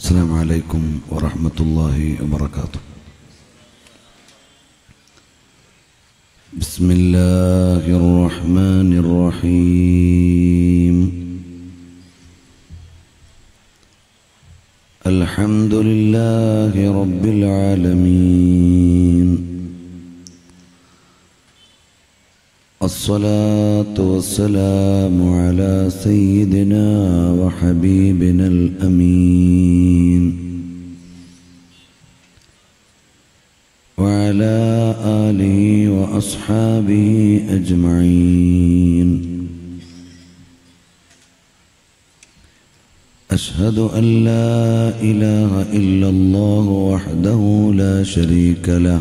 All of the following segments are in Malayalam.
السلام عليكم ورحمة الله وبركاته بسم الله الرحمن الرحيم الحمد لله رب العالمين الصلاة والسلام على سيدنا وحبيبنا الأمين وعلى آله وأصحابه أجمعين أشهد أن لا إله إلا الله وحده لا شريك له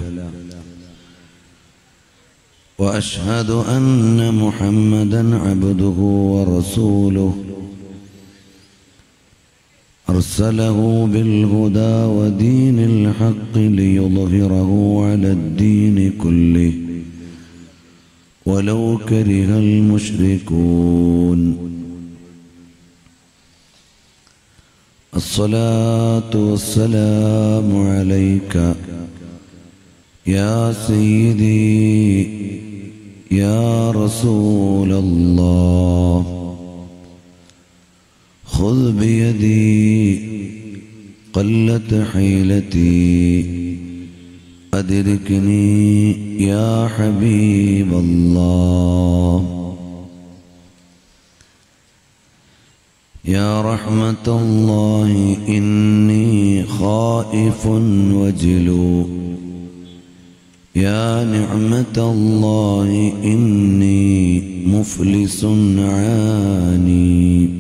واشهد ان محمدا عبده ورسوله ارسله بالهدى ودين الحق ليظهره على الدين كله ولو كره المشركون الصلاه والسلام عليك يا سيدي يا رسول الله خذ بيدي قلت حيلتي أدركني يا حبيب الله يا رحمة الله إني خائف وجلو يا نعمة الله إني مفلس عاني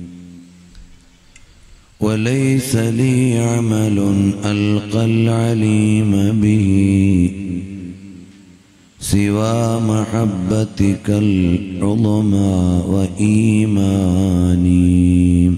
وليس لي عمل ألقى العليم به سوى محبتك العظمى وإيماني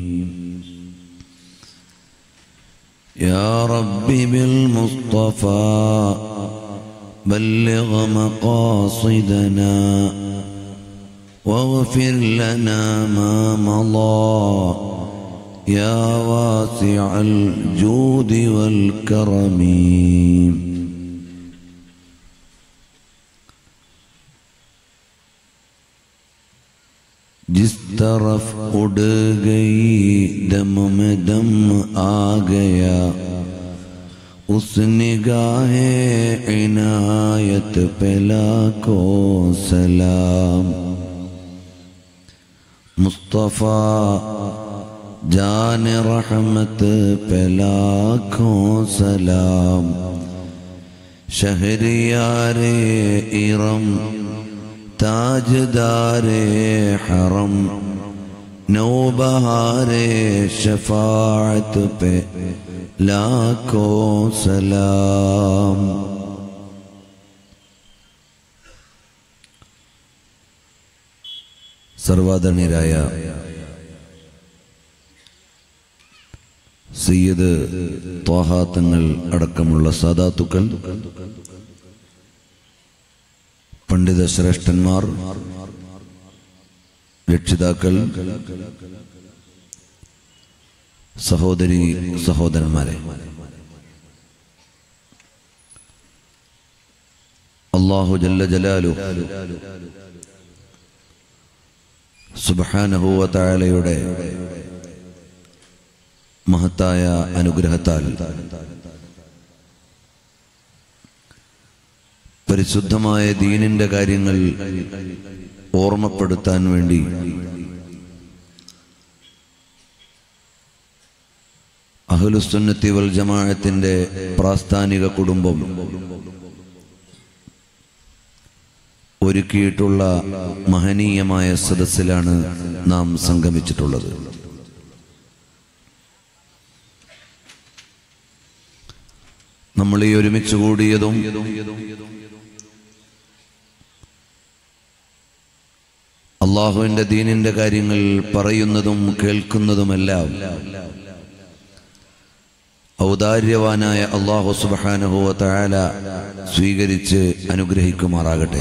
يا رب بالمصطفى بلغ مقاصدنا واغفر لنا ما مضى يا واسع الجود والكرم जिस तरफ उड़ गई दम में दम आ गया उस निगाह इनायत पहला को सलाम मुस्तफ़ा जान रहमत पहला को सलाम शहरियार इरम ताजदार हरम नौबहार शफात पे लाखों सलाम സർവാദരണീയരായ സയ്യദ് ത്വാഹാത്തങ്ങൾ അടക്കമുള്ള സാദാത്തുക്കൾ പണ്ഡിത ശ്രേഷ്ഠന്മാർ രക്ഷിതാക്കൾ സഹോദരി സഹോദരന്മാരെ അള്ളാഹു ജല്ല ജലാലു സുബാനഹുവ തായാലയുടെ മഹത്തായ അനുഗ്രഹത്താൽ പരിശുദ്ധമായ ദീനിന്റെ കാര്യങ്ങൾ ഓർമ്മപ്പെടുത്താൻ വേണ്ടി അഹ്ലുസുന്നത്തി വൽ ജമാഅത്തിന്റെ പ്രാസ്ഥാനിക കുടുംബം ഒരുക്കിയിട്ടുള്ള മഹനീയമായ സദസ്സിലാണ് നാം സംഗമിച്ചിട്ടുള്ളത് നമ്മൾ ഈ ഒരുമിച്ച് കൂടിയതും അള്ളാഹുവിന്റെ ദീനിന്റെ കാര്യങ്ങൾ പറയുന്നതും കേൾക്കുന്നതുമെല്ലാം ഔദാര്യവാനായ അള്ളാഹു സുബാനുഹുവ തായാല സ്വീകരിച്ച് അനുഗ്രഹിക്കുമാറാകട്ടെ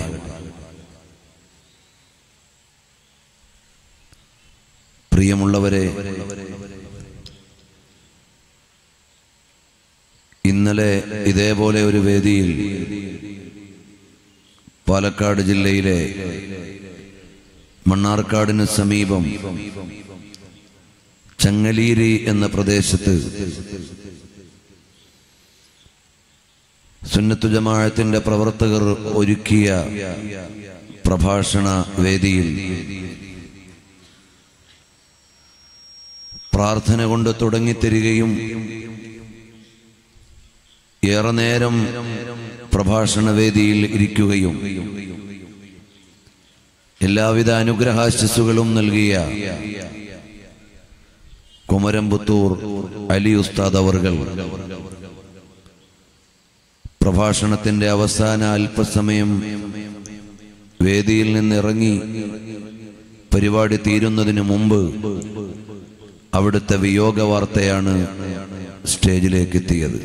പ്രിയമുള്ളവരെ ഇന്നലെ ഇതേപോലെ ഒരു വേദിയിൽ പാലക്കാട് ജില്ലയിലെ മണ്ണാർക്കാടിന് സമീപം ചങ്ങലീരി എന്ന പ്രദേശത്ത് സുന്നത്തു ജമാഅത്തിന്റെ പ്രവർത്തകർ ഒരുക്കിയ പ്രഭാഷണ വേദിയിൽ പ്രാർത്ഥന കൊണ്ട് തുടങ്ങിത്തരികയും ഏറെ നേരം പ്രഭാഷണ വേദിയിൽ ഇരിക്കുകയും എല്ലാവിധ അനുഗ്രഹാശസ്സുകളും നൽകിയ കുമരംപുത്തൂർ അലി ഉസ്താദ് അവർകൾ പ്രഭാഷണത്തിന്റെ അവസാന അല്പസമയം വേദിയിൽ നിന്നിറങ്ങി പരിപാടി തീരുന്നതിന് മുമ്പ് അവിടുത്തെ വിയോഗ വാർത്തയാണ് സ്റ്റേജിലേക്ക് എത്തിയത്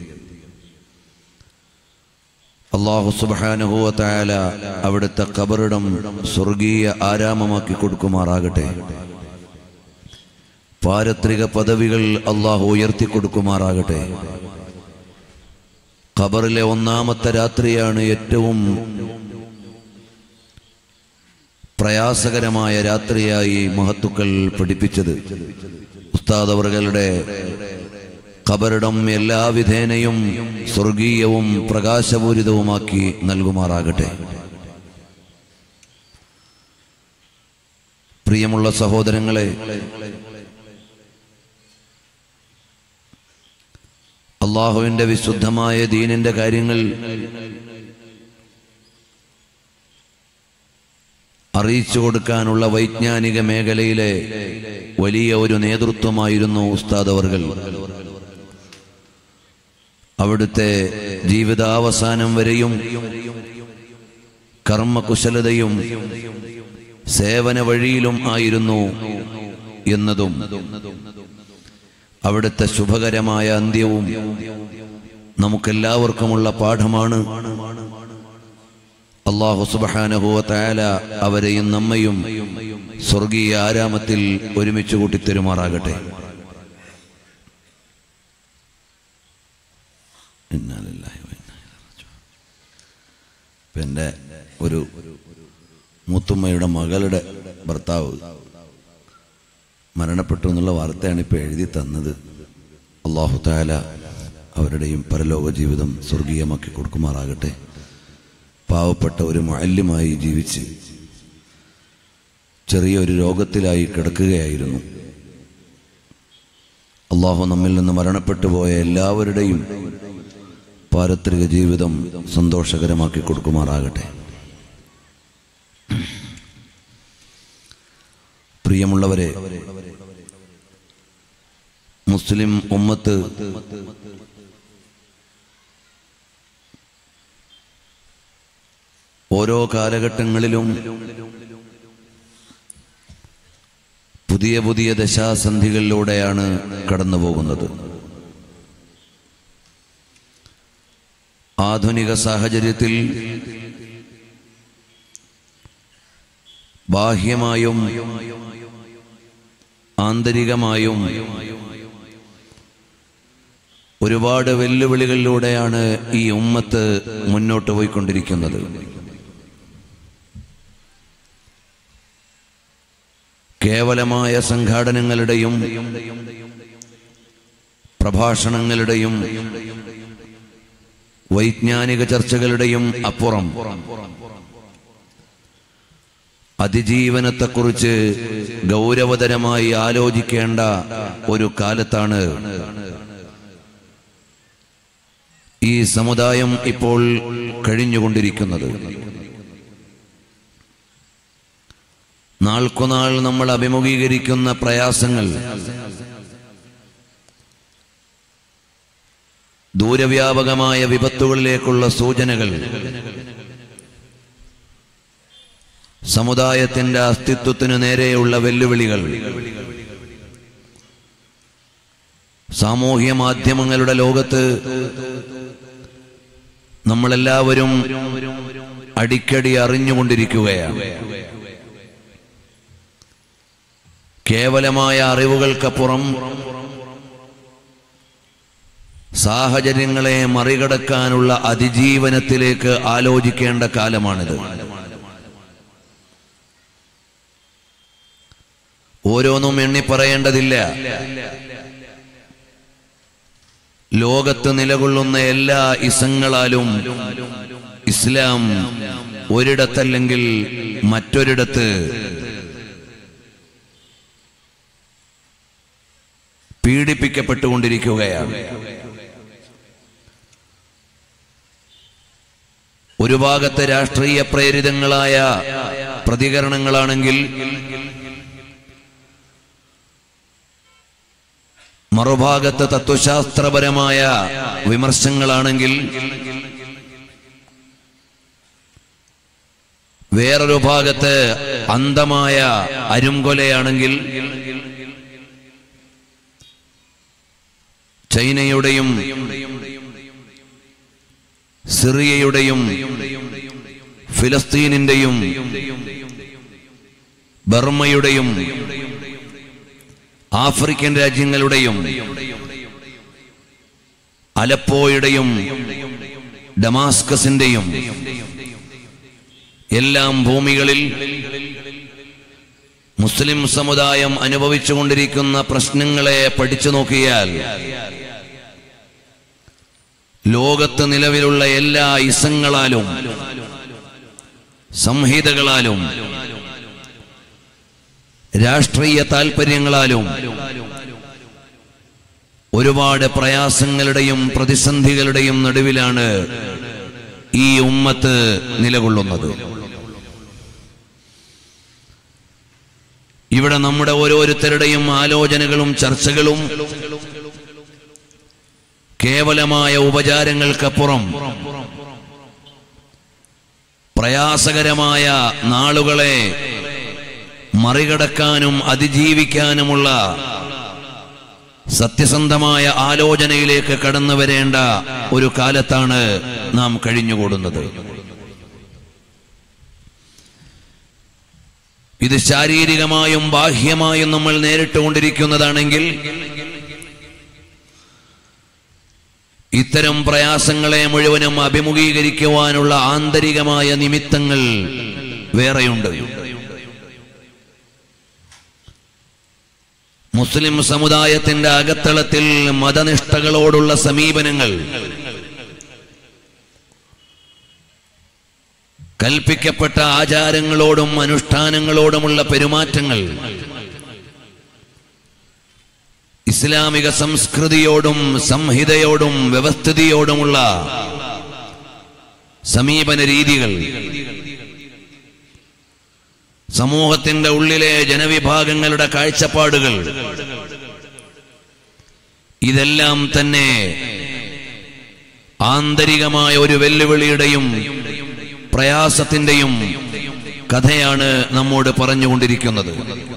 അള്ളാഹു സുബാനുഹുവ തായാല അവിടുത്തെ കബറിടം സ്വർഗീയ ആരാമമാക്കി കൊടുക്കുമാറാകട്ടെ പാരത്രിക പദവികൾ അള്ളാഹു ഉയർത്തി കൊടുക്കുമാറാകട്ടെ ഖബറിലെ ഒന്നാമത്തെ രാത്രിയാണ് ഏറ്റവും പ്രയാസകരമായ രാത്രിയായി മഹത്തുക്കൾ പഠിപ്പിച്ചത് ഉസ്താദ് അവറുകളുടെ ഖബറിടം എല്ലാ വിധേനയും സ്വർഗീയവും പ്രകാശപൂരിതവുമാക്കി നൽകുമാറാകട്ടെ പ്രിയമുള്ള സഹോദരങ്ങളെ അള്ളാഹുവിന്റെ വിശുദ്ധമായ ദീനിന്റെ കാര്യങ്ങൾ അറിയിച്ചു കൊടുക്കാനുള്ള വൈജ്ഞാനിക മേഖലയിലെ വലിയ ഒരു നേതൃത്വമായിരുന്നു ഉസ്താദ് അവർകൾ അവിടുത്തെ ജീവിതാവസാനം വരെയും കർമ്മകുശലതയും സേവന വഴിയിലും ആയിരുന്നു എന്നതും അവിടുത്തെ ശുഭകരമായ അന്ത്യവും നമുക്കെല്ലാവർക്കുമുള്ള പാഠമാണ് അള്ളാഹു സുബാനഹുവ തായാല അവരെയും നമ്മയും സ്വർഗീയ ആരാമത്തിൽ ഒരുമിച്ച് കൂട്ടിത്തരുമാറാകട്ടെ ഇപ്പം എൻ്റെ ഒരു മൂത്തുമ്മയുടെ മകളുടെ ഭർത്താവ് മരണപ്പെട്ടു എന്നുള്ള വാർത്തയാണ് ഇപ്പോൾ എഴുതി തന്നത് അള്ളാഹു താല അവരുടെയും പരലോക ജീവിതം സ്വർഗീയമാക്കി കൊടുക്കുമാറാകട്ടെ പാവപ്പെട്ട ഒരു മാല്യമായി ജീവിച്ച് ചെറിയൊരു രോഗത്തിലായി കിടക്കുകയായിരുന്നു അള്ളാഹു നമ്മിൽ നിന്ന് മരണപ്പെട്ടു പോയ എല്ലാവരുടെയും പാരത്രിക ജീവിതം സന്തോഷകരമാക്കി കൊടുക്കുമാറാകട്ടെ പ്രിയമുള്ളവരെ മുസ്ലിം ഉമ്മത്ത് ഓരോ കാലഘട്ടങ്ങളിലും പുതിയ പുതിയ ദശാസന്ധികളിലൂടെയാണ് കടന്നു പോകുന്നത് ആധുനിക സാഹചര്യത്തിൽ ബാഹ്യമായും ആന്തരികമായും ഒരുപാട് വെല്ലുവിളികളിലൂടെയാണ് ഈ ഉമ്മത്ത് മുന്നോട്ട് പോയിക്കൊണ്ടിരിക്കുന്നത് കേവലമായ സംഘാടനങ്ങളുടെയും പ്രഭാഷണങ്ങളുടെയും വൈജ്ഞാനിക ചർച്ചകളുടെയും അപ്പുറം അതിജീവനത്തെക്കുറിച്ച് ഗൗരവതരമായി ആലോചിക്കേണ്ട ഒരു കാലത്താണ് ഈ സമുദായം ഇപ്പോൾ കഴിഞ്ഞുകൊണ്ടിരിക്കുന്നത് നാൾക്കുനാൾ നമ്മൾ അഭിമുഖീകരിക്കുന്ന പ്രയാസങ്ങൾ ദൂരവ്യാപകമായ വിപത്തുകളിലേക്കുള്ള സൂചനകൾ സമുദായത്തിന്റെ അസ്തിത്വത്തിനു നേരെയുള്ള വെല്ലുവിളികൾ സാമൂഹ്യ മാധ്യമങ്ങളുടെ ലോകത്ത് നമ്മളെല്ലാവരും അടിക്കടി അറിഞ്ഞുകൊണ്ടിരിക്കുകയാണ് കേവലമായ അറിവുകൾക്കപ്പുറം സാഹചര്യങ്ങളെ മറികടക്കാനുള്ള അതിജീവനത്തിലേക്ക് ആലോചിക്കേണ്ട കാലമാണിത് ഓരോന്നും എണ്ണി പറയേണ്ടതില്ല ലോകത്ത് നിലകൊള്ളുന്ന എല്ലാ ഇസങ്ങളാലും ഇസ്ലാം ഒരിടത്തല്ലെങ്കിൽ മറ്റൊരിടത്ത് പീഡിപ്പിക്കപ്പെട്ടുകൊണ്ടിരിക്കുകയാണ് ഒരു ഭാഗത്ത് രാഷ്ട്രീയ പ്രേരിതങ്ങളായ പ്രതികരണങ്ങളാണെങ്കിൽ മറുഭാഗത്ത് തത്വശാസ്ത്രപരമായ വിമർശങ്ങളാണെങ്കിൽ വേറൊരു ഭാഗത്ത് അന്ധമായ അരുംകൊലയാണെങ്കിൽ ചൈനയുടെയും സിറിയയുടെയും ഫിലസ്തീനിന്റെയും ബർമ്മയുടെയും ആഫ്രിക്കൻ രാജ്യങ്ങളുടെയും അലപ്പോയുടെയും ഡമാസ്കസിന്റെയും എല്ലാം ഭൂമികളിൽ മുസ്ലിം സമുദായം അനുഭവിച്ചുകൊണ്ടിരിക്കുന്ന പ്രശ്നങ്ങളെ പഠിച്ചു നോക്കിയാൽ ലോകത്ത് നിലവിലുള്ള എല്ലാ ഇസങ്ങളാലും സംഹിതകളാലും രാഷ്ട്രീയ താൽപര്യങ്ങളാലും ഒരുപാട് പ്രയാസങ്ങളുടെയും പ്രതിസന്ധികളുടെയും നടുവിലാണ് ഈ ഉമ്മത്ത് നിലകൊള്ളുന്നത് ഇവിടെ നമ്മുടെ ഓരോരുത്തരുടെയും ആലോചനകളും ചർച്ചകളും കേവലമായ ഉപചാരങ്ങൾക്കപ്പുറം പ്രയാസകരമായ നാളുകളെ മറികടക്കാനും അതിജീവിക്കാനുമുള്ള സത്യസന്ധമായ ആലോചനയിലേക്ക് കടന്നു വരേണ്ട ഒരു കാലത്താണ് നാം കഴിഞ്ഞുകൂടുന്നത് ഇത് ശാരീരികമായും ബാഹ്യമായും നമ്മൾ നേരിട്ടുകൊണ്ടിരിക്കുന്നതാണെങ്കിൽ ഇത്തരം പ്രയാസങ്ങളെ മുഴുവനും അഭിമുഖീകരിക്കുവാനുള്ള ആന്തരികമായ നിമിത്തങ്ങൾ വേറെയുണ്ട് മുസ്ലിം സമുദായത്തിന്റെ അകത്തളത്തിൽ മതനിഷ്ഠകളോടുള്ള സമീപനങ്ങൾ കൽപ്പിക്കപ്പെട്ട ആചാരങ്ങളോടും അനുഷ്ഠാനങ്ങളോടുമുള്ള പെരുമാറ്റങ്ങൾ ഇസ്ലാമിക സംസ്കൃതിയോടും സംഹിതയോടും വ്യവസ്ഥിതിയോടുമുള്ള സമീപന രീതികൾ സമൂഹത്തിന്റെ ഉള്ളിലെ ജനവിഭാഗങ്ങളുടെ കാഴ്ചപ്പാടുകൾ ഇതെല്ലാം തന്നെ ആന്തരികമായ ഒരു വെല്ലുവിളിയുടെയും പ്രയാസത്തിന്റെയും കഥയാണ് നമ്മോട് പറഞ്ഞുകൊണ്ടിരിക്കുന്നത്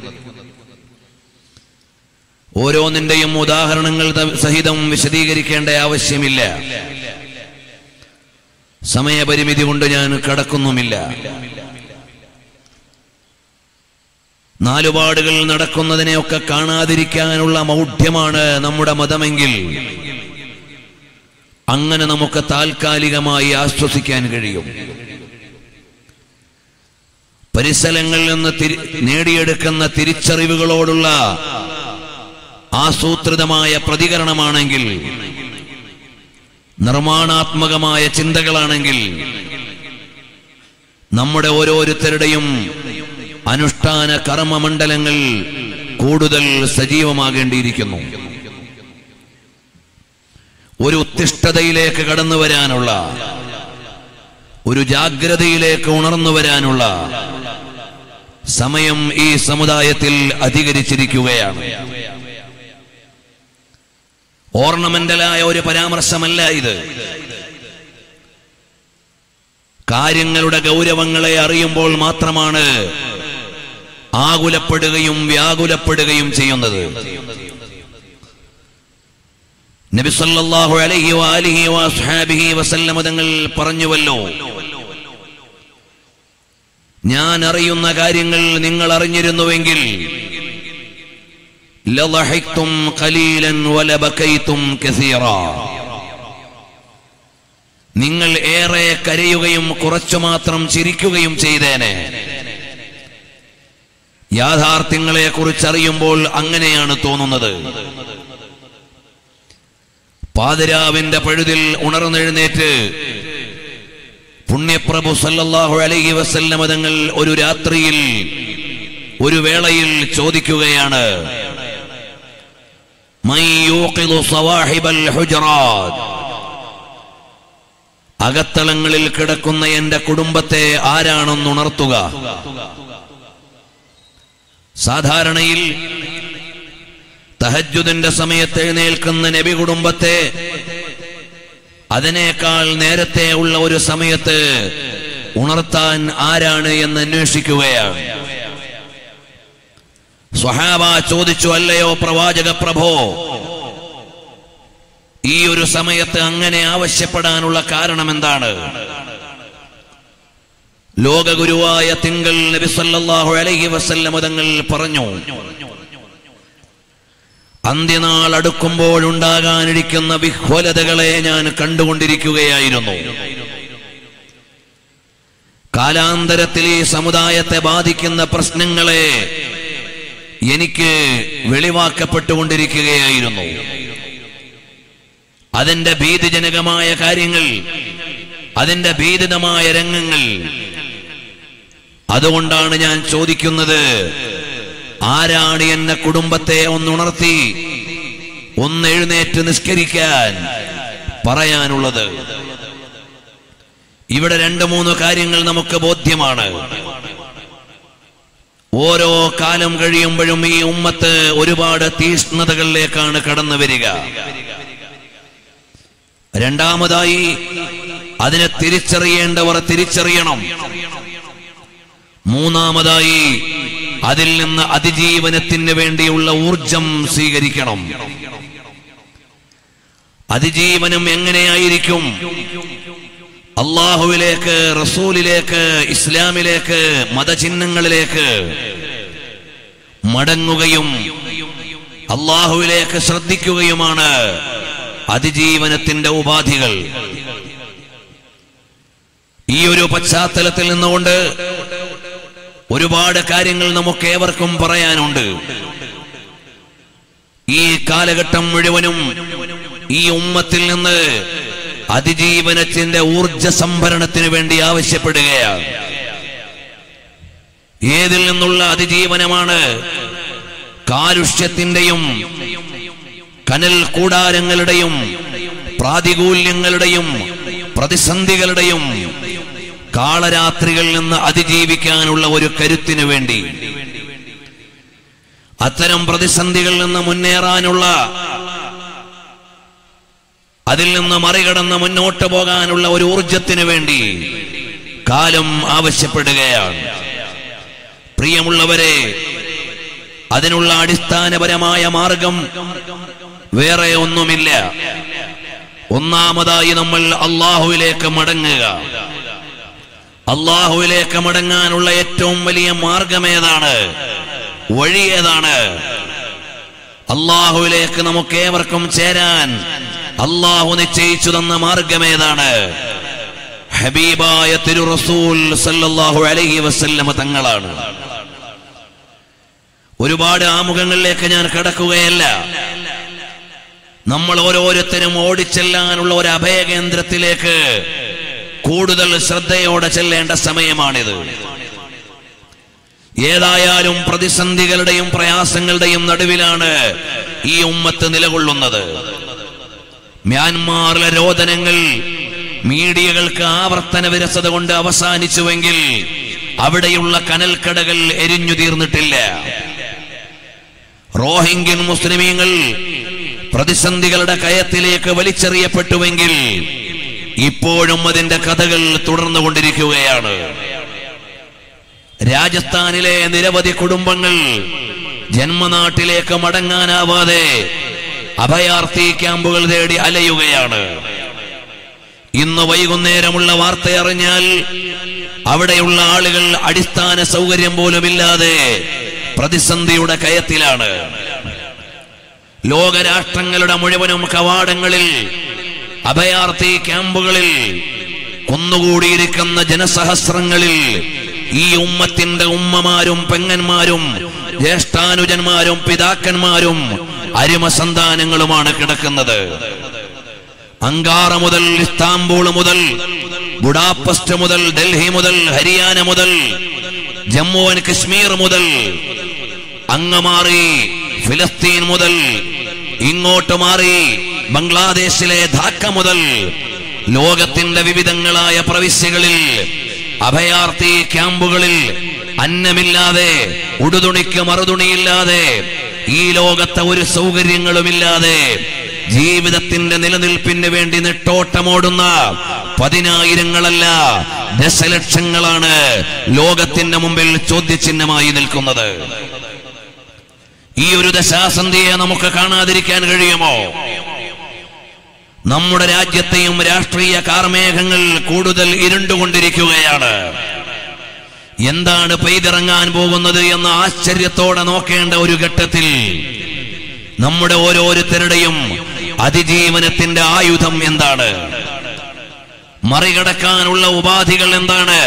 ഓരോന്നിന്റെയും ഉദാഹരണങ്ങൾ ത- സഹിതം വിശദീകരിക്കേണ്ട ആവശ്യമില്ല സമയപരിമിതി കൊണ്ട് ഞാൻ കടക്കുന്നുമില്ല നാലുപാടുകൾ നടക്കുന്നതിനെയൊക്കെ കാണാതിരിക്കാനുള്ള മൗഢ്യമാണ് നമ്മുടെ മതമെങ്കിൽ അങ്ങനെ നമുക്ക് താൽക്കാലികമായി ആശ്വസിക്കാൻ കഴിയും പരിസരങ്ങളിൽ നിന്ന് തിരി- നേടിയെടുക്കുന്ന തിരിച്ചറിവുകളോടുള്ള ആസൂത്രിതമായ പ്രതികരണമാണെങ്കിൽ നിർമ്മാണാത്മകമായ ചിന്തകളാണെങ്കിൽ നമ്മുടെ ഓരോരുത്തരുടെയും അനുഷ്ഠാന കർമ്മമണ്ഡലങ്ങൾ കൂടുതൽ സജീവമാകേണ്ടിയിരിക്കുന്നു ഒരു ഉത്തിഷ്ഠതയിലേക്ക് കടന്നു വരാനുള്ള ഒരു ജാഗ്രതയിലേക്ക് ഉണർന്നു വരാനുള്ള സമയം ഈ സമുദായത്തിൽ അധികരിച്ചിരിക്കുകയാണ് ഓർണമെന്റലായ ഒരു പരാമർശമല്ല ഇത് കാര്യങ്ങളുടെ ഗൗരവങ്ങളെ അറിയുമ്പോൾ മാത്രമാണ് ആകുലപ്പെടുകയും വ്യാകുലപ്പെടുകയും ചെയ്യുന്നത് നബി സല്ലല്ലാഹു അലൈഹി വാലിഹി വസ്ഹാബിഹി വസല്ലമ തങ്ങൾ പറഞ്ഞുവല്ലോ ഞാൻ അറിയുന്ന കാര്യങ്ങൾ നിങ്ങൾ അറിഞ്ഞിരുന്നുവെങ്കിൽ ലളഹിക്തും ഖലീലൻ വലബകൈതും കസീറ നിങ്ങൾ ഏറെ കരയുകയും കുറച്ചു മാത്രം ചിരിക്കുകയും ചെയ്തേനെ യാഥാർത്ഥ്യങ്ങളെ കുറിച്ചറിയുമ്പോൾ അങ്ങനെയാണ് തോന്നുന്നത് പാതിരാവിന്റെ പഴുതിൽ ഉണർന്നെഴുന്നേറ്റ് പുണ്യപ്രഭു സല്ലല്ലാഹു അലൈഹി വസല്ലമ തങ്ങൾ ഒരു രാത്രിയിൽ ഒരു വേളയിൽ ചോദിക്കുകയാണ് മൻ യൂഖിദു സവാഹിബൽ ഹുജറാത്ത് അകത്തളങ്ങളിൽ കിടക്കുന്ന എന്റെ കുടുംബത്തെ ആരാണെന്നുണർത്തുക സാധാരണയിൽ തഹജുദിന്റെ സമയത്ത് എഴുന്നേൽക്കുന്ന നബി കുടുംബത്തെ അതിനേക്കാൾ നേരത്തെ ഉള്ള ഒരു സമയത്ത് ഉണർത്താൻ ആരാണ് എന്ന് അന്വേഷിക്കുകയാണ് സ്വഹാബ ചോദിച്ചു അല്ലയോ പ്രവാചക പ്രഭോ ഈ ഒരു സമയത്ത് അങ്ങനെ ആവശ്യപ്പെടാനുള്ള കാരണം എന്താണ് ലോകഗുരുവായ തിങ്കൾ നബി സല്ലല്ലാഹു അലൈഹി വസല്ലം തങ്ങൾ പറഞ്ഞു അന്ത്യനാൾ അടുക്കുമ്പോഴുണ്ടാകാനിരിക്കുന്ന വിഹ്വലതകളെ ഞാൻ കണ്ടുകൊണ്ടിരിക്കുകയായിരുന്നു കാലാന്തരത്തിൽ ഈ സമുദായത്തെ ബാധിക്കുന്ന പ്രശ്നങ്ങളെ എനിക്ക് വെളിവാക്കപ്പെട്ടുകൊണ്ടിരിക്കുകയായിരുന്നു അതിന്റെ ഭീതിജനകമായ കാര്യങ്ങൾ അതിന്റെ ഭീതിതമായ രംഗങ്ങൾ അതുകൊണ്ടാണ് ഞാൻ ചോദിക്കുന്നത് ആരാണ് എന്നെ കുടുംബത്തെ ഒന്നുണർത്തി ഒന്ന് എഴുന്നേറ്റ് നിസ്കരിക്കാൻ പറയാനുള്ളത് ഇവിടെ രണ്ട് മൂന്ന് കാര്യങ്ങൾ നമുക്ക് ബോധ്യമാണ് ഓരോ കാലം കഴിയുമ്പോഴും ഈ ഉമ്മത്ത് ഒരുപാട് തീഷ്ണതകളിലേക്കാണ് കടന്നു വരിക രണ്ടാമതായി അതിനെ തിരിച്ചറിയേണ്ടവർ തിരിച്ചറിയണം മൂന്നാമതായി അതിൽ നിന്ന് അതിജീവനത്തിന് വേണ്ടിയുള്ള ഊർജം സ്വീകരിക്കണം അതിജീവനം എങ്ങനെയായിരിക്കും അള്ളാഹുവിലേക്ക് റസൂലിലേക്ക് ഇസ്ലാമിലേക്ക് മതചിഹ്നങ്ങളിലേക്ക് മടങ്ങുകയും അള്ളാഹുവിലേക്ക് ശ്രദ്ധിക്കുകയുമാണ് അതിജീവനത്തിന്റെ ഉപാധികൾ ഈ ഒരു പശ്ചാത്തലത്തിൽ നിന്നുകൊണ്ട് ഒരുപാട് കാര്യങ്ങൾ നമുക്ക് ഏവർക്കും പറയാനുണ്ട് ഈ കാലഘട്ടം മുഴുവനും ഈ ഉമ്മത്തിൽ നിന്ന് അതിജീവനത്തിന്റെ ഊർജ സംഭരണത്തിന് വേണ്ടി ആവശ്യപ്പെടുകയാണ് ഏതിൽ നിന്നുള്ള അതിജീവനമാണ് കാലുഷ്യത്തിന്റെയും കനൽ കൂടാരങ്ങളുടെയും പ്രാതികൂല്യങ്ങളുടെയും പ്രതിസന്ധികളുടെയും കാളരാത്രികളിൽ നിന്ന് അതിജീവിക്കാനുള്ള ഒരു കരുത്തിനു വേണ്ടി അത്തരം പ്രതിസന്ധികളിൽ നിന്ന് മുന്നേറാനുള്ള അതിൽ നിന്ന് മറികടന്ന് മുന്നോട്ട് പോകാനുള്ള ഒരു ഊർജത്തിന് വേണ്ടി കാലം ആവശ്യപ്പെടുകയാണ് പ്രിയമുള്ളവരെ അതിനുള്ള അടിസ്ഥാനപരമായ മാർഗം വേറെ ഒന്നുമില്ല ഒന്നാമതായി നമ്മൾ അള്ളാഹുവിലേക്ക് മടങ്ങുക അള്ളാഹുവിലേക്ക് മടങ്ങാനുള്ള ഏറ്റവും വലിയ മാർഗം ഏതാണ് വഴി ഏതാണ് അള്ളാഹുവിലേക്ക് നമുക്ക് ഏവർക്കും ചേരാൻ അള്ളാഹു നിശ്ചയിച്ചു തന്ന മാർഗം ഏതാണ് ഹബീബായ തിരു റസൂൽ സല്ലല്ലാഹു അലൈഹി വസല്ലമ തങ്ങളാണ് ഒരുപാട് ആമുഖങ്ങളിലേക്ക് ഞാൻ കടക്കുകയല്ല നമ്മൾ ഓരോരുത്തരും ഓടിച്ചെല്ലാനുള്ള ഒരു അഭയകേന്ദ്രത്തിലേക്ക് കൂടുതൽ ശ്രദ്ധയോടെ ചെല്ലേണ്ട സമയമാണിത് ഏതായാലും പ്രതിസന്ധികളുടെയും പ്രയാസങ്ങളുടെയും നടുവിലാണ് ഈ ഉമ്മത്ത് നിലകൊള്ളുന്നത് മ്യാൻമാറിലെ രോദനങ്ങൾ മീഡിയകൾക്ക് ആവർത്തന വിരസത കൊണ്ട് അവസാനിച്ചുവെങ്കിൽ അവിടെയുള്ള കനൽക്കടകൾ എരിഞ്ഞു തീർന്നിട്ടില്ല റോഹിംഗ്യൻ മുസ്ലിമീങ്ങൾ പ്രതിസന്ധികളുടെ കയത്തിലേക്ക് വലിച്ചെറിയപ്പെട്ടുവെങ്കിൽ ഇപ്പോഴും അതിന്റെ കഥകൾ തുടർന്നുകൊണ്ടിരിക്കുകയാണ് രാജസ്ഥാനിലെ നിരവധി കുടുംബങ്ങൾ ജന്മനാട്ടിലേക്ക് മടങ്ങാനാവാതെ അഭയാർത്ഥി ക്യാമ്പുകൾ തേടി അലയുകയാണ് ഇന്ന് വൈകുന്നേരമുള്ള വാർത്ത അറിഞ്ഞാൽ അവിടെയുള്ള ആളുകൾ അടിസ്ഥാന സൗകര്യം പോലുമില്ലാതെ പ്രതിസന്ധിയുടെ കയത്തിലാണ് ലോകരാഷ്ട്രങ്ങളുടെ മുഴുവനും കവാടങ്ങളിൽ അഭയാർത്ഥി ക്യാമ്പുകളിൽ കൊന്നുകൂടിയിരിക്കുന്ന ജനസഹസ്രങ്ങളിൽ ഈ ഉമ്മത്തിന്റെ ഉമ്മമാരും പെങ്ങന്മാരും ജ്യേഷ്ഠാനുജന്മാരും പിതാക്കന്മാരും അരിമസന്താനങ്ങളുമാണ് കിടക്കുന്നത് അങ്കാറ മുതൽ ഇസ്താംബൂൾ മുതൽ ബുഡാപസ്റ്റ് മുതൽ ഡൽഹി മുതൽ ഹരിയാന മുതൽ ജമ്മു ആൻഡ് കശ്മീർ മുതൽ അങ്ങ് മാറി ഫിലസ്തീൻ മുതൽ ഇങ്ങോട്ട് മാറി ബംഗ്ലാദേശിലെ ധാക്ക മുതൽ ലോകത്തിന്റെ വിവിധങ്ങളായ പ്രവിശ്യകളിൽ അഭയാർത്ഥി ക്യാമ്പുകളിൽ അന്നമില്ലാതെ ഉടുതുണിക്ക് മറുതുണിയില്ലാതെ ഈ ലോകത്തെ ഒരു സൗകര്യങ്ങളുമില്ലാതെ ജീവിതത്തിന്റെ നിലനിൽപ്പിന് വേണ്ടി നെട്ടോട്ടമോടുന്ന പതിനായിരങ്ങളല്ല ദശലക്ഷങ്ങളാണ് ലോകത്തിന്റെ മുമ്പിൽ ചോദ്യചിഹ്നമായി നിൽക്കുന്നത് ഈ ഒരു ദശാസന്ധിയെ നമുക്ക് കാണാതിരിക്കാൻ കഴിയുമോ നമ്മുടെ രാജ്യത്തെയും രാഷ്ട്രീയ കാർമേഘങ്ങൾ കൂടുതൽ ഇരുണ്ടുകൊണ്ടിരിക്കുകയാണ് എന്താണ് പെയ്തിറങ്ങാൻ പോകുന്നത് എന്ന് ആശ്ചര്യത്തോടെ നോക്കേണ്ട ഒരു ഘട്ടത്തിൽ നമ്മുടെ ഓരോരുത്തരുടെയും അതിജീവനത്തിന്റെ ആയുധം എന്താണ് മറികടക്കാനുള്ള ഉപാധികൾ എന്താണ്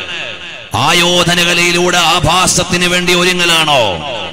ആയോധനകലയിലൂടെ ആഭാസത്തിന് വേണ്ടി ഒരുങ്ങലാണോ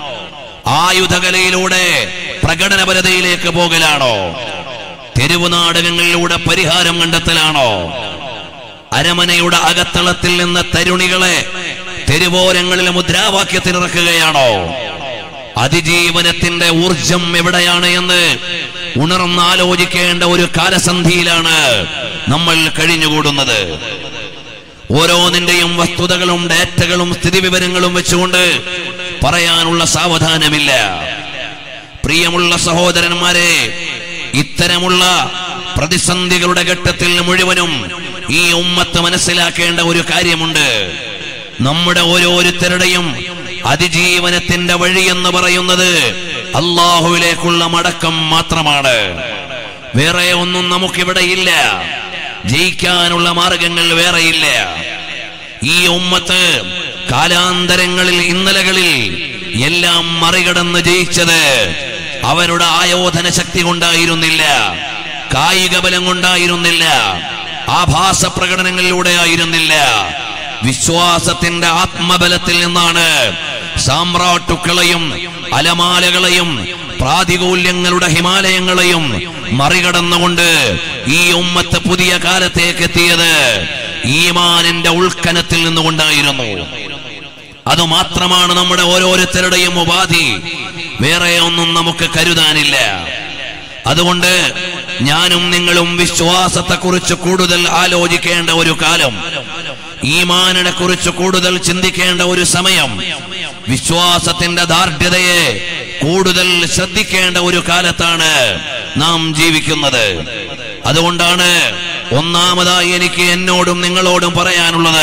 ആയുധകലയിലൂടെ പ്രകടനപരതയിലേക്ക് പോകലാണോ തെരുവു നാടകങ്ങളിലൂടെ പരിഹാരം കണ്ടെത്തലാണോ അരമനയുടെ അകത്തളത്തിൽ നിന്ന് തരുണികളെ തെരുവോരങ്ങളിൽ മുദ്രാവാക്യത്തിനിറക്കുകയാണോ അതിജീവനത്തിന്റെ ഊർജം എവിടെയാണ് എന്ന് ഉണർന്നാലോചിക്കേണ്ട ഒരു കാലസന്ധിയിലാണ് നമ്മൾ കഴിഞ്ഞുകൂടുന്നത് ഓരോന്നിന്റെയും വസ്തുതകളും ഡേറ്റകളും സ്ഥിതിവിവരങ്ങളും വെച്ചുകൊണ്ട് പറയാനുള്ള സാവധാനമില്ല പ്രിയമുള്ള സഹോദരന്മാരെ ഇത്തരമുള്ള പ്രതിസന്ധികളുടെ ഘട്ടത്തിൽ മുഴുവനും ഈ ഉമ്മത്ത് മനസ്സിലാക്കേണ്ട ഒരു കാര്യമുണ്ട് നമ്മുടെ ഓരോരുത്തരുടെയും അതിജീവനത്തിന്റെ വഴി എന്ന് പറയുന്നത് അള്ളാഹുവിലേക്കുള്ള മടക്കം മാത്രമാണ് വേറെ ഒന്നും നമുക്കിവിടെ ഇല്ല ജയിക്കാനുള്ള മാർഗങ്ങൾ വേറെയില്ല ഈ ഉമ്മത്ത് കാലാന്തരങ്ങളിൽ ഇന്നലകളിൽ എല്ലാം മറികടന്ന് ജയിച്ചത് അവരുടെ ആയോധന ശക്തി കൊണ്ടായിരുന്നില്ല കായിക ബലം കൊണ്ടായിരുന്നില്ല ആഭാസ പ്രകടനങ്ങളിലൂടെ ആയിരുന്നില്ല വിശ്വാസത്തിന്റെ ആത്മബലത്തിൽ നിന്നാണ് സാമ്രാട്ടുക്കളെയും അലമാലകളെയും പ്രാതികൂല്യങ്ങളുടെ ഹിമാലയങ്ങളെയും മറികടന്നുകൊണ്ട് ഈ ഉമ്മത്ത് പുതിയ കാലത്തേക്ക് എത്തിയത് ഈമാനിന്റെ ഉൾക്കനത്തിൽ നിന്നുകൊണ്ടായിരുന്നു അതുമാത്രമാണ് നമ്മുടെ ഓരോരുത്തരുടെയും ഉപാധി വേറെ ഒന്നും നമുക്ക് കരുതാനില്ല അതുകൊണ്ട് ഞാനും നിങ്ങളും വിശ്വാസത്തെക്കുറിച്ച് കൂടുതൽ ആലോചിക്കേണ്ട ഒരു കാലം ഈമാനിനെ കുറിച്ച് കൂടുതൽ ചിന്തിക്കേണ്ട ഒരു സമയം വിശ്വാസത്തിന്റെ ദാർഢ്യതയെ കൂടുതൽ ശ്രദ്ധിക്കേണ്ട ഒരു കാലത്താണ് നാം ജീവിക്കുന്നത് അതുകൊണ്ടാണ് ഒന്നാമതായി എനിക്ക് എന്നോടും നിങ്ങളോടും പറയാനുള്ളത്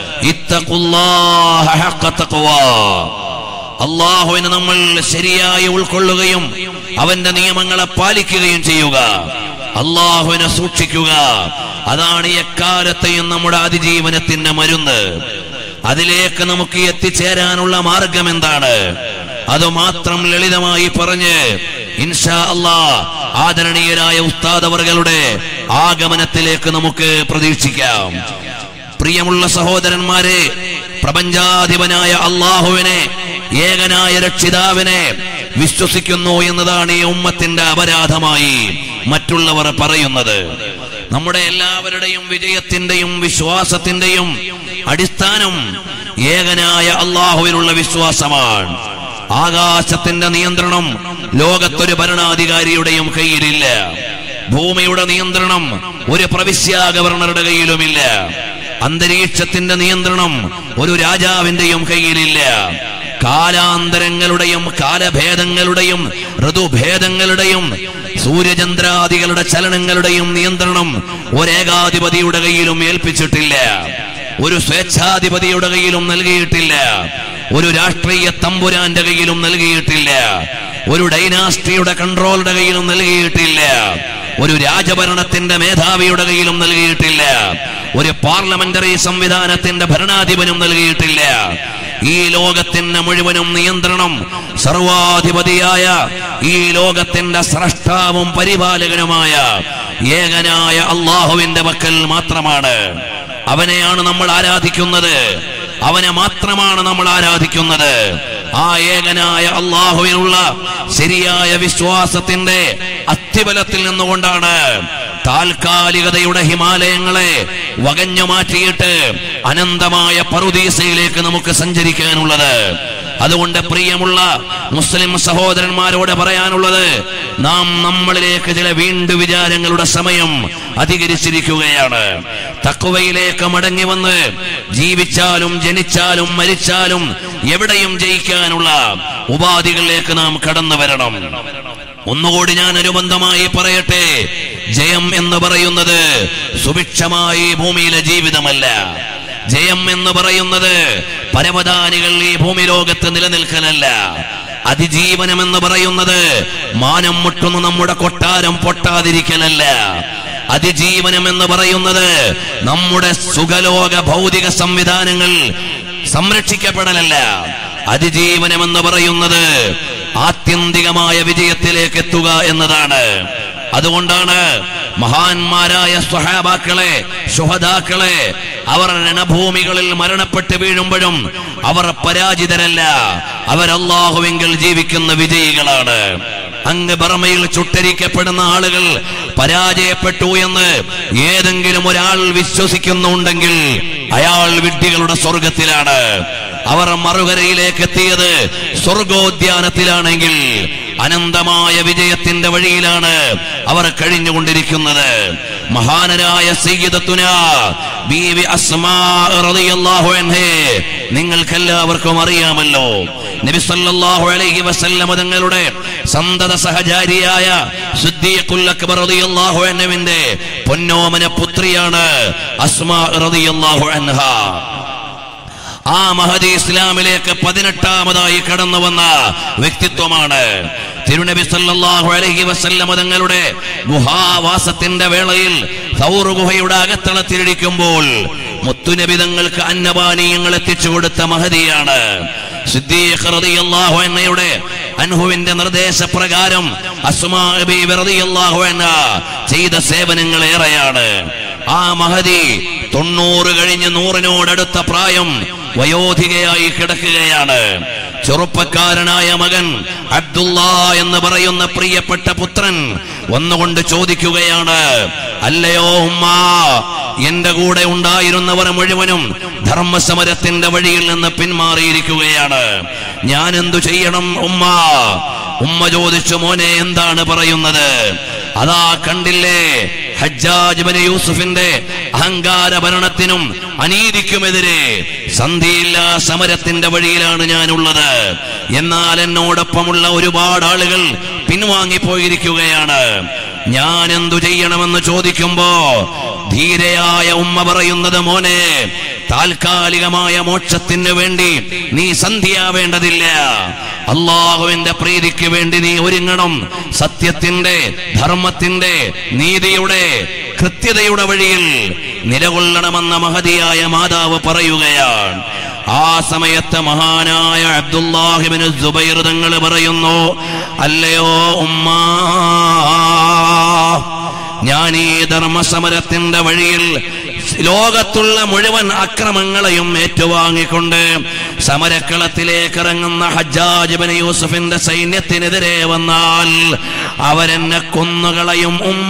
ഇത്തഖുല്ലാഹ ഹഖ തഖ്വാ. അള്ളാഹുവിനെ നമ്മൾ ശരിയായി ഉൾക്കൊള്ളുകയും അവന്റെ നിയമങ്ങളെ പാലിക്കുകയും ചെയ്യുക അള്ളാഹുവിനെ സൂക്ഷിക്കുക അതാണ് എക്കാലത്തെയും നമ്മുടെ അതിജീവനത്തിന്റെ മരുന്ന് അതിലേക്ക് നമുക്ക് എത്തിച്ചേരാനുള്ള മാർഗം എന്താണ് അത് മാത്രം ലളിതമായി പറഞ്ഞ് ഇൻഷാ അള്ളാ ആദരണീയരായ ഉസ്താദവറുകളുടെ ആഗമനത്തിലേക്ക് നമുക്ക് പ്രതീക്ഷിക്കാം പ്രിയമുള്ള സഹോദരന്മാരെ പ്രപഞ്ചാധിപനായ അള്ളാഹുവിനെ ഏകനായ രക്ഷിതാവിനെ വിശ്വസിക്കുന്നു എന്നതാണ് ഈ ഉമ്മത്തിന്റെ അപരാധമായി മറ്റുള്ളവർ പറയുന്നത് നമ്മുടെ എല്ലാവരുടെയും വിജയത്തിന്റെയും വിശ്വാസത്തിന്റെയും അടിസ്ഥാനം ഏകനായ അള്ളാഹുവിനുള്ള വിശ്വാസമാണ് ആകാശത്തിന്റെ നിയന്ത്രണം ലോകത്തൊരു ഭരണാധികാരിയുടെയും കയ്യിലില്ല ഭൂമിയുടെ നിയന്ത്രണം ഒരു പ്രവിശ്യാ ഗവർണറുടെ കയ്യിലുമില്ല അന്തരീക്ഷത്തിന്റെ നിയന്ത്രണം ഒരു രാജാവിന്റെയും കയ്യിലില്ല കാലാന്തരങ്ങളുടെയും കാലഭേദങ്ങളുടെയും ഋതുഭേദങ്ങളുടെയും സൂര്യചന്ദ്രാദികളുടെ ചലനങ്ങളുടെയും നിയന്ത്രണം ഒരേകാധിപതിയുടെ കയ്യിലും ഏൽപ്പിച്ചിട്ടില്ല ഒരു സ്വേച്ഛാധിപതിയുടെ കയ്യിലും നൽകിയിട്ടില്ല ഒരു രാഷ്ട്രീയ തമ്പുരാന്റെ കയ്യിലും നൽകിയിട്ടില്ല ഒരു ഡൈനാസ്റ്റിയുടെ കൺട്രോളുടെ കയ്യിലും നൽകിയിട്ടില്ല ഒരു രാജഭരണത്തിന്റെ മേധാവിയുടെ കയ്യിലും നൽകിയിട്ടില്ല ഒരു പാർലമെന്ററി സംവിധാനത്തിന്റെ ഭരണാധിപനും നൽകിയിട്ടില്ല ഈ ലോകത്തിന്റെ മുഴുവനും നിയന്ത്രണം സർവാധിപതിയായ ഈ ലോകത്തിന്റെ സ്രഷ്ടാവും പരിപാലകനുമായ ഏകനായ അള്ളാഹുവിന്റെ പക്കൽ മാത്രമാണ് അവനെയാണ് നമ്മൾ ആരാധിക്കുന്നത് അവനെ മാത്രമാണ് നമ്മൾ ആരാധിക്കുന്നത് ആ ഏകനായ അള്ളാഹുവിനുള്ള ശരിയായ വിശ്വാസത്തിന്റെ അത്യബലത്തിൽ നിന്നുകൊണ്ടാണ് താൽക്കാലികതയുടെ ഹിമാലയങ്ങളെ വകഞ്ഞു മാറ്റിയിട്ട് അനന്തമായ പറുദീസയിലേക്ക് നമുക്ക് സഞ്ചരിക്കാനുള്ളത് അതുകൊണ്ട് പ്രിയമുള്ള മുസ്ലിം സഹോദരന്മാരോട് പറയാനുള്ളത് നാം നമ്മളിലേക്ക് ചില വീണ്ടു വിചാരങ്ങളുടെ സമയം അധികരിച്ചിരിക്കുകയാണ് തക്കുവയിലേക്ക് മടങ്ങി വന്ന് ജീവിച്ചാലും ജനിച്ചാലും മരിച്ചാലും എവിടെയും ജയിക്കാനുള്ള ഉപാധികളിലേക്ക് നാം കടന്നു വരണം ഒന്നുകൂടി ഞാൻ അനുബന്ധമായി പറയട്ടെ ജയം എന്ന് പറയുന്നത് സുഭിക്ഷമായി ഭൂമിയിലെ ജീവിതമല്ല ജയം എന്ന് പറയുന്നത് പരവതാനികൾ ഈ ഭൂമി ലോകത്ത് നിലനിൽക്കലല്ല അതിജീവനം എന്ന് പറയുന്നത് മാനം മുട്ടുന്ന നമ്മുടെ കൊട്ടാരം പൊട്ടാതിരിക്കലല്ല അതിജീവനം എന്ന് പറയുന്നത് നമ്മുടെ സുഖലോക ഭൗതിക സംവിധാനങ്ങൾ സംരക്ഷിക്കപ്പെടലല്ല അതിജീവനം എന്ന് പറയുന്നത് ആത്യന്തികമായ വിജയത്തിലേക്ക് എത്തുക എന്നതാണ് അതുകൊണ്ടാണ് മഹാന്മാരായ സ്വഹാബാക്കളെ ശുഹദാക്കളെ അവർ രണഭൂമികളിൽ മരണപ്പെട്ട് വീഴുമ്പോഴും അവർ പരാജിതരല്ല അവർ അള്ളാഹുവെങ്കിൽ ജീവിക്കുന്ന വിജയികളാണ് അങ്ങ് ബർമയിൽ ചുട്ടരിക്കപ്പെടുന്ന ആളുകൾ പരാജയപ്പെട്ടു എന്ന് ഏതെങ്കിലും ഒരാൾ വിശ്വസിക്കുന്നുണ്ടെങ്കിൽ അയാൾ വിഡ്ഢികളുടെ സ്വർഗത്തിലാണ് അവർ മറുകരയിലേക്ക് എത്തിയത് സ്വർഗോദ്യാനത്തിലാണെങ്കിൽ അനന്തമായ വിജയത്തിന്റെ വഴിയിലാണ് അവർ കഴിഞ്ഞുകൊണ്ടിരിക്കുന്നത് മഹാനരായ സയ്യിദത്തുന ബീവി അസ്മാ റളിയല്ലാഹു അൻഹേ നിങ്ങൾക്കെല്ലാവർക്കും അറിയാമല്ലോ നബി സല്ലല്ലാഹു അലൈഹി വസല്ലം തങ്ങളുടെ സന്തത സഹചാരിയായ സിദ്ദീഖുൽ അക്ബർ റളിയല്ലാഹു അൻഹുവിന്റെ പൊന്നോമന പുത്രിയാണ് അസ്മാ റളിയല്ലാഹു അൻഹ ആ മഹദി ഇസ്ലാമിലേക്ക് പതിനെട്ടാമതായി കടന്നു വന്ന വ്യക്തിത്വമാണ് തിരുനബി സല്ലല്ലാഹു അലൈഹി വസല്ലം തങ്ങളുടെ ഗുഹാവാസത്തിന്റെ വേളയിൽ സൗർ ഗുഹയുടെ അകത്തളത്തിലിരിക്കുമ്പോൾ മുത്തുനബി തങ്ങൾക്ക് അന്നപാനീയങ്ങൾ എത്തിച്ചു കൊടുത്ത മഹദിയാണ് സിദ്ദീഖ് റളിയല്ലാഹു അൻഹയുടെ അൻഹുവിന്റെ നിർദ്ദേശപ്രകാരം അസ്മാ ബീവി റളിയല്ലാഹു അൻഹ ചെയ്ത സേവനങ്ങൾ ഏറെയാണ് ആ മഹദി തൊണ്ണൂറ് കഴിഞ്ഞ് നൂറിനോടടുത്ത പ്രായം വയോധികയായി കിടക്കുകയാണ് ചെറുപ്പക്കാരനായ മകൻ അബ്ദുള്ള എന്ന് പറയുന്ന പ്രിയപ്പെട്ട പുത്രൻ വന്നുകൊണ്ട് ചോദിക്കുകയാണ് അല്ലയോ ഉമ്മ എന്റെ കൂടെ ഉണ്ടായിരുന്നവർ മുഴുവനും ധർമ്മസമരത്തിന്റെ വഴിയിൽ നിന്ന് പിന്മാറിയിരിക്കുകയാണ് ഞാൻ എന്തു ചെയ്യണം ഉമ്മ ഉമ്മ ചോദിച്ചു മോനെ എന്താണ് പറയുന്നത് അതാ കണ്ടില്ലേ ഹജ്ജാജ് ബിൻ യൂസുഫിന്റെ അഹങ്കാര ഭരണത്തിനും അനീതിക്കുമെതിരെ സന്ധിയില്ല സമരത്തിന്റെ വഴിയിലാണ് ഞാനുള്ളത് എന്നാൽ എന്നോടൊപ്പമുള്ള ഒരുപാട് ആളുകൾ പിൻവാങ്ങിപ്പോയിരിക്കുകയാണ് ഞാൻ എന്തു ചെയ്യണമെന്ന് ചോദിക്കുമ്പോ ധീരയായ ഉമ്മ പറയുന്നത് മോനെ താൽക്കാലികമായ മോക്ഷത്തിന് വേണ്ടി നീ സന്ധിയാവേണ്ടതില്ല അള്ളാഹുവിന്റെ പ്രീതിക്ക് വേണ്ടി നീ ഒരുങ്ങണം സത്യത്തിന്റെ ധർമ്മത്തിന്റെ നീതിയുടെ കൃത്യതയുടെ വഴിയിൽ നിലകൊള്ളണമെന്ന മഹതിയായ മാതാവ് പറയുകയാണ് ആ സമയത്ത് മഹാനായ അബ്ദുല്ലാഹിബിന് സുബൈർ തങ്ങൾ പറയുന്നു അല്ലയോ ഉമ്മ ഞാൻ ഈ ധർമ്മസമരത്തിന്റെ വഴിയിൽ ലോകത്തുള്ള മുഴുവൻ അക്രമങ്ങളെയും ഏറ്റുവാങ്ങിക്കൊണ്ട് സമരക്കളത്തിലേക്ക് ഇറങ്ങുന്ന ഹജ്ജാജിബിന് യൂസുഫിന്റെ സൈന്യത്തിനെതിരെ വന്നാൽ അവരെന്നെ കൊന്നുകളയും ഉമ്മ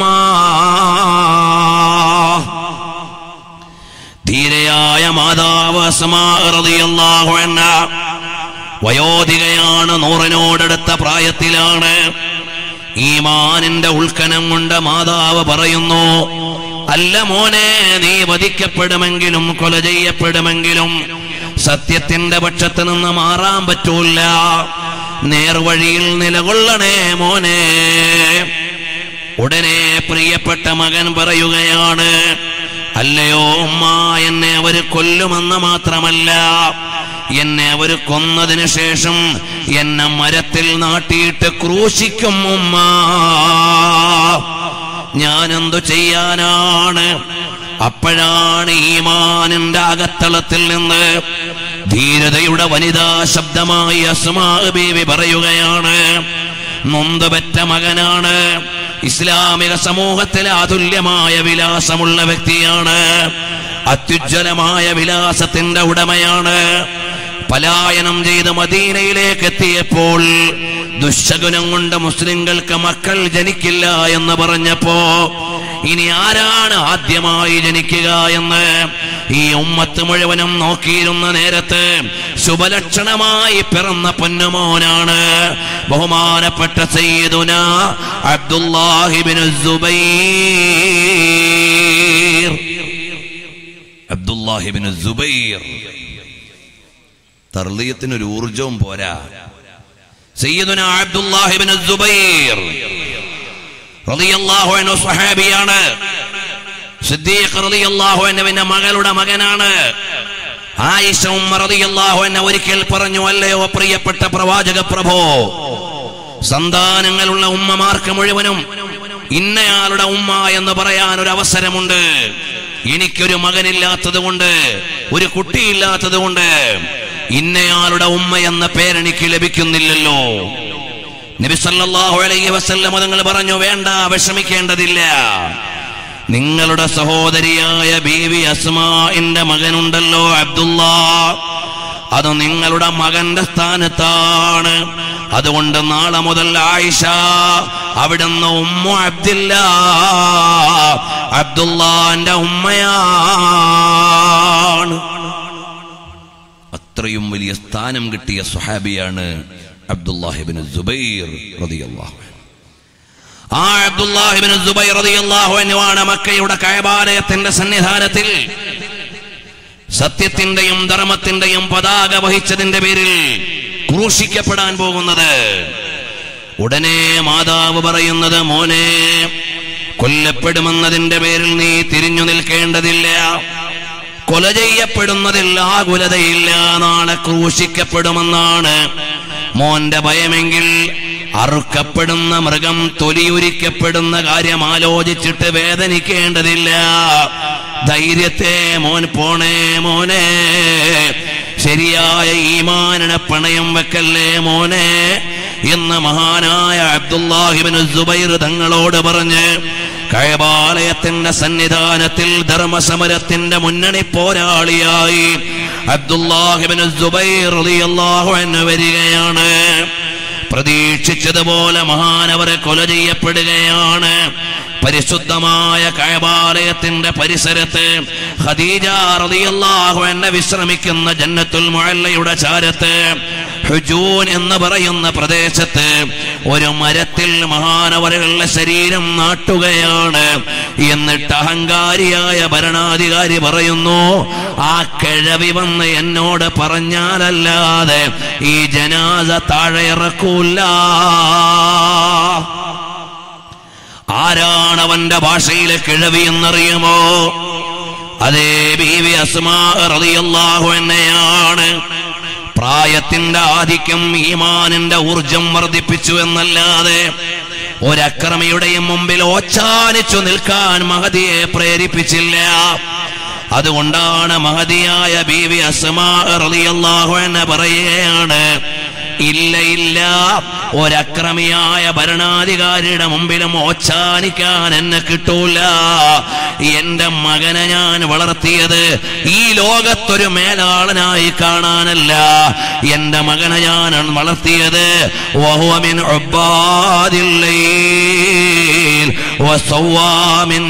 ധീരയായ മാതാവ് അസ്മാ റളിയല്ലാഹു അൻഹ വയോധികയാണ് നൂറിനോടടുത്ത പ്രായത്തിലാണ് ഈമാനിന്റെ ഉൾക്കനം കൊണ്ട് മാതാവ് പറയുന്നു അല്ല മോനെ നീ വധിക്കപ്പെടുമെങ്കിലും കൊല ചെയ്യപ്പെടുമെങ്കിലും സത്യത്തിന്റെ പക്ഷത്ത് നിന്ന് മാറാൻ പറ്റൂല നേർവഴിയിൽ നിലകൊള്ളണേ മോനെ ഉടനെ പ്രിയപ്പെട്ട മകൻ പറയുകയാണ് അല്ലയോ ഉമ്മ എന്നെ അവര് കൊല്ലുമെന്ന് മാത്രമല്ല എന്നെ അവര് കൊന്നതിന് ശേഷം എന്നെ മരത്തിൽ നാട്ടിയിട്ട് ക്രൂശിക്കും ഉമ്മ ഞാൻ എന്തു ചെയ്യാനാണ് അപ്പോഴാണ് ഈമാനിന്റെ അകത്തളത്തിൽ നിന്ന് ധീരതയുടെ വനിതാ ശബ്ദമായി അസ്മാ ബീവി പറയുകയാണ് നൊന്തുപെറ്റ മകനാണ് ഇസ്ലാമിക സമൂഹത്തിലെ അതുല്യമായ വിലാസമുള്ള വ്യക്തിയാണ് അത്യുജ്വലമായ വിലാസത്തിന്റെ ഉടമയാണ് പലായനം ചെയ്ത് മദീനയിലേക്ക് എത്തിയപ്പോൾ ദുശകുനം കൊണ്ട് മുസ്ലിങ്ങൾക്ക് മക്കൾ ജനിക്കില്ല എന്ന് പറഞ്ഞപ്പോ ഇനി ആരാണ് ആദ്യമായി ജനിക്കുക എന്ന് ഈ ഉമ്മത്ത് മുഴുവനും നോക്കിയിരുന്ന നേരത്ത് ശുഭലക്ഷണമായി പിറന്ന പൊന്നുമോനാണ് ബഹുമാനപ്പെട്ട സയ്യിദുന അബ്ദുല്ലാഹിബിൻ സുബൈർ അബ്ദുല്ലാഹിബിൻ സുബൈർ തർലീയത്തിനൊരു ഊർജവും പോരാ സയ്യിദുന അബ്ദുല്ലാഹിബിൻ സുബൈർ റളിയല്ലാഹു അൻഹു സ്വഹാബിയാണ് സിദ്ദീഖ് റളിയല്ലാഹു അൻഹുവിന്റെ മകളുടെ മകനാണ് ആയിഷ ഉമ്മ റളിയല്ലാഹു അൻഹ ഒരിക്കൽ പറഞ്ഞു അല്ലയോ പ്രിയപ്പെട്ട പ്രവാചക പ്രഭോ സന്താനങ്ങളുള്ള ഉമ്മമാർക്ക് മുഴുവനും ഇന്നയാളുടെ ഉമ്മ എന്ന് പറയാൻ ഒരു അവസരമുണ്ട് എനിക്കൊരു മകനില്ലാത്തത് കൊണ്ട് ഒരു കുട്ടിയില്ലാത്തത് കൊണ്ട് ഇന്നയാളുടെ ഉമ്മ എന്ന പേരെനിക്ക് ലഭിക്കുന്നില്ലല്ലോ നബി സല്ലല്ലാഹു അലൈഹി വസല്ലം തങ്ങൾ പറഞ്ഞു വേണ്ട വിഷമിക്കേണ്ടതില്ല നിങ്ങളുടെ സഹോദരിയായ ബീവി അസ്മാന്റെ മകനുണ്ടല്ലോ അബ്ദുള്ള അത് നിങ്ങളുടെ മകന്റെ സ്ഥാനത്താണ് അതുകൊണ്ട് നാളെ മുതൽ ആയിഷ അവിടുന്ന് ഉമ്മ അബ്ദില്ല അബ്ദുല്ലാന്റെ ഉമ്മയാണ് അത്രയും വലിയ സ്ഥാനം കിട്ടിയ സുഹാബിയാണ് അബ്ദുല്ലാഹിബിൻ സുബൈർ റളിയല്ലാഹു അൻഹു. ആ അബ്ദുല്ലാഹിബിൻ സുബൈർ റളിയല്ലാഹു അൻഹുവാണ് മക്കയുടെ കയബാലയത്തിന്റെ സന്നിധാനത്തിൽ സത്യത്തിന്റെയും ധർമ്മത്തിന്റെയും പതാക വഹിച്ചതിന്റെ പേരിൽ ക്രൂശിക്കപ്പെടാൻ പോകുന്നത് ഉടനെ മാതാവ് പറയുന്നത് മോനെ കൊല്ലപ്പെടുമെന്നതിന്റെ പേരിൽ നീ തിരിഞ്ഞു നിൽക്കേണ്ടതില്ല കൊല ചെയ്യപ്പെടുന്നതിൽ ആകുലതയില്ല നാളെ ക്രൂശിക്കപ്പെടുമെന്നാണ് മോന്റെ ഭയമെങ്കിൽ അറുക്കപ്പെടുന്ന മൃഗം തൊലിയുരിക്കപ്പെടുന്ന കാര്യം ആലോചിച്ചിട്ട് വേദനിക്കേണ്ടതില്ല ധൈര്യത്തെ മോൻ പോണേ മോനെ ശരിയായ ഈമാനിനെ പണയം വെക്കല്ലേ മോനെ എന്ന് മഹാനായ അബ്ദുല്ലാഹിബിന് സുബൈർ തങ്ങളോട് പറഞ്ഞ് കഴബാലയത്തിന്റെ സന്നിധാനത്തിൽ ധർമ്മസമരത്തിന്റെ മുന്നണി പോരാളിയായി അബ്ദുല്ലാഹിബിന് സുബൈർ റളിയല്ലാഹു അൻഹു വരികയാണ് പ്രതീക്ഷിച്ചതുപോലെ മഹാനവരെ കൊല ചെയ്യപ്പെടുകയാണ് പരിശുദ്ധമായ കഴബാലയത്തിന്റെ പരിസരത്ത് ഖദീജ റളിയല്ലാഹു അൻഹ വിശ്രമിക്കുന്ന ജന്നത്തുൽ മുഅല്ലയുടെ ചാരത്ത് ഹുജൂൻ എന്ന് പറയുന്ന പ്രദേശത്ത് ഒരു മരത്തിൽ മഹാനവറുകളുടെ ശരീരം നാട്ടുകയാണ് എന്നിട്ട് അഹങ്കാരിയായ ഭരണാധികാരി പറയുന്നു ആ കിഴവി വന്ന് എന്നോട് പറഞ്ഞാലല്ലാതെ ഈ ജനാസ താഴെ ഇറക്കൂല ആരാണ് അവന്റെ ഭാഷയിലെ കിഴവി എന്നറിയുമോ അതേ ബീവി അസ്മാ റളിയല്ലാഹു അൻഹയാണ് പ്രായത്തിന്റെ ആധിക്യം ഈമാനിന്റെ ഊർജം വർദ്ധിപ്പിച്ചു എന്നല്ലാതെ ഒരക്രമിയുടെയും മുമ്പിൽ ഓച്ചാനിച്ചു നിൽക്കാൻ മഹതിയെ പ്രേരിപ്പിച്ചില്ല അതുകൊണ്ടാണ് മഹതിയായ ബീവി അസ്മാ റളിയല്ലാഹു അൻഹ പറയുകയാണ് ഇല്ല ഇല്ല ഒരക്രമിയായ ഭരണാധികാരിയുടെ മുമ്പിലും ഓച്ചാനിക്കാൻ എന്നെ കിട്ടൂല എന്റെ മകനെ ഞാൻ വളർത്തിയത് ഈ ലോകത്തൊരു മേലാളനായി കാണാനല്ല എന്റെ മകനെ ഞാൻ വളർത്തിയത് വഹുവമിൻ ഉബ്ബാദില്ലൈൽ വസവ്വാമിൻ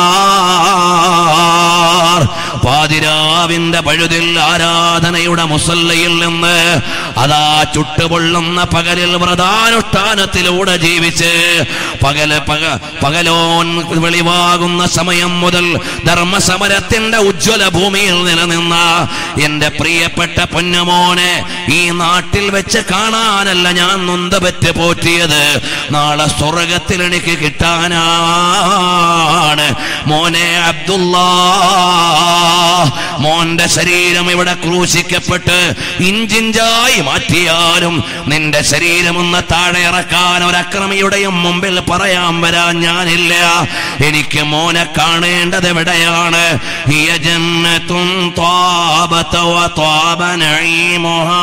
നഹാർ പാതിരാവിന്റെ പഴുതിൽ ആരാധനയുടെ മുസല്ലയിൽ നിന്ന് അതാ ചുട്ടുപൊള്ളുന്ന പകലിൽ വ്രതാനുഷ്ഠാനത്തിലൂടെ ജീവിച്ച് പകല് പക പകലോൻ വെളിവാകുന്ന സമയം മുതൽ ധർമ്മസമരത്തിന്റെ ഉജ്ജ്വല ഭൂമിയിൽ നിലനിന്ന എന്റെ പ്രിയപ്പെട്ട പൊന്നുമോനെ ഈ നാട്ടിൽ വെച്ച് കാണാനല്ല ഞാൻ നൊന്തപറ്റ് പോറ്റിയത് നാളെ സ്വർഗത്തിൽ എനിക്ക് കിട്ടാനാണ് മോനെ അബ്ദുള്ള മോന്റെ ശരീരം ഇവിടെ ക്രൂശിക്കപ്പെട്ട് ഇഞ്ചിഞ്ചായി മാറ്റിയാലും നിന്റെ ശരീരമൊന്ന് താഴെ ഇറക്കാൻ ഒരക്രമിയുടെയും മുമ്പിൽ പറയാൻ വരാൻ ഞാനില്ല എനിക്ക് മോനെ കാണേണ്ടത് എവിടെയാണ് ഹിയ ജന്നത്തുൻ ത്വാബത വത്വാബ നഈമുഹാ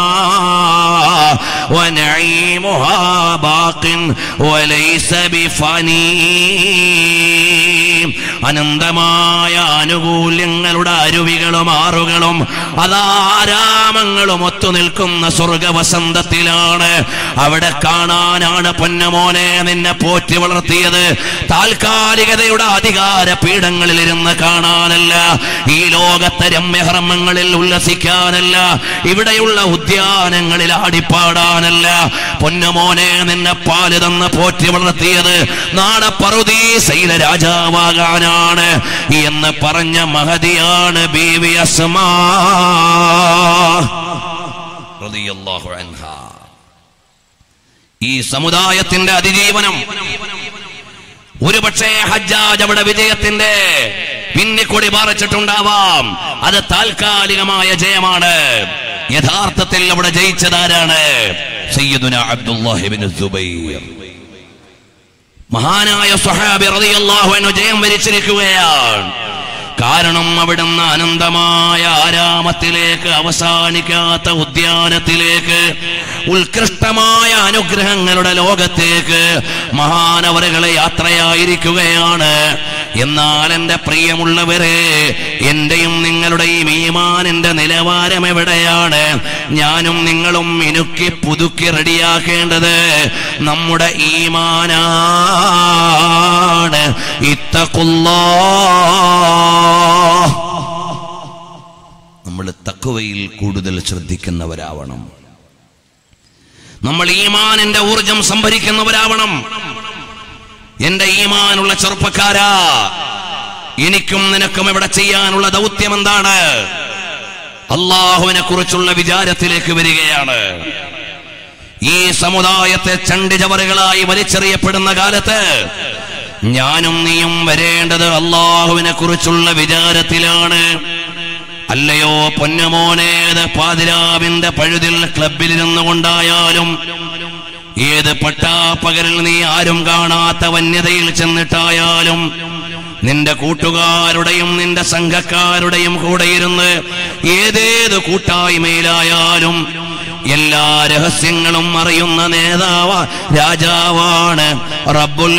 വനഈമുഹാ ബാഖിൻ വലൈസ ബിഫനീ അനന്തമായ ആനുകൂല്യങ്ങളുടെ അരുവികളും ആറുകളും അതാരാമങ്ങളും ഒത്തു നിൽക്കുന്ന സ്വർഗവസന്തത്തിലാണ് അവിടെ കാണാനാണ് പൊന്നമോനെ നിന്നെ പോറ്റി വളർത്തിയത് താൽക്കാലികതയുടെ അധികാര പീഠങ്ങളിൽ ഇരുന്ന് കാണാനല്ല ഈ ലോകത്തെ രമ്യഹർമ്മങ്ങളിൽ ഉല്ലസിക്കാനല്ല ഇവിടെയുള്ള ഉദ്യാനങ്ങളിൽ ആടിപ്പാടാനല്ല പൊന്നമോനെ നിന്നെ പാല് തന്ന് പോറ്റി വളർത്തിയത് നാളെ പറുദീസയിലെ രാജാവാകാനാണ് എന്ന് പറഞ്ഞ മഹതിയാണ് ബീവി അസ്മാ റളിയല്ലാഹു അൻഹാ ഈ സമുദായത്തിന്റെ അതിജീവനം ഒരുപക്ഷെ ഹജ്ജാജ് അവിടെ വിജയത്തിന്റെ പിന്നിക്കൊടി പാറിച്ചിട്ടുണ്ടാവാം അത് താൽക്കാലികമായ ജയമാണ് യഥാർത്ഥത്തിൽ അവിടെ ജയിച്ചതാരാണ് സയ്യിദുന അബ്ദുല്ലാഹിബിൻ സുബൈർ മഹാനായ സ്വഹാബി റളിയല്ലാഹു അൻഹു ജയം വരിച്ചിരിക്കുകയാണ് കാരണം അവിടുന്ന് അനന്തമായ ആരാമത്തിലേക്ക് അവസാനിക്കാത്ത ഉദ്യാനത്തിലേക്ക് ഉത്കൃഷ്ടമായ അനുഗ്രഹങ്ങളുടെ ലോകത്തേക്ക് മഹാനവറുകളെ യാത്രയായിരിക്കുകയാണ് എന്നാൽ എൻ്റെ പ്രിയമുള്ളവരെ എന്റെയും നിങ്ങളുടെയും ഈമാനിന്റെ നിലവാരം എവിടെയാണ് ഞാനും നിങ്ങളും മിനുക്കി പുതുക്കി റെഡിയാക്കേണ്ടത് നമ്മുടെ ഈമാനാണ് ഇത്തക്കുള്ളോ നമ്മൾ തക്കുവയിൽ കൂടുതൽ ശ്രദ്ധിക്കുന്നവരാവണം നമ്മൾ ഈമാനിന്റെ ഊർജം സംഭരിക്കുന്നവരാവണം എന്റെ ഈമാനുള്ള ചെറുപ്പക്കാരാ എനിക്കും നിനക്കും ഇവിടെ ചെയ്യാനുള്ള ദൗത്യം എന്താണ് അള്ളാഹുവിനെ കുറിച്ചുള്ള വിചാരത്തിലേക്ക് വരികയാണ് ഈ സമുദായത്തെ ചണ്ടിചവറുകളായി വലിച്ചെറിയപ്പെടുന്ന കാലത്ത് ഞാനും നീയും വരേണ്ടത് അള്ളാഹുവിനെ കുറിച്ചുള്ള വിചാരത്തിലാണ് അല്ലയോ പൊന്നമോനേത് പാതിരാവിന്റെ പഴുതിൽ ക്ലബിലിരുന്നു കൊണ്ടായാലും ഏത് പട്ടാപ്പകലിൽ നീ ആരും കാണാത്ത വന്യതയിൽ ചെന്നിട്ടായാലും നിന്റെ കൂട്ടുകാരുടെയും നിന്റെ സംഘക്കാരുടെയും കൂടെ ഇരുന്ന് ഏതേത് കൂട്ടായ്മയിലായാലും എല്ലാ രഹസ്യങ്ങളും അറിയുന്ന നേതാവ രാജാവാണ് റബ്ബുൽ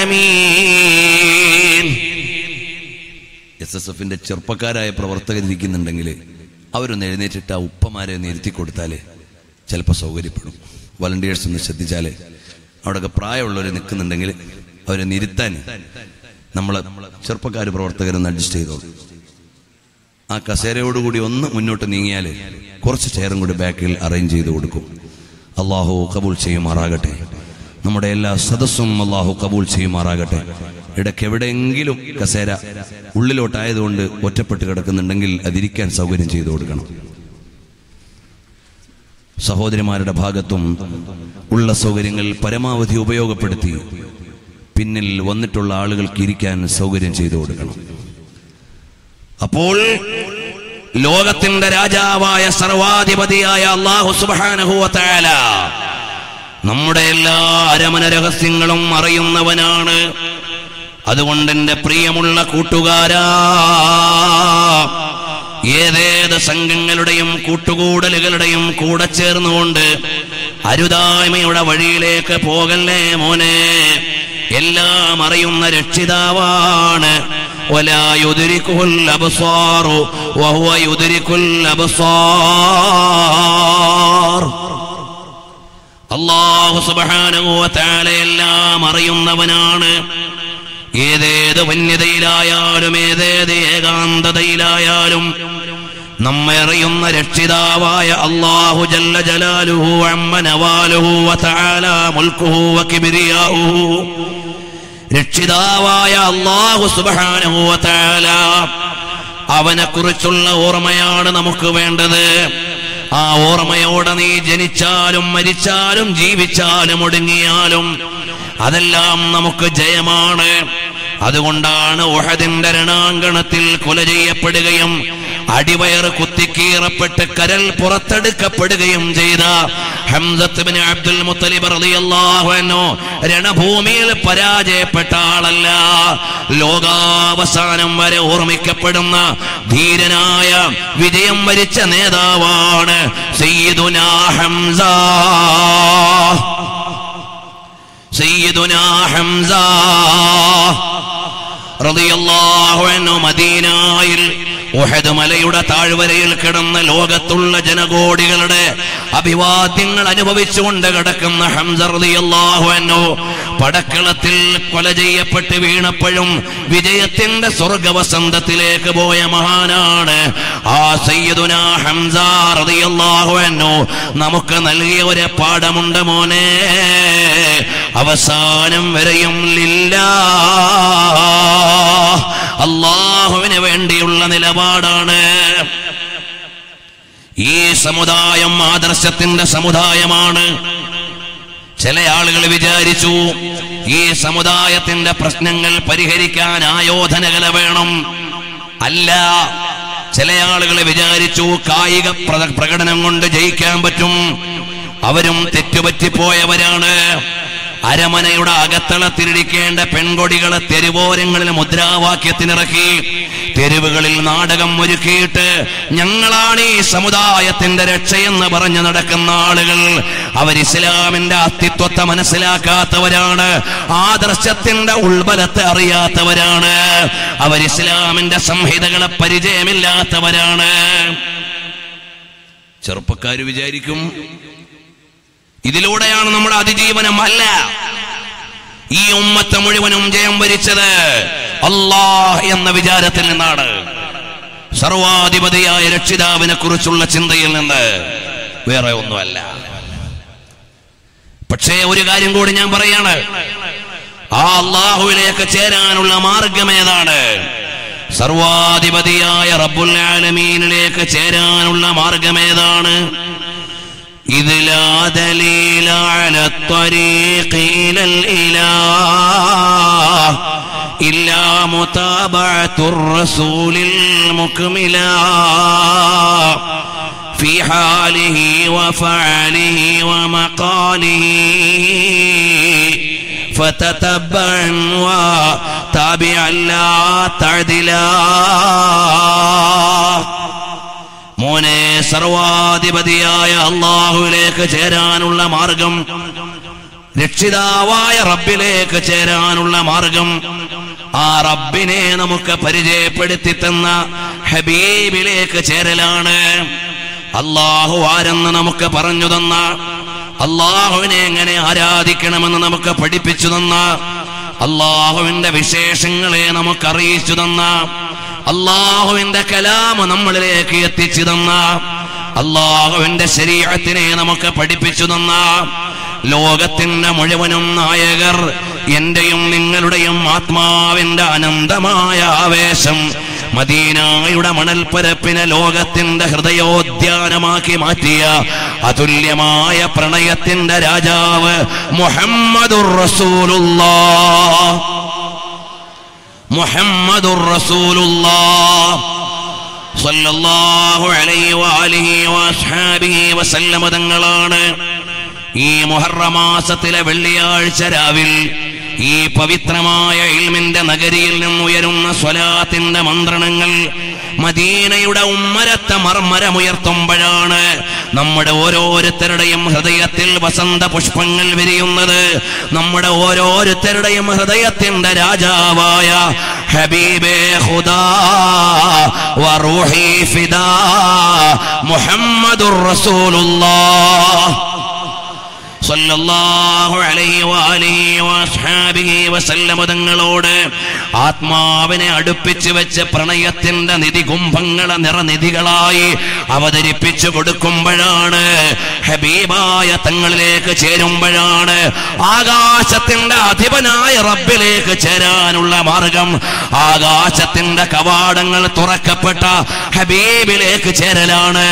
ആലമീൻ എസ് എസ് എഫിന്റെ ചെറുപ്പക്കാരായ പ്രവർത്തകരിരിക്കുന്നുണ്ടെങ്കിൽ അവരൊന്ന് എഴുന്നേറ്റിട്ട് ആ ഉപ്പമാരെ ഒന്ന് ഇരുത്തി കൊടുത്താൽ ചിലപ്പോൾ സൗകര്യപ്പെടും വളണ്ടിയേഴ്സ് ഒന്ന് ശ്രദ്ധിച്ചാൽ അവിടെയൊക്കെ പ്രായമുള്ളവർ നിൽക്കുന്നുണ്ടെങ്കിൽ അവരെ നിരുത്താൻ നമ്മൾ ചെറുപ്പക്കാർ പ്രവർത്തകരൊന്ന് അഡ്ജസ്റ്റ് ചെയ്തോളൂ ആ കസേരയോടുകൂടി ഒന്ന് മുന്നോട്ട് നീങ്ങിയാൽ കുറച്ച് ചെയറും കൂടി ബാക്കിൽ അറേഞ്ച് ചെയ്ത് കൊടുക്കും അള്ളാഹു കബൂൽ ചെയ്യുമാറാകട്ടെ നമ്മുടെ എല്ലാ സദസ്സും അള്ളാഹു കബൂൽ ചെയ്യുമാറാകട്ടെ ഇടയ്ക്ക് എവിടെയെങ്കിലും കസേര ഉള്ളിലോട്ടായതുകൊണ്ട് ഒറ്റപ്പെട്ട് കിടക്കുന്നുണ്ടെങ്കിൽ അതിരിക്കാൻ സൗകര്യം ചെയ്തു കൊടുക്കണം സഹോദരിമാരുടെ ഭാഗത്തും ഉള്ള സൗകര്യങ്ങൾ പരമാവധി ഉപയോഗപ്പെടുത്തി പിന്നിൽ വന്നിട്ടുള്ള ആളുകൾക്ക് ഇരിക്കാൻ സൗകര്യം ചെയ്തു കൊടുക്കണം അപ്പോൾ ലോകത്തിന്റെ രാജാവായ സർവാധിപതിയായ അള്ളാഹു സുബാനഹുവല നമ്മുടെ എല്ലാ അരമന രഹസ്യങ്ങളും അറിയുന്നവനാണ് അതുകൊണ്ട് എന്റെ പ്രിയമുള്ള കൂട്ടുകാരാ ഏതേത് സംഘങ്ങളുടെയും കൂട്ടുകൂടലുകളുടെയും കൂടെ ചേർന്നുകൊണ്ട് അരുതായ്മയുടെ വഴിയിലേക്ക് പോകല്ലേ മോനെ എല്ലാം അറിയുന്ന രക്ഷിതാവാണ് ولا يدركه الأبصار وهو يدرك الأبصار അള്ളാഹു സുബാനുവത്താല എല്ലാം അറിയുന്നവനാണ് ഏതേത് വന്യതയിലായാലും ഏതേത് ഏകാന്തതയിലായാലും നമ്മെ അറിയുന്ന രക്ഷിതാവായ അള്ളാഹു ജല്ല ജലാലുഹു അമ്മ നവാലുഹു വതആല മുൽക്കുഹു വകിബ്രിയാഹു രക്ഷിതാവായ അള്ളാഹു സുബ്ഹാനഹു വതആല അവനെ കുറിച്ചുള്ള ഓർമ്മയാണ് നമുക്ക് വേണ്ടത് ആ ഓർമ്മയോടെ നീ ജനിച്ചാലും മരിച്ചാലും ജീവിച്ചാലും ഒടുങ്ങിയാലും അതെല്ലാം നമുക്ക് ജയമാണ് അതുകൊണ്ടാണ് ഉഹദിന്റെ രണാങ്കണത്തിൽ കൊല ചെയ്യപ്പെടുകയും അടിവയറ് കുത്തിക്കീറപ്പെട്ട് കരൽ പുറത്തെടുക്കപ്പെടുകയും ചെയ്ത ഹംസത്തുബിന് അബ്ദുൽ മുത്തലിബ് റളിയല്ലാഹു അൻഹു രണഭൂമിയിൽ പരാജയപ്പെട്ട ആളല്ല ലോകാവസാനം വരെ ഓർമ്മിക്കപ്പെടുന്ന ധീരനായ വിജയം വരിച്ച നേതാവാണ് സയ്യിദുനാ ഹംസ സയ്യിദുനാ ഹംസ റളിയല്ലാഹു അൻഹു മദീനയിൽ ഉഹദ് മലയുടെ താഴ്വരയിൽ കിടന്ന ലോകത്തുള്ള ജനകോടികളുടെ അഭിവാദ്യങ്ങൾ അനുഭവിച്ചുകൊണ്ട് കിടക്കുന്ന ഹംസ റളിയല്ലാഹു അൻഹു പടക്കളത്തിൽ കൊല ചെയ്യപ്പെട്ട് വീണപ്പോഴും വിജയത്തിന്റെ സ്വർഗവസന്തത്തിലേക്ക് പോയ മഹാനാണ് ആ സയ്യിദുന ഹംസ റളിയല്ലാഹു അൻഹു നമുക്ക് നൽകിയ ഒരു പാഠമുണ്ട് മോനെ അവസാനം വരെയും ലില്ലാ അള്ളാഹുവിന് വേണ്ടിയുള്ള നിലപാടാണ് ഈ സമുദായം ആദർശത്തിന്റെ സമുദായമാണ് ചില ആളുകൾ വിചാരിച്ചു ഈ സമുദായത്തിന്റെ പ്രശ്നങ്ങൾ പരിഹരിക്കാൻ ആയോധനകല വേണം അല്ല ചില ആളുകൾ വിചാരിച്ചു കായിക പ്ര- പ്രകടനം കൊണ്ട് ജയിക്കാൻ പറ്റും അവരും തെറ്റുപറ്റിപ്പോയവരാണ് അരമനയുടെ അകത്തളത്തിലിരിക്കേണ്ട പെൺകൊടികളെ തെരുവോരങ്ങളിൽ മുദ്രാവാക്യത്തിനിറക്കി തെരുവുകളിൽ നാടകം ഒരുക്കിയിട്ട് ഞങ്ങളാണ് ഈ സമുദായത്തിന്റെ രക്ഷയെന്ന് പറഞ്ഞു നടക്കുന്ന ആളുകൾ അവർ ഇസ്ലാമിന്റെ അസ്തിത്വത്തെ മനസ്സിലാക്കാത്തവരാണ് ആദർശത്തിന്റെ ഉൾബലത്തെ അറിയാത്തവരാണ് അവർ ഇസ്ലാമിന്റെ സംഹിതകളെ പരിചയമില്ലാത്തവരാണ് ചെറുപ്പക്കാർ വിചാരിക്കും ഇതിലൂടെയാണ് നമ്മുടെ അതിജീവനം അല്ല ഈ ഉമ്മത്തെ മുഴുവനും ജയം വരിച്ചത് അല്ലാഹ് എന്ന വിചാരത്തിൽ നിന്നാണ് സർവാധിപതിയായ രക്ഷിതാവിനെ കുറിച്ചുള്ള ചിന്തയിൽ നിന്ന് വേറെ ഒന്നുമല്ല പക്ഷേ ഒരു കാര്യം കൂടി ഞാൻ പറയാണ് ആ അള്ളാഹുവിലേക്ക് ചേരാനുള്ള മാർഗം ഏതാണ് സർവാധിപതിയായ റബ്ബുൽ ആലമീനിലേക്ക് ചേരാനുള്ള മാർഗം ഏതാണ് إذ لا دليل على الطريق إلى الإله إلا متابعة الرسول المكملا في حاله وفعله ومقاله فتتبعا وتابعا لا تعدلا മോനെ സർവാധിപതിയായ അള്ളാഹുവിലേക്ക് ചേരാനുള്ള മാർഗം രക്ഷിതാവായ റബ്ബിലേക്ക് ചേരാനുള്ള മാർഗം ആ റബ്ബിനെ നമുക്ക് പരിചയപ്പെടുത്തി തന്ന ഹബീബിലേക്ക് ചേരലാണ് അള്ളാഹു ആരെന്ന് നമുക്ക് പറഞ്ഞു തന്ന അള്ളാഹുവിനെ എങ്ങനെ ആരാധിക്കണമെന്ന് നമുക്ക് പഠിപ്പിച്ചു തന്ന അള്ളാഹുവിന്റെ വിശേഷങ്ങളെ നമുക്ക് അറിയിച്ചു തന്ന അള്ളാഹുവിന്റെ കലാമ നമ്മളിലേക്ക് എത്തിച്ചു തന്ന അള്ളാഹുവിന്റെ ശരീരത്തിനെ നമുക്ക് പഠിപ്പിച്ചു തന്ന ലോകത്തിന്റെ മുഴുവനും നായകർ എന്റെയും നിങ്ങളുടെയും ആത്മാവിന്റെ അനന്തമായ ആവേശം മദീനായുടെ മണൽപ്പരപ്പിനെ ലോകത്തിന്റെ ഹൃദയോദ്യാനമാക്കി മാറ്റിയ അതുല്യമായ പ്രണയത്തിന്റെ രാജാവ് മുഹമ്മദുർ റസൂലുള്ളാഹ് മുഹമ്മദുർ റസൂലുള്ളാഹ് സല്ലല്ലാഹു അലൈഹി വആലിഹി വഅസ്ഹാബിഹി വസല്ലമ തങ്ങളാണ് ഈ മുഹറമാസത്തിലെ വെള്ളിയാഴ്ച രാവിൽ ഈ പവിത്രമായ ഇൽമിന്റെ നഗരിയിൽ നിന്നുയരുന്ന സ്വലാത്തിന്റെ മന്ത്രണങ്ങൾ മദീനയുടെ ഉമ്മരത്തെ മർമ്മരമുയർത്തുമ്പോഴാണ് നമ്മുടെ ഓരോരുത്തരുടെയും ഹൃദയത്തിൽ വസന്ത പുഷ്പങ്ങൾ വിരിയുന്നത് നമ്മുടെ ഓരോരുത്തരുടെയും ഹൃദയത്തിന്റെ രാജാവായ ഹബീബേ ഖുദാ വറൂഹി ഫിദാ മുഹമ്മദുർ റസൂലുള്ളാഹ് സല്ലല്ലാഹു അലൈഹി വആലിഹി വഅസ്ഹാബിഹി വസല്ലമ തങ്ങളോട് ആത്മാവിനെ അടുപ്പിച്ച് വെച്ച് പ്രണയത്തിന്റെ നിധികുംഭങ്ങളെ നിറനിധികളായി അവതരിപ്പിച്ചു കൊടുക്കുമ്പോഴാണ് ഹബീബായ തങ്ങളിലേക്ക് ചേരുമ്പോഴാണ് ആകാശത്തിന്റെ അധിപനായ റബ്ബിലേക്ക് ചേരാനുള്ള മാർഗം ആകാശത്തിന്റെ കവാടങ്ങൾ തുറക്കപ്പെട്ട ഹബീബിലേക്ക് ചേരലാണ്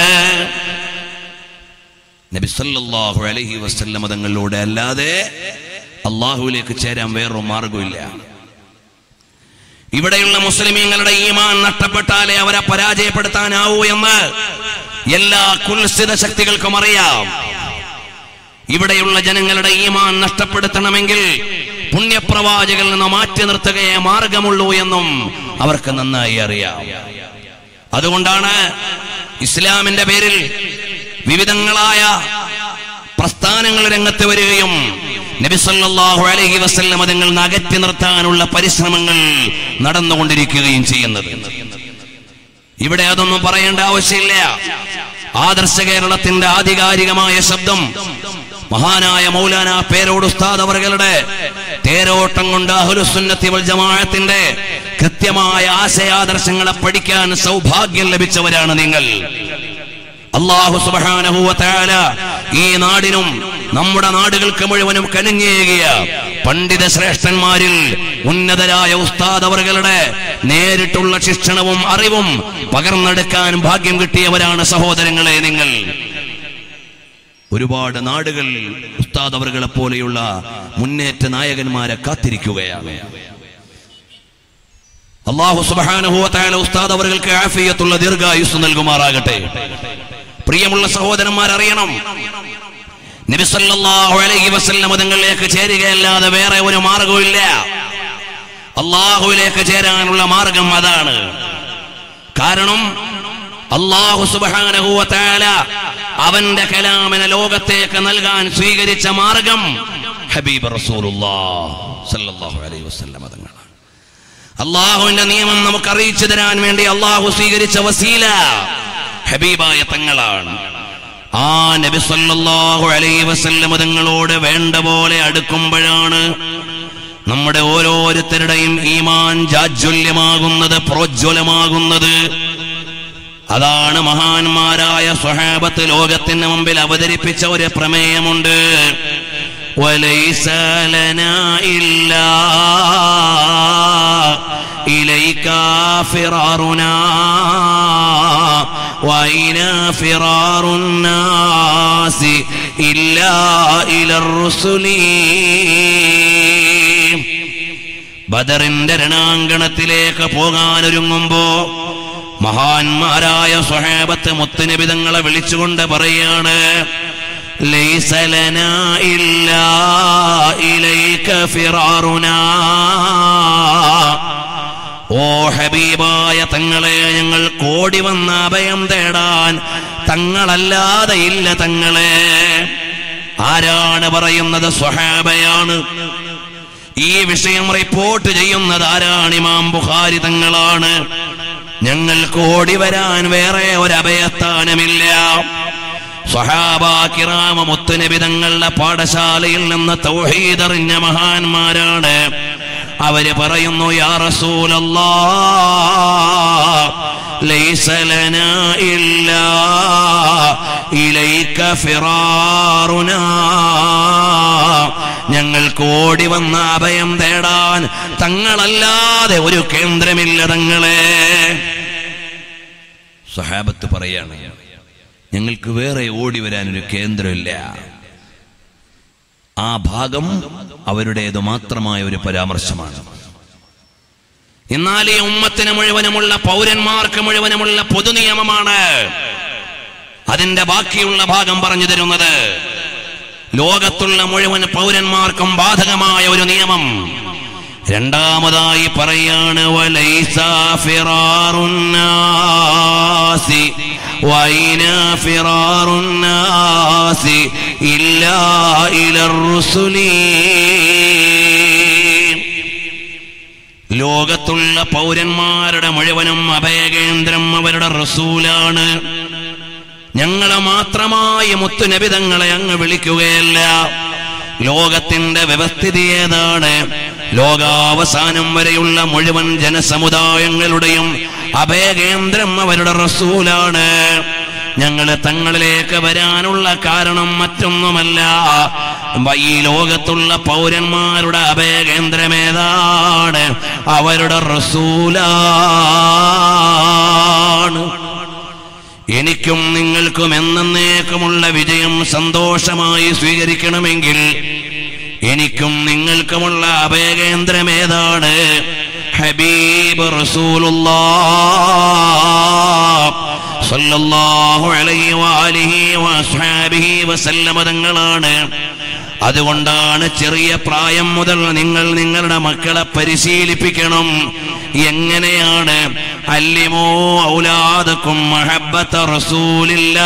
നബി സല്ലല്ലാഹു അലൈഹി വസല്ലമ തങ്ങളിലൂടെ അല്ലാതെ അള്ളാഹുവിലേക്ക് ചേരാൻ വേറൊരു മാർഗമില്ല ഇവിടെയുള്ള മുസ്ലിമീങ്ങളുടെ ഈമാൻ നഷ്ടപ്പെട്ടാലേ അവരെ പരാജയപ്പെടുത്താനാവൂ എന്ന് എല്ലാ കുൽസിത ശക്തികൾക്കും അറിയാം ഇവിടെയുള്ള ജനങ്ങളുടെ ഈമാൻ നഷ്ടപ്പെടുത്തണമെങ്കിൽ പുണ്യപ്രവാചകരിൽ നിന്ന് മാറ്റി നിർത്തുകയേ മാർഗമുള്ളൂ എന്നും അവർക്ക് നന്നായി അറിയാം അതുകൊണ്ടാണ് ഇസ്ലാമിന്റെ പേരിൽ വിവിധങ്ങളായ പ്രസ്ഥാനങ്ങൾ രംഗത്ത് വരികയും നബിസല്ലാഹു അലഹി വസ്ല്ലം അതുങ്ങൾ അകറ്റി നിർത്താനുള്ള പരിശ്രമങ്ങൾ നടന്നുകൊണ്ടിരിക്കുകയും ചെയ്യുന്നത് ഇവിടെ അതൊന്നും പറയേണ്ട ആവശ്യമില്ല ആദർശ കേരളത്തിന്റെ ആധികാരികമായ ശബ്ദം മഹാനായ മൗലാന പേരോട് ഉസ്താദ് അവറുകളുടെ തേരോട്ടം കൊണ്ട് അഹുലുസുന്നത്തി വൽ ജമാഅത്തിന്റെ കൃത്യമായ ആശയാദർശങ്ങളെ പഠിക്കാൻ സൗഭാഗ്യം ലഭിച്ചവരാണ് നിങ്ങൾ അള്ളാഹു സുബാനഹുവല ഈ നാടിനും നമ്മുടെ നാടുകൾക്ക് മുഴുവനും കനിഞ്ഞേകിയ പണ്ഡിത ശ്രേഷ്ഠന്മാരിൽ ഉന്നതരായ ഉസ്താദ് അവറുകളുടെ നേരിട്ടുള്ള ശിക്ഷണവും അറിവും പകർന്നെടുക്കാൻ ഭാഗ്യം കിട്ടിയവരാണ് സഹോദരങ്ങളെ നിങ്ങൾ ഒരുപാട് നാടുകൾ ഉസ്താദ് അവറുകളെ പോലെയുള്ള മുന്നേറ്റ നായകന്മാരെ കാത്തിരിക്കുകയാണ് അള്ളാഹു സുബാനുഭവത്തായ ഉസ്താദ് അവർക്ക് ആഫിയത്തുള്ള ദീർഘായുസ് നൽകുമാറാകട്ടെ പ്രിയമുള്ള സഹോദരന്മാർ അറിയണം നബിസല്ലാഹു അലൈഹി വസല്ലം തങ്ങളിലേക്ക് ചേരുകയല്ലാതെ വേറെ ഒരു മാർഗവുമില്ല അള്ളാഹുവിലേക്ക് ചേരാനുള്ള മാർഗം അതാണ് കാരണം അള്ളാഹു സുബാനഹുവത്താല അവന്റെ കലാമിനെ ലോകത്തേക്ക് നൽകാൻ സ്വീകരിച്ച മാർഗം ഹബീബ് റസൂലുള്ളാഹു അലൈഹി വസല്ലം തങ്ങളാണ് അള്ളാഹുവിന്റെ നിയമം നമുക്ക് അറിയിച്ചു തരാൻ വേണ്ടി അള്ളാഹു സ്വീകരിച്ച വസീല ഹബീബായ തങ്ങളാണ് ആ നബി സല്ലല്ലാഹു അലൈഹി വസല്ലം തങ്ങളോട് വേണ്ട പോലെ അടുക്കുമ്പോഴാണ് നമ്മുടെ ഓരോരുത്തരുടെയും ഈമാൻ ജാജ്വല്യമാകുന്നത് പ്രോജ്വലമാകുന്നത് അതാണ് മഹാന്മാരായ സ്വഹാബത്ത് ലോകത്തിന് മുമ്പിൽ അവതരിപ്പിച്ച ഒരു പ്രമേയമുണ്ട് وليس لنا إلا إليك فرارنا وأين فرار الناس إلا إلى الرسل ബദറിന്റെ രണാങ്കണത്തിലേക്ക് പോകാനൊരുങ്ങുമ്പോ മഹാന്മാരായ സ്വഹാബത്ത് മുത്തുനിബിതങ്ങളെ വിളിച്ചുകൊണ്ട് പറയാണ് ليس لنا إلا إليك فرارنا ഓ ഹബീബായ തങ്ങളെ ഞങ്ങൾ കോടി വന്ന അഭയം തേടാൻ തങ്ങളല്ലാതെ ഇല്ല തങ്ങളെ ആരാണ് പറയുന്നത് സ്വഹാബയാണ് ഈ വിഷയം റിപ്പോർട്ട് ചെയ്യുന്നത് ആരാണ് ഇമാം ബുഖാരി തങ്ങളാണ് ഞങ്ങൾക്ക് ഓടി വരാൻ വേറെ ഒരു അഭയസ്ഥാനമില്ല സ്വഹാബാക്കിറാമ മുത്തുനബി തങ്ങളുടെ പാഠശാലയിൽ നിന്ന് തൗഹീദറിഞ്ഞ മഹാന്മാരാണ് അവര് പറയുന്നു യാ റസൂലല്ലാ ليس لنا إلا إليك فرارنا ഞങ്ങൾക്ക് ഓടി വന്ന അഭയം തേടാൻ തങ്ങളല്ലാതെ ഒരു കേന്ദ്രമില്ല തങ്ങളെ സഹാബത്ത് പറയാണ് ഞങ്ങൾക്ക് വേറെ ഓടി വരാൻ ഒരു കേന്ദ്രമില്ല ആ ഭാഗം അവരുടേത് മാത്രമായ ഒരു പരാമർശമാണ് എന്നാൽ ഈ ഉമ്മത്തിന് മുഴുവനുമുള്ള പൗരന്മാർക്ക് മുഴുവനുമുള്ള പൊതുനിയമമാണ് അതിന്റെ ബാക്കിയുള്ള ഭാഗം പറഞ്ഞു തരുന്നത് ലോകത്തുള്ള മുഴുവൻ പൗരന്മാർക്കും ബാധകമായ ഒരു നിയമം രണ്ടാമതായി പറയാണ് വലൈസ ഫിറാറുന്നാസി വൈന ഫിറാറുന്നാസി ഇല്ലാ ഇലർ റുസുലി ലോകത്തുള്ള പൗരന്മാരുടെ മുഴുവനും അഭയകേന്ദ്രം അവരുടെ റസൂലാണ് ഞങ്ങളെ മാത്രമായി മുത്തുനബിതങ്ങളെ അങ്ങ് വിളിക്കുകയല്ല ലോകത്തിന്റെ വ്യവസ്ഥിതി ഏതാണ് ലോകാവസാനം വരെയുള്ള മുഴുവൻ ജനസമുദായങ്ങളുടെയും അഭയകേന്ദ്രം അവരുടെ റസൂലാണ് ഞങ്ങൾ തങ്ങളിലേക്ക് വരാനുള്ള കാരണം മറ്റൊന്നുമല്ല ഈ ലോകത്തുള്ള പൗരന്മാരുടെ അഭയകേന്ദ്രമേതാണ് അവരുടെ റസൂലാണ് എനിക്കും നിങ്ങൾക്കും എന്നേക്കുമുള്ള വിജയം സന്തോഷമായി സ്വീകരിക്കണമെങ്കിൽ എനിക്കും നിങ്ങൾക്കുമുള്ള അഭയകേന്ദ്രം ഏതാണ് ഹബീബ് റസൂലുള്ളാ സല്ലല്ലാഹു അലൈഹി വആലിഹി വഅസ്ഹാബിഹി വസല്ലമ തങ്ങളാണ് അതുകൊണ്ടാണ് ചെറിയ പ്രായം മുതൽ നിങ്ങൾ നിങ്ങളുടെ മക്കളെ പരിശീലിപ്പിക്കണം എങ്ങനെയാണ് അല്ലിമോ ഔലാദക്കും മഹബത്ത റസൂലില്ലാ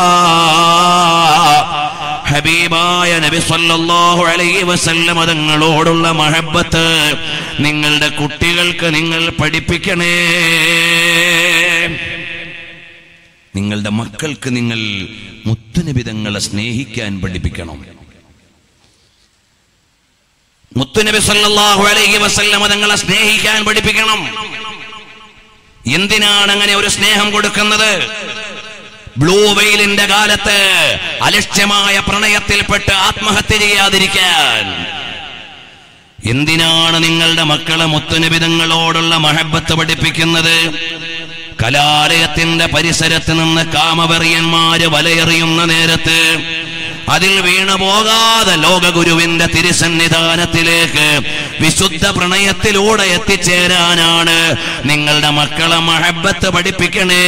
ഹബീബായ നബി സല്ലല്ലാഹു അലൈഹി വസല്ലമ തങ്ങളോടുള്ള മഹബത്ത് നിങ്ങളുടെ കുട്ടികൾക്ക് നിങ്ങൾ പഠിപ്പിക്കണേ നിങ്ങളുടെ മക്കൾക്ക് നിങ്ങൾ മുത്തുനിബിതങ്ങളെ സ്നേഹിക്കാൻ പഠിപ്പിക്കണം മുത്തുനബി സല്ലല്ലാഹു അലൈഹി വസല്ലമ തങ്ങളെ സ്നേഹിക്കാൻ പഠിപ്പിക്കണം എന്തിനാണ് അങ്ങനെ ഒരു സ്നേഹം കൊടുക്കുന്നത് ബ്ലൂ വെയിലിന്റെ കാലത്ത് അലക്ഷ്യമായ പ്രണയത്തിൽപ്പെട്ട് ആത്മഹത്യ ചെയ്യാതിരിക്കാൻ എന്തിനാണ് നിങ്ങളുടെ മക്കളെ മുത്തുനിബിതങ്ങളോടുള്ള മഹബത്ത് പഠിപ്പിക്കുന്നത് കലാലയത്തിന്റെ പരിസരത്ത് നിന്ന് കാമവെറിയന്മാര് വലയെറിയുന്ന നേരത്ത് അതിൽ വീണു പോകാതെ ലോകഗുരുവിന്റെ തിരുസന്നിധാനത്തിലേക്ക് വിശുദ്ധ പ്രണയത്തിലൂടെ എത്തിച്ചേരാനാണ് നിങ്ങളുടെ മക്കളെ മഹബത്ത് പഠിപ്പിക്കണേ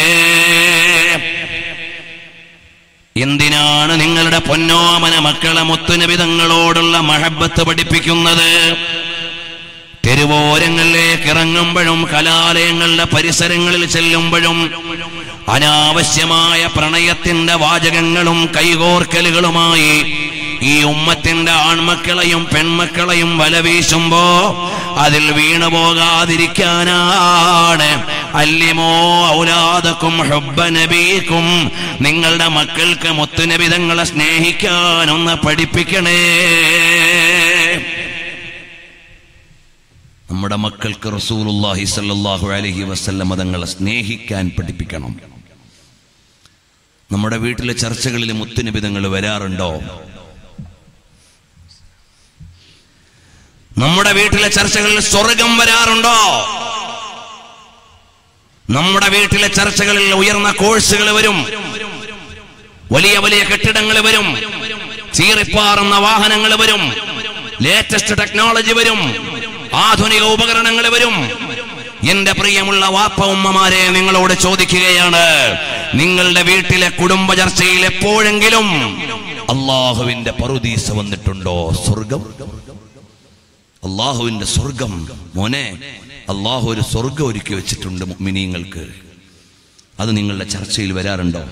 എന്തിനാണ് നിങ്ങളുടെ പൊന്നോമന മക്കളെ മുത്തുനിബിതങ്ങളോടുള്ള മഹബത്ത് പഠിപ്പിക്കുന്നത് തെരുവോരങ്ങളിലേക്ക് ഇറങ്ങുമ്പോഴും കലാലയങ്ങളുടെ പരിസരങ്ങളിൽ ചെല്ലുമ്പോഴും അനാവശ്യമായ പ്രണയത്തിന്റെ വാചകങ്ങളും കൈകോർക്കലുകളുമായി ഈ ഉമ്മത്തിന്റെ ആൺമക്കളെയും പെൺമക്കളെയും വലവീശുമ്പോ അതിൽ വീണു പോകാതിരിക്കാനാണ് അല്ലിമോ ഔലാദക്കും ഹുബ്ബ നബീക്കും നിങ്ങളുടെ മക്കൾക്ക് മുത്തുനബിതങ്ങളെ സ്നേഹിക്കാനൊന്ന് പഠിപ്പിക്കണേ നമ്മുടെ മക്കൾക്ക് റസൂലുള്ളാഹി സല്ലല്ലാഹു അലൈഹി വസല്ലം തങ്ങളെ സ്നേഹിക്കാൻ പഠിപ്പിക്കണം നമ്മുടെ വീട്ടിലെ ചർച്ചകളിൽ മുത്തുനിബിതങ്ങൾ വരാറുണ്ടോ നമ്മുടെ വീട്ടിലെ ചർച്ചകളിൽ സ്വർഗം വരാറുണ്ടോ നമ്മുടെ വീട്ടിലെ ചർച്ചകളിൽ ഉയർന്ന കോഴ്സുകൾ വരും വലിയ വലിയ കെട്ടിടങ്ങൾ വരും ചീറിപ്പാറുന്ന വാഹനങ്ങൾ വരും ലേറ്റസ്റ്റ് ടെക്നോളജി വരും ആധുനിക ഉപകരണങ്ങൾ വരും എന്റെ പ്രിയമുള്ള വാപ്പ ഉമ്മമാരെ നിങ്ങളോട് ചോദിക്കുകയാണ് നിങ്ങളുടെ വീട്ടിലെ കുടുംബ ചർച്ചയിൽ എപ്പോഴെങ്കിലും അള്ളാഹുവിന്റെ പറുദീസ വന്നിട്ടുണ്ടോ സ്വർഗം അള്ളാഹുവിന്റെ സ്വർഗം മോനെ അള്ളാഹു ഒരു സ്വർഗം ഒരുക്കി വെച്ചിട്ടുണ്ട് മിനിങ്ങൾക്ക് അത് നിങ്ങളുടെ ചർച്ചയിൽ വരാറുണ്ടോ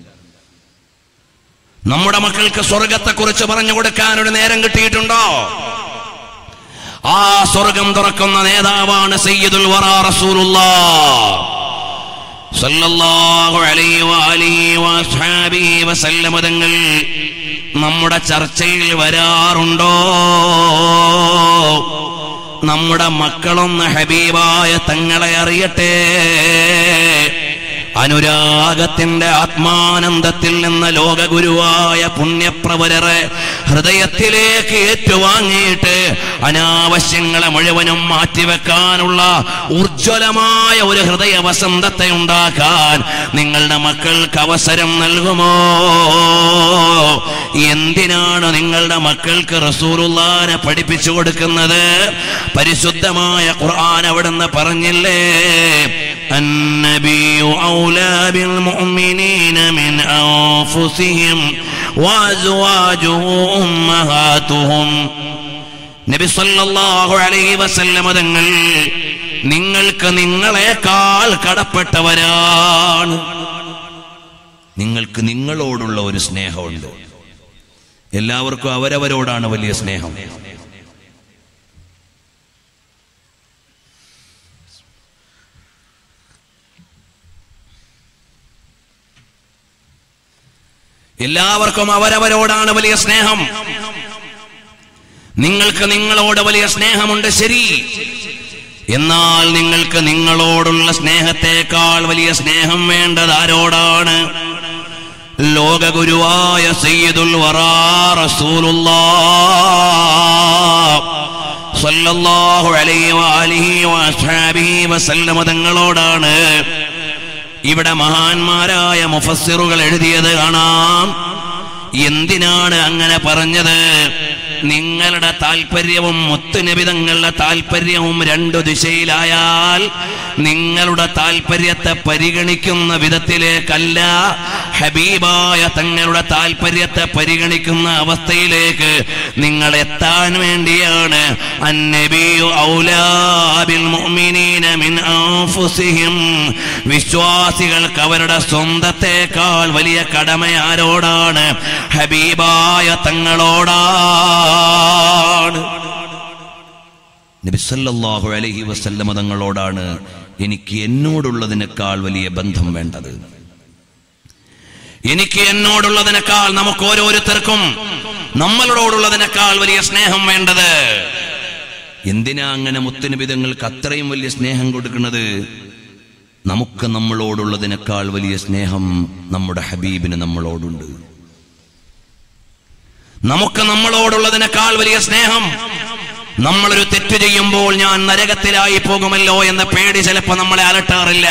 നമ്മുടെ മക്കൾക്ക് സ്വർഗത്തെ കുറിച്ച് പറഞ്ഞു കൊടുക്കാൻ ഒരു നേരം കിട്ടിയിട്ടുണ്ടോ ആ സ്വർഗം തുറക്കുന്ന നേതാവാണ് സയ്യിദുൽ വറ റസൂലുള്ളാഹ് സല്ലല്ലാഹു അലൈഹി വഅലിഹി വഅസ്ഹാബിഹി വസല്ലമ തങ്ങൾ നമ്മുടെ ചർച്ചയിൽ വരാറുണ്ടോ നമ്മുടെ മക്കളൊന്ന് ഹബീബായ തങ്ങളെ അറിയട്ടെ അനുരാഗത്തിന്റെ ആത്മാനന്ദത്തിൽ നിന്ന് ലോകഗുരുവായ പുണ്യപ്രവരറെ ഹൃദയത്തിലേക്ക് ഏറ്റുവാങ്ങിയിട്ട് അനാവശ്യങ്ങളെ മുഴുവനും മാറ്റിവെക്കാനുള്ള ഉജ്ജ്വലമായ ഒരു ഹൃദയ വസന്തത്തെ ഉണ്ടാക്കാൻ നിങ്ങളുടെ മക്കൾക്ക് അവസരം നൽകുമോ എന്തിനാണ് നിങ്ങളുടെ മക്കൾക്ക് റസൂലുള്ളാനെ പഠിപ്പിച്ചു കൊടുക്കുന്നത് പരിശുദ്ധമായ ഖുർആൻ അവിടുന്ന് പറഞ്ഞില്ലേ النبي أولى بالمؤمنين من أنفسهم وأزواجه أمهاتهم നബി സല്ലല്ലാഹു അലൈഹി വസല്ലമ തങ്ങൾ നിങ്ങൾക്ക് നിങ്ങളെക്കാൾ കടപ്പെട്ടവരാണ് നിങ്ങൾക്ക് നിങ്ങളോടുള്ള ഒരു സ്നേഹമുണ്ട് എല്ലാവർക്കും അവരവരോടാണ് വലിയ സ്നേഹം എല്ലാവർക്കും അവരവരോടാണ് വലിയ സ്നേഹം നിങ്ങൾക്ക് നിങ്ങളോട് വലിയ സ്നേഹമുണ്ട് ശരി എന്നാൽ നിങ്ങൾക്ക് നിങ്ങളോടുള്ള സ്നേഹത്തെക്കാൾ വലിയ സ്നേഹം വേണ്ടത് ആരോടാണ് ലോകഗുരുവായ സയ്യിദുൽ വറാ റസൂലുള്ളാഹ് സല്ലല്ലാഹു അലൈഹി വഅലിഹി വഅസ്ഹാബിഹി വസല്ലമ തങ്ങളോടാണ് ഇവിടെ മഹാന്മാരായ മുഫസ്സിറുകൾ എഴുതിയത് കാണാം എന്തിനാണ് അങ്ങനെ പറഞ്ഞത് നിങ്ങളുടെ താല്പര്യവും മുത്തുനിബിതങ്ങളുടെ താല്പര്യവും രണ്ടു ദിശയിലായാൽ നിങ്ങളുടെ താല്പര്യത്തെ പരിഗണിക്കുന്ന വിധത്തിലേക്കല്ല ഹബീബായ തങ്ങളുടെ താല്പര്യത്തെ പരിഗണിക്കുന്ന അവസ്ഥയിലേക്ക് നിങ്ങൾ എത്താൻ വേണ്ടിയാണ് അന്നബിയു ഔലാബിൽ മുഅ്മിനീന മിൻ അൻഫുസിഹിം വിശ്വാസികൾക്ക് അവരുടെ സ്വന്തത്തെക്കാൾ വലിയ കടമ ആരോടാണ് ഹബീബായ തങ്ങളോടാണ് നബിസല്ലാഹു അലൈഹി വസല്ലമ തങ്ങളോടാണ് എനിക്ക് എന്നോടുള്ളതിനേക്കാൾ വലിയ ബന്ധം വേണ്ടത് എനിക്ക് എന്നോടുള്ളതിനേക്കാൾ നമുക്ക് ഓരോരുത്തർക്കും നമ്മളോടുള്ളതിനേക്കാൾ വലിയ സ്നേഹം വേണ്ടത് എന്തിനാ അങ്ങനെ മുത്തനുബിതങ്ങൾക്ക് അത്രയും വലിയ സ്നേഹം കൊടുക്കുന്നത് നമുക്ക് നമ്മളോടുള്ളതിനേക്കാൾ വലിയ സ്നേഹം നമ്മുടെ ഹബീബിന് നമ്മളോടുണ്ട് നമുക്ക് നമ്മളോടുള്ളതിനേക്കാൾ വലിയ സ്നേഹം നമ്മളൊരു തെറ്റ് ചെയ്യുമ്പോൾ ഞാൻ നരകത്തിലായി പോകുമല്ലോ എന്ന പേടി ചിലപ്പോ നമ്മളെ അലട്ടാറില്ല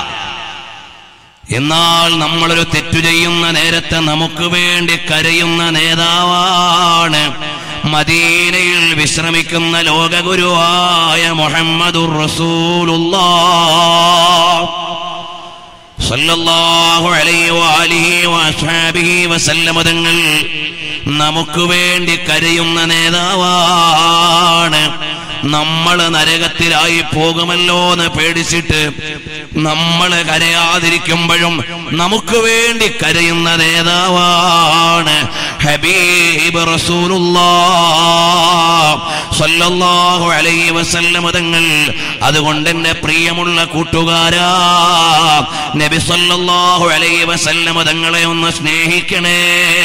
എന്നാൽ നമ്മളൊരു തെറ്റു ചെയ്യുന്ന നേരത്തെ നമുക്ക് വേണ്ടി കരയുന്ന നേതാവാണ് മദീനയിൽ വിശ്രമിക്കുന്ന ലോകഗുരുവായ മുഹമ്മദുർ റസൂലുള്ളാഹ് സല്ലല്ലാഹു അലൈഹി വആലിഹി വഅസ്ഹാബിഹി വസല്ലമ തങ്ങൾ നമുക്ക് വേണ്ടി കരയുന്ന നേതാവാണ് നമ്മൾ നരകത്തിലായി പോകുമല്ലോ എന്ന് പേടിച്ചിട്ട് നമ്മൾ കരയാതിരിക്കുമ്പോഴും നമുക്ക് വേണ്ടി കരയുന്ന നേതാവാണ് ഹബീബ് റസൂലുള്ളാഹ് സല്ലല്ലാഹു അലൈഹി വസല്ലമ തങ്ങൾ അതുകൊണ്ട് എന്റെ പ്രിയമുള്ള കൂട്ടുകാരാ നബി സല്ലല്ലാഹു അലൈഹി വസല്ലമ തങ്ങളെ ഒന്ന് സ്നേഹിക്കണേ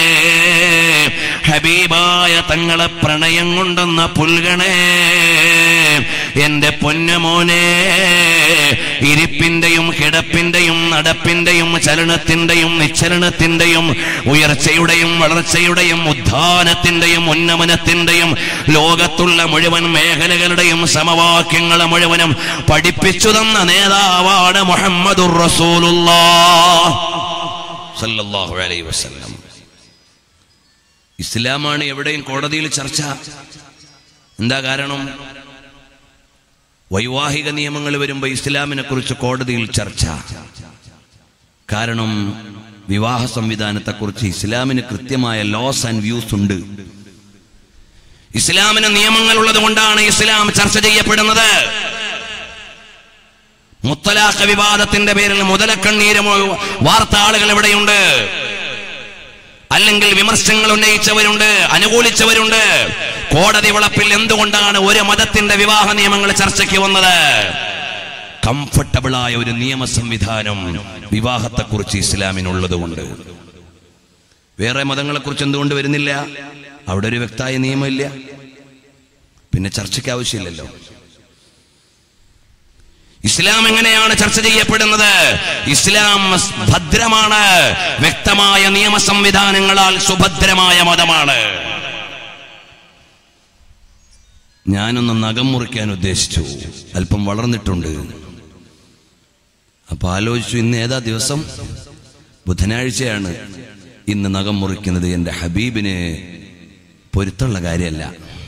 ഹബീബായ തങ്ങളെ പ്രണയം കൊണ്ടെന്ന പുൽകണേ എന്റെ പൊന്നുമോനെ ഇരിപ്പിന്റെയും കിടപ്പിന്റെയും നടപ്പിന്റെയും ചലനത്തിന്റെയും നിശ്ചലനത്തിന്റെയും ഉയർച്ചയുടെയും വളർച്ചയുടെയും ഉദ്ധാനത്തിന്റെയും ഉന്നമനത്തിന്റെയും ലോകത്തുള്ള മുഴുവൻ മേഖലകളുടെയും സമവാക്യങ്ങളെ മുഴുവനും പഠിപ്പിച്ചു തന്ന നേതാവാണ് മുഹമ്മദുർ റസൂലുള്ളാഹ് സല്ലല്ലാഹു അലൈഹി വസല്ലം ഇസ്ലാമാണ് എവിടെയും കോടതിയിൽ ചർച്ച എന്താ കാരണം വൈവാഹിക നിയമങ്ങൾ വരുമ്പോൾ ഇസ്ലാമിനെ കുറിച്ച് കോടതിയിൽ ചർച്ച കാരണം വിവാഹ സംവിധാനത്തെക്കുറിച്ച് ഇസ്ലാമിന് കൃത്യമായ ലോസ് ആൻഡ് വ്യൂസ് ഉണ്ട് ഇസ്ലാമിന് നിയമങ്ങൾ ഉള്ളത് കൊണ്ടാണ് ഇസ്ലാം ചർച്ച ചെയ്യപ്പെടുന്നത് മുത്തലാഖ് വിവാദത്തിന്റെ പേരിൽ മുതലക്കണ്ണീര് വാർത്ത ആളുകൾ എവിടെയുണ്ട് അല്ലെങ്കിൽ വിമർശനങ്ങൾ ഉന്നയിച്ചവരുണ്ട് അനുകൂലിച്ചവരുണ്ട് കോടതി വളപ്പിൽ എന്തുകൊണ്ടാണ് ഒരു മതത്തിന്റെ വിവാഹ നിയമങ്ങൾ ചർച്ചയ്ക്ക് വന്നത് കംഫർട്ടബിളായ ഒരു നിയമ സംവിധാനം വിവാഹത്തെക്കുറിച്ച് ഇസ്ലാമിനുള്ളത് കൊണ്ട് വേറെ മതങ്ങളെക്കുറിച്ച് എന്തുകൊണ്ട് വരുന്നില്ല അവിടെ ഒരു വ്യക്തമായ നിയമമില്ല പിന്നെ ചർച്ചയ്ക്ക് ആവശ്യമില്ലല്ലോ ഇസ്ലാം എങ്ങനെയാണ് ചർച്ച ചെയ്യപ്പെടുന്നത് ഇസ്ലാം ഭദ്രമാണ് വ്യക്തമായ നിയമ സംവിധാനങ്ങളാൽ സുഭദ്രമായ മതമാണ് ഞാനൊന്ന് നഖം മുറിക്കാൻ ഉദ്ദേശിച്ചു അല്പം വളർന്നിട്ടുണ്ട് അപ്പൊ ആലോചിച്ചു ഇന്ന് ഏതാ ദിവസം ബുധനാഴ്ചയാണ് ഇന്ന് നഖം മുറിക്കുന്നത് എന്റെ ഹബീബിന് പൊരുത്തുള്ള കാര്യമല്ല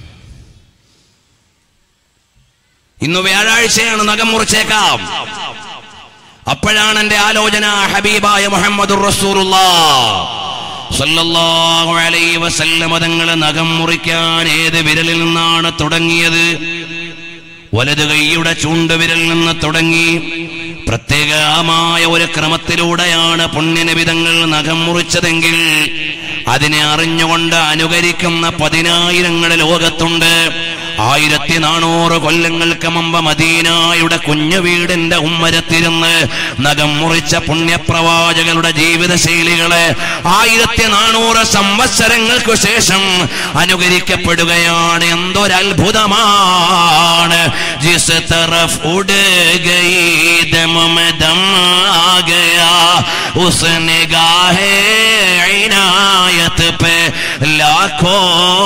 ഇന്ന് വ്യാഴാഴ്ചയാണ് നഖം മുറിച്ചേക്കാം അപ്പോഴാണ് എന്റെ ആലോചന ഹബീബായ മുഹമ്മദ് സല്ലല്ലാഹു അലൈഹി വസല്ലമ തങ്ങളെ നഖം മുറിക്കാൻ ഏത് വിരലിൽ നിന്നാണ് തുടങ്ങിയത് വലത് കൈയുടെ ചൂണ്ടുവിരൽ നിന്ന് തുടങ്ങി പ്രത്യേകമായ ഒരു ക്രമത്തിലൂടെയാണ് പുണ്യനബിതങ്ങൾ നഖം മുറിച്ചതെങ്കിൽ അതിനെ അറിഞ്ഞുകൊണ്ട് അനുകരിക്കുന്ന പതിനായിരങ്ങൾ ലോകത്തുണ്ട് ആയിരത്തി നാനൂറ് കൊല്ലങ്ങൾക്ക് മുമ്പ് മദീനായുടെ കുഞ്ഞു വീടിന്റെ ഉമ്മരത്തിരുന്ന് നഖം മുറിച്ച പുണ്യപ്രവാചകളുടെ ജീവിത ശൈലികളെ ആയിരത്തി നാനൂറ് സംവത്സരങ്ങൾക്ക് ശേഷം അനുകരിക്കപ്പെടുകയാണ് എന്തൊരത്ഭുതമാണ് ജിസ് തറഫ് ഉഡ് ഗയി ദം में दम आ गया उस निगाहे इनायत पे लाखों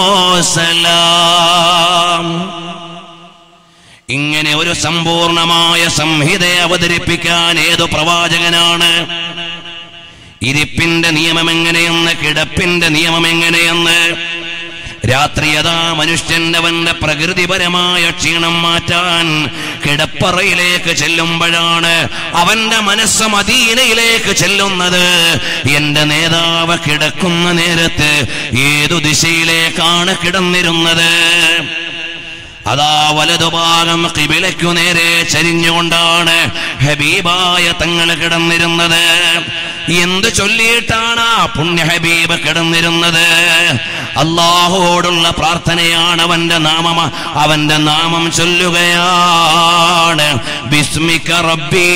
സലാം ഇങ്ങനെ ഒരു സമ്പൂർണമായ സംഹിതയെ അവതരിപ്പിക്കാൻ ഏതു പ്രവാചകനാണ് ഇരിപ്പിന്റെ നിയമം എങ്ങനെയെന്ന് കിടപ്പിന്റെ നിയമം എങ്ങനെയെന്ന് രാത്രിയതാ മനുഷ്യന്റെ പ്രകൃതിപരമായ ക്ഷീണം മാറ്റാൻ കിടപ്പറയിലേക്ക് ചെല്ലുമ്പോഴാണ് അവന്റെ മനസ്സ് മദീനയിലേക്ക് ചെല്ലുന്നത് എന്റെ നേതാവ് കിടക്കുന്ന നേരത്ത് ഏതു ദിശയിലേക്കാണ് കിടന്നിരുന്നത് അതാ വലതുഭാഗം കിബിലയ്ക്കു നേരെ ചരിഞ്ഞുകൊണ്ടാണ് ഹബീബായ തങ്ങൾ കിടന്നിരുന്നത് എന്ത് ചൊല്ലിയിട്ടാണ് ആ പുണ്യ ഹബീബ് കിടന്നിരുന്നത് അള്ളാഹുവോടുള്ള പ്രാർത്ഥനയാണ് അവന്റെ നാമം അവന്റെ നാമം ചൊല്ലുകയാണ് ബിസ്മിക റബ്ബി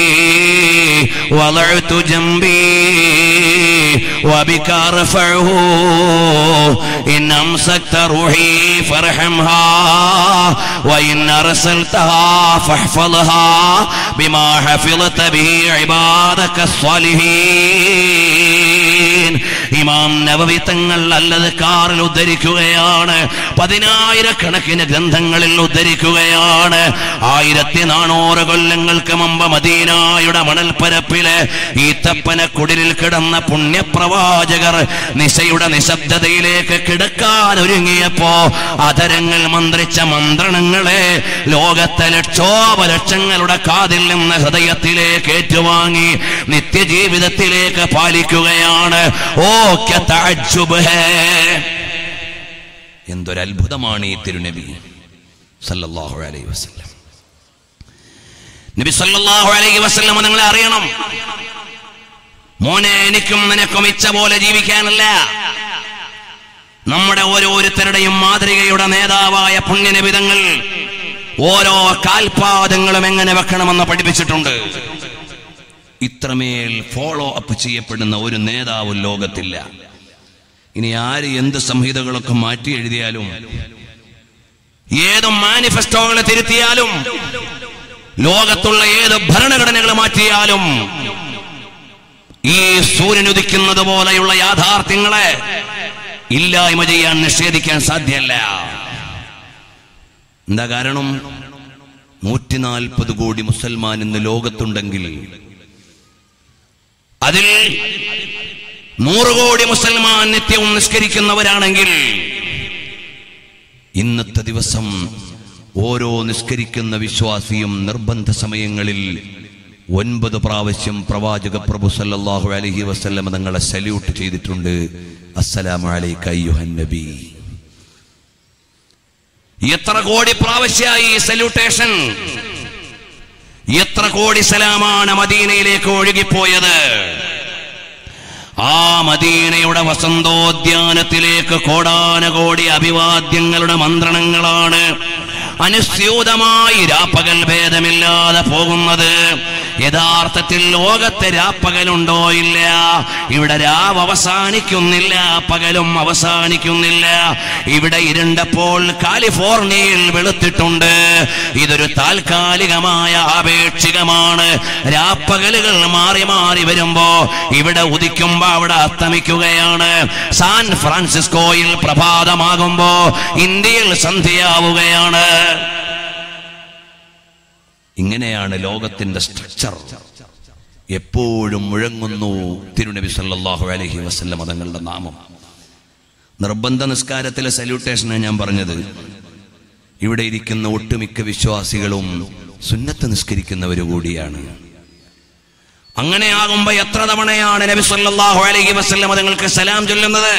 വളഴ്ത്തു ജംബി وبك أرفعه إن أمسكت روحي فارحمها وإن أرسلتها فاحفظها بما حفظت به عبادك الصالحين ഇമാം നബവി തങ്ങൾ അല്ലത് കാറിൽ ഉദ്ധരിക്കുകയാണ് പതിനായിരക്കണക്കിന് ഗ്രന്ഥങ്ങളിൽ ഉദ്ധരിക്കുകയാണ് ആയിരത്തി നാനൂറ് കൊല്ലങ്ങൾക്ക് മുമ്പ് മദീനായുടെ മണൽപ്പരപ്പില് ഈ തപ്പന കുടിലിൽ കിടന്ന പുണ്യപ്രവാചകർ നിശയുടെ നിശബ്ദതയിലേക്ക് കിടക്കാൻ ഒരുങ്ങിയപ്പോ അതരങ്ങൾ മന്ത്രിച്ച മന്ത്രണങ്ങളെ ലോകത്തെ ലക്ഷോപലക്ഷങ്ങളുടെ കാതിൽ നിന്ന് ഹൃദയത്തിലേക്ക് ഏറ്റുവാങ്ങി നിത്യജീവിതത്തിലേക്ക് പാലിക്കുകയാണ് ഓക്കെ എന്തൊരത്ഭുതമാണ് ഈ തിരുനബി സല്ലല്ലാഹു അലൈഹി വസല്ലം നബി സല്ലല്ലാഹു അലൈഹി വസല്ലം നിങ്ങളെ അറിയണം മോനെ എനിക്കും നിനക്കും ഇച്ഛ പോലെ ജീവിക്കാനല്ല നമ്മുടെ ഓരോരുത്തരുടെയും മാതൃകയുടെ നേതാവായ പുണ്യനിബിതങ്ങൾ ഓരോ കാൽപാദങ്ങളും എങ്ങനെ വെക്കണമെന്ന് പഠിപ്പിച്ചിട്ടുണ്ട് ഇത്രമേൽ ഫോളോ അപ്പ് ചെയ്യപ്പെടുന്ന ഒരു നേതാവും ലോകത്തില്ല ഇനി ആര് എന്ത് സംഹിതകളൊക്കെ മാറ്റി എഴുതിയാലും ഏത് മാനിഫെസ്റ്റോകളെ തിരുത്തിയാലും ലോകത്തുള്ള ഏത് ഭരണഘടനകൾ മാറ്റിയാലും ഈ സൂര്യൻ ഉദിക്കുന്നത് പോലെയുള്ള യാഥാർത്ഥ്യങ്ങളെ ഇല്ലായ്മ ചെയ്യാൻ നിഷേധിക്കാൻ സാധ്യമല്ല എന്താ കാരണം നൂറ്റിനാൽപ്പത് കോടി മുസൽമാൻ ഇന്ന് ലോകത്തുണ്ടെങ്കിൽ അതിൽ നൂറ് കോടി മുസൽമാൻ നിത്യവും നിസ്കരിക്കുന്നവരാണെങ്കിൽ ഇന്നത്തെ ദിവസം ഓരോ നിസ്കരിക്കുന്ന വിശ്വാസിയും നിർബന്ധ സമയങ്ങളിൽ ഒൻപത് പ്രാവശ്യം പ്രവാചക പ്രഭു സല്ലല്ലാഹു അലൈഹി വസല്ലം തങ്ങളെ സല്യൂട്ട് ചെയ്തിട്ടുണ്ട് അസ്സലാമു അലൈക അയ്യുഹൻ നബി എത്ര കോടി പ്രാവശ്യമായി സല്യൂട്ടേഷൻ എത്ര കോടി സലാമാണ് മദീനയിലേക്ക് ഒഴുകിപ്പോയത് ആ മദീനയുടെ വസന്തോദ്യാനത്തിലേക്ക് കോടാനകോടി അഭിവാദ്യങ്ങളുടെ മന്ത്രണങ്ങളാണ് അനുസ്യൂതമായി രാപ്പകൽ ഭേദമില്ലാതെ പോകുന്നത് യഥാർത്ഥത്തിൽ ലോകത്തെ രാപ്പകലുണ്ടോ ഇല്ല ഇവിടെ രാവ് അവസാനിക്കുന്നില്ല പകലും അവസാനിക്കുന്നില്ല ഇവിടെ ഇരുണ്ടപ്പോൾ കാലിഫോർണിയയിൽ വെളുത്തിട്ടുണ്ട് ഇതൊരു താൽക്കാലികമായ ആപേക്ഷികമാണ് രാപ്പകലുകൾ മാറി മാറി വരുമ്പോ ഇവിടെ ഉദിക്കുമ്പോ അവിടെ അസ്തമിക്കുകയാണ് സാൻ ഫ്രാൻസിസ്കോയിൽ പ്രഭാതമാകുമ്പോ ഇന്ത്യയിൽ സന്ധ്യയാവുകയാണ് ഇങ്ങനെയാണ് ലോകത്തിന്റെ സ്ട്രക്ചർ എപ്പോഴും മുഴങ്ങുന്നു തിരുനബി സല്ലല്ലാഹു അലൈഹി വസല്ലം തങ്ങളുടെ നാമം നിർബന്ധ നിസ്കാരത്തിലെ സല്യൂട്ടേഷനാണ് ഞാൻ പറഞ്ഞത് ഇവിടെ ഇരിക്കുന്ന ഒട്ടുമിക്ക വിശ്വാസികളും സുന്നത്ത് നിസ്കരിക്കുന്നവര് കൂടിയാണ് അങ്ങനെയാകുമ്പോ എത്ര തവണയാണ് നബി സല്ലല്ലാഹു അലൈഹി വസല്ലം തങ്ങൾക്ക് സലാം ചൊല്ലുന്നത്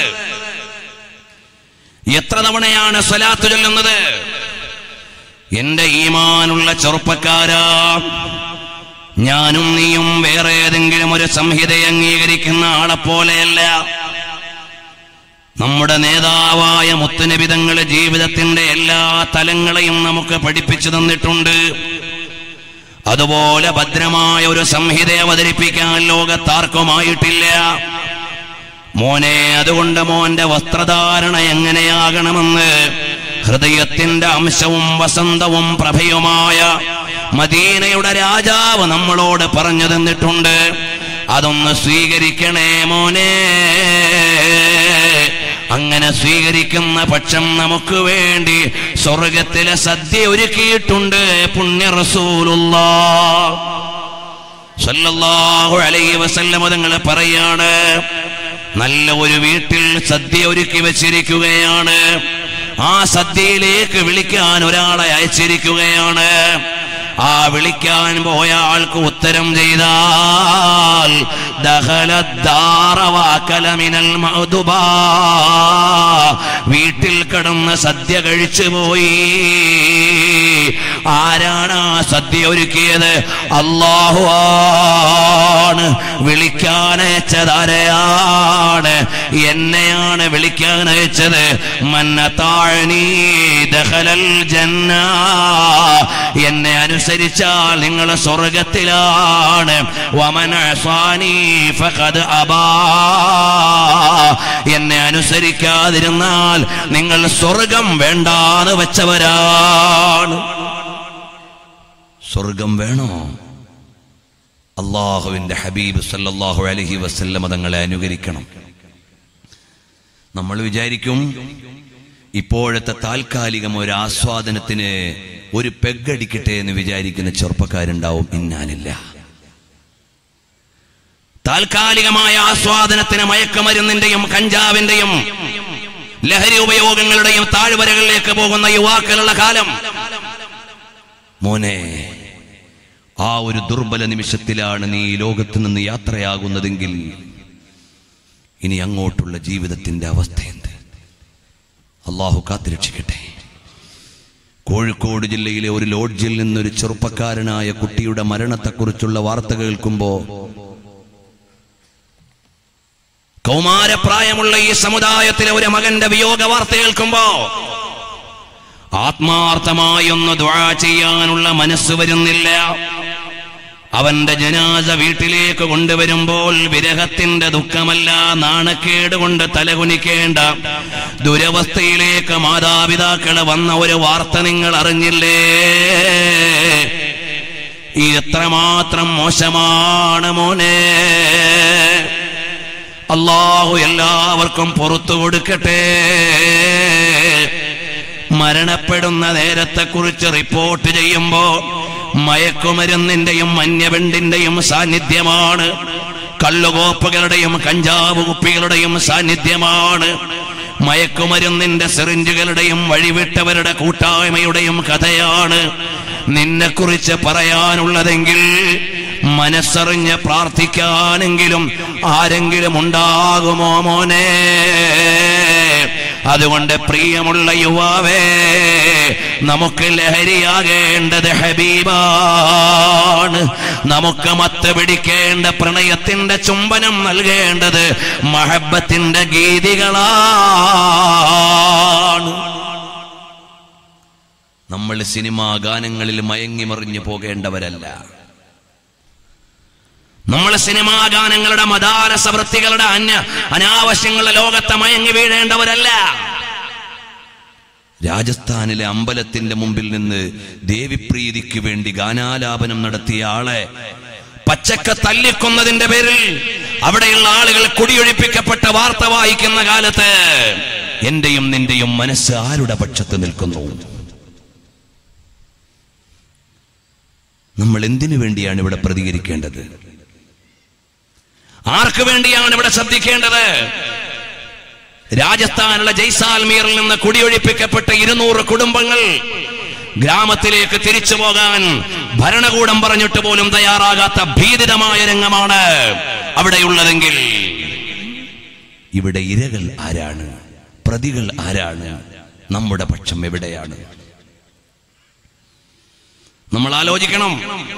എത്ര തവണയാണ് സ്വലാത്ത് ചൊല്ലുന്നത് എന്റെ ഈമാനുള്ള ചെറുപ്പക്കാരാ ഞാനും നീയും വേറെ ഏതെങ്കിലും ഒരു സംഹിത അംഗീകരിക്കുന്ന ആളെ പോലെയല്ല നമ്മുടെ നേതാവായ മുത്തുനബിതങ്ങളെ ജീവിതത്തിന്റെ എല്ലാ തലങ്ങളെയും നമുക്ക് പഠിപ്പിച്ചു തന്നിട്ടുണ്ട് അതുപോലെ ഭദ്രമായ ഒരു സംഹിത അവതരിപ്പിക്കാൻ ലോകത്താർക്കുമായിട്ടില്ല മോനെ അതുകൊണ്ട് മോന്റെ വസ്ത്രധാരണ എങ്ങനെയാകണമെന്ന് ഹൃദയത്തിന്റെ അംശവും വസന്തവും പ്രഭയുമായ മദീനയുടെ രാജാവ് നമ്മളോട് പറഞ്ഞു തന്നിട്ടുണ്ട് അതൊന്ന് സ്വീകരിക്കണേ മോനെ അങ്ങനെ സ്വീകരിക്കുന്ന പക്ഷം നമുക്ക് വേണ്ടി സ്വർഗത്തിലെ സദ്യ ഒരുക്കിയിട്ടുണ്ട് പുണ്യ റസൂലുള്ള സല്ലല്ലാഹു അലൈഹി വസല്ലം തങ്ങൾ പറയാണ് നല്ല ഒരു വീട്ടിൽ സദ്യ ഒരുക്കി വെച്ചിരിക്കുകയാണ് ആ സദ്യയിലേക്ക് വിളിക്കാൻ ഒരാളെ അയച്ചിരിക്കുകയാണ് ആ വിളിക്കാൻ പോയ ആൾക്ക് ഉത്തരം ചെയ്താൽ ദഹലദ്ദാറവാക്കലമിനൽ മഅ്ദുബാ. വീട്ടിൽ കിടന്ന് സദ്യ കഴിച്ചു പോയി ആരാണ് ആ സദ്യ ഒരുക്കിയത് അള്ളാഹു ആണ് വിളിക്കാൻ അയച്ചത് ആരെയാണ് എന്നെയാണ് വിളിക്കാൻ അയച്ചത് മന്ന താഴ്നീ ദഹലൽ ജന്ന എന്നെ അനുസരിച്ചാൽ നിങ്ങൾ സ്വർഗത്തിലാണ് വമന അസാനി ഫഖദ് അബാ എന്നെ അനുസരിക്കാതിരുന്നാൽ നിങ്ങൾ സ്വർഗം വേണ്ടാന്ന് വെച്ചവരാണ് സ്വർഗം വേണോ അള്ളാഹുവിന്റെ ഹബീബ് സല്ലല്ലാഹു അലൈഹി വസല്ലമ തങ്ങളെ അനുകരിക്കണം നമ്മൾ വിചാരിക്കും ഇപ്പോഴത്തെ താൽക്കാലികം ഒരു ആസ്വാദനത്തിന് ഒരു പെഗടിക്കട്ടെ എന്ന് വിചാരിക്കുന്ന ചെറുപ്പക്കാരുണ്ടാവും ഇന്നാനില്ല താൽക്കാലികമായ ആസ്വാദനത്തിന് മയക്കുമരുന്നിന്റെയും കഞ്ചാവിന്റെയും ലഹരി ഉപയോഗങ്ങളുടെയും താഴ്വരകളിലേക്ക് പോകുന്ന യുവാക്കളുള്ള കാലം മോനെ ആ ഒരു ദുർബല നിമിഷത്തിലാണ് നീ ഈ ലോകത്ത് നിന്ന് യാത്രയാകുന്നതെങ്കിൽ ഇനി അങ്ങോട്ടുള്ള ജീവിതത്തിന്റെ അവസ്ഥ എന്ത് അള്ളാഹു കാത്തുരക്ഷിക്കട്ടെ കോഴിക്കോട് ജില്ലയിലെ ഒരു ലോഡ്ജിൽ നിന്നൊരു ചെറുപ്പക്കാരനായ കുട്ടിയുടെ മരണത്തെക്കുറിച്ചുള്ള വാർത്ത കേൾക്കുമ്പോ കൗമാരപ്രായമുള്ള ഈ സമുദായത്തിലെ ഒരു മകന്റെ വിയോഗ വാർത്ത കേൾക്കുമ്പോ ആത്മാർത്ഥമായൊന്ന് ദ്വാ ചെയ്യാനുള്ള മനസ്സ് വരുന്നില്ല അവന്റെ ജനാസ വീട്ടിലേക്ക് കൊണ്ടുവരുമ്പോൾ വിരഹത്തിന്റെ ദുഃഖമല്ല നാണക്കേട് കൊണ്ട് തലകുനിക്കേണ്ട ദുരവസ്ഥയിലേക്ക് മാതാപിതാക്കള് വന്ന ഒരു വാർത്ത നിങ്ങൾ അറിഞ്ഞില്ലേ ഈ എത്രമാത്രം മോശമാണ് മോനെ അള്ളാഹു എല്ലാവർക്കും പുറത്തു കൊടുക്കട്ടെ മരണപ്പെടുന്ന നേരത്തെക്കുറിച്ച് റിപ്പോർട്ട് ചെയ്യുമ്പോ മയക്കുമരുന്നിന്റെയും മഞ്ഞവെണ്ടിന്റെയും സാന്നിധ്യമാണ് കള്ളുകോപ്പുകളുടെയും കഞ്ചാവ് കുപ്പികളുടെയും സാന്നിധ്യമാണ് മയക്കുമരുന്നിന്റെ സിറിഞ്ചുകളുടെയും വഴിവിട്ടവരുടെ കൂട്ടായ്മയുടെയും കഥയാണ് നിന്നെക്കുറിച്ച് പറയാനുള്ളതെങ്കിൽ മനസ്സറിഞ്ഞ് പ്രാർത്ഥിക്കാനെങ്കിലും ആരെങ്കിലും ഉണ്ടാകുമോ മോനെ അതുകൊണ്ട് പ്രിയമുള്ള യുവാവേ നമുക്ക് ലഹരിയാകേണ്ടത് ഹബീബാണ് നമുക്ക് മത്ത് പിടിക്കേണ്ട പ്രണയത്തിന്റെ ചുംബനം നൽകേണ്ടത് മഹബത്തിന്റെ ഗീതികളാണ് നമ്മൾ സിനിമാ ഗാനങ്ങളിൽ മയങ്ങിമറിഞ്ഞു പോകേണ്ടവരല്ല നമ്മൾ സിനിമാ ഗാനങ്ങളുടെ മതാരസ വൃത്തികളുടെ അന്യ അനാവശ്യങ്ങളുടെ ലോകത്തെ മയങ്ങി വീഴേണ്ടവരല്ല രാജസ്ഥാനിലെ അമ്പലത്തിന്റെ മുമ്പിൽ നിന്ന് ദേവിപ്രീതിക്ക് വേണ്ടി ഗാനാലാപനം നടത്തിയ ആളെ പച്ചക്ക തല്ലിക്കൊന്നതിന്റെ പേരിൽ അവിടെയുള്ള ആളുകൾ കുടിയൊഴിപ്പിക്കപ്പെട്ട വാർത്ത വായിക്കുന്ന കാലത്ത് എന്റെയും നിന്റെയും മനസ്സ് ആരുടെ പക്ഷത്ത് നിൽക്കുന്നു നമ്മൾ എന്തിനു വേണ്ടിയാണ് ഇവിടെ പ്രതികരിക്കേണ്ടത് ആർക്ക് വേണ്ടിയാണ് ഇവിടെ ശ്രദ്ധിക്കേണ്ടത് രാജസ്ഥാനിലെ ജയ്സാൽമീറിൽ നിന്ന് കുടിയൊഴിപ്പിക്കപ്പെട്ട ഇരുന്നൂറ് കുടുംബങ്ങൾ ഗ്രാമത്തിലേക്ക് തിരിച്ചു പോകാൻ ഭരണകൂടം പറഞ്ഞിട്ട് പോലും തയ്യാറാകാത്ത ഭീതിതമായ രംഗമാണ് അവിടെയുള്ളതെങ്കിൽ ഇവിടെ ഇരകൾ ആരാണ് പ്രതികൾ ആരാണ് നമ്മുടെ പക്ഷം എവിടെയാണ് നമ്മൾ ആലോചിക്കണം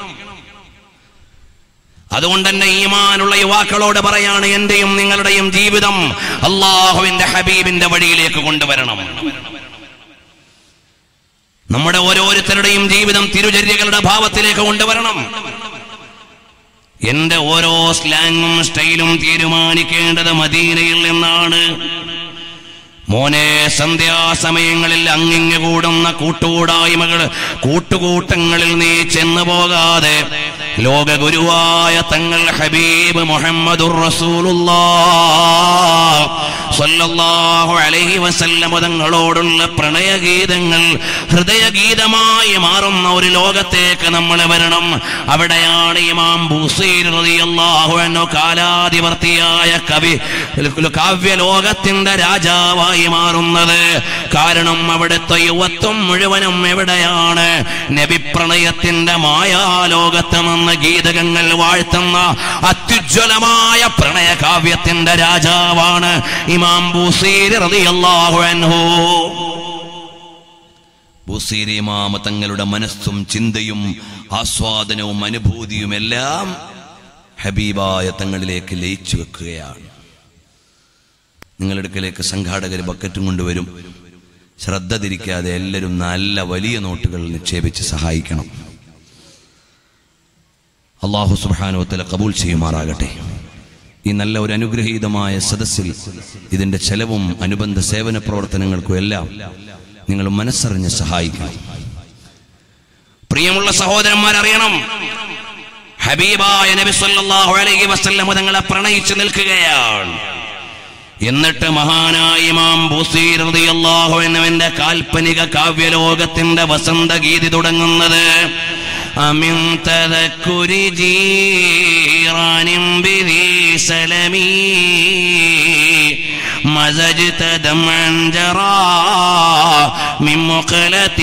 അതുകൊണ്ട് തന്നെ ഈമാനുള്ള യുവാക്കളോട് പറയാണ് എന്റെയും നിങ്ങളുടെയും ജീവിതം അള്ളാഹുവിന്റെ ഹബീബിന്റെ വഴിയിലേക്ക് കൊണ്ടുവരണം നമ്മുടെ ഓരോരുത്തരുടെയും ജീവിതം തിരുചര്യകളുടെ ഭാവത്തിലേക്ക് കൊണ്ടുവരണം എന്റെ ഓരോ സ്ലാങ്ങും സ്റ്റൈലും തീരുമാനിക്കേണ്ടത് മദീനയിൽ നിന്നാണ് മോനെ സന്ധ്യാസമയങ്ങളിൽ അങ്ങിങ്ങ് കൂടുന്ന കൂട്ടുകൂടായ്മകൾ കൂട്ടുകൂട്ടങ്ങളിൽ നീ ചെന്നു പോകാതെ ലോക ഗുരുവായ തങ്ങൾ ഹബീബ് മുഹമ്മദുർ റസൂലുള്ളാ സ്വല്ലല്ലാഹു അലൈഹി വസല്ലം തങ്ങളോടുള്ള പ്രണയഗീതങ്ങൾ ഹൃദയഗീതമായി മാറുന്ന ഒരു ലോകത്തേക്ക് നമ്മൾ വരണം അവിടെയാണ് ഇമാം ബൂസീർ റളിയല്ലാഹു അൻഹു കാലാധിപർത്തിയായ കവി കാവ്യ ലോകത്തിന്റെ രാജാവായി മാറുന്നത് കാരണം അവിടുത്തെ യുവത്വം മുഴുവനും എവിടെയാണ് നബി പ്രണയത്തിന്റെ മായാലോകത്ത് നിന്ന് ഗീതകങ്ങൾ വാഴ്ത്തുന്ന അത്യുജ്വലമായ പ്രണയകാവ്യത്തിന്റെ രാജാവാണ് ഇമാം ബൂസീർ റളിയല്ലാഹു അൻഹു ബുസീരി ഇമാമ തങ്ങളുടെ മനസ്സും ചിന്തയും ആസ്വാദനവും അനുഭൂതിയും എല്ലാം ഹബീബായ തങ്ങളിലേക്ക് ലയിച്ചു വെക്കുകയാണ് നിങ്ങളുടെ അടുക്കലേക്ക് സംഘാടകർ ബക്കറ്റും കൊണ്ടുവരും ശ്രദ്ധ തിരിക്കാതെ എല്ലാവരും നല്ല വലിയ നോട്ടുകൾ നിക്ഷേപിച്ച് സഹായിക്കണം അള്ളാഹു സുബാനുവത്തല കബൂൽ ചെയ്യുമാറാകട്ടെ ഈ നല്ല ഒരു അനുഗ്രഹീതമായ സദസ്സിൽ ഇതിന്റെ ചെലവും അനുബന്ധ സേവന പ്രവർത്തനങ്ങൾക്കും എല്ലാം നിങ്ങൾ മനസ്സറിഞ്ഞ് സഹായിക്കണം പ്രിയമുള്ള സഹോദരന്മാർ അറിയണം ഹബീബായ നബി സല്ലല്ലാഹു അലൈഹി വസല്ലം തങ്ങളെ പ്രണയിച്ചു നിൽക്കുകയാണ് എന്നിട്ട് മഹാനായ ഇമാം ബൂസീർ റളിയല്ലാഹു അൻഹുവിന്റെ കാൽപ്പനിക കാവ്യലോകത്തിന്റെ വസന്തഗീതി തുടങ്ങുന്നത് അമിൻ തദക്കുരി ജീറാനിം ബിദി സലമീ مزجت دمعا جرى من مقلة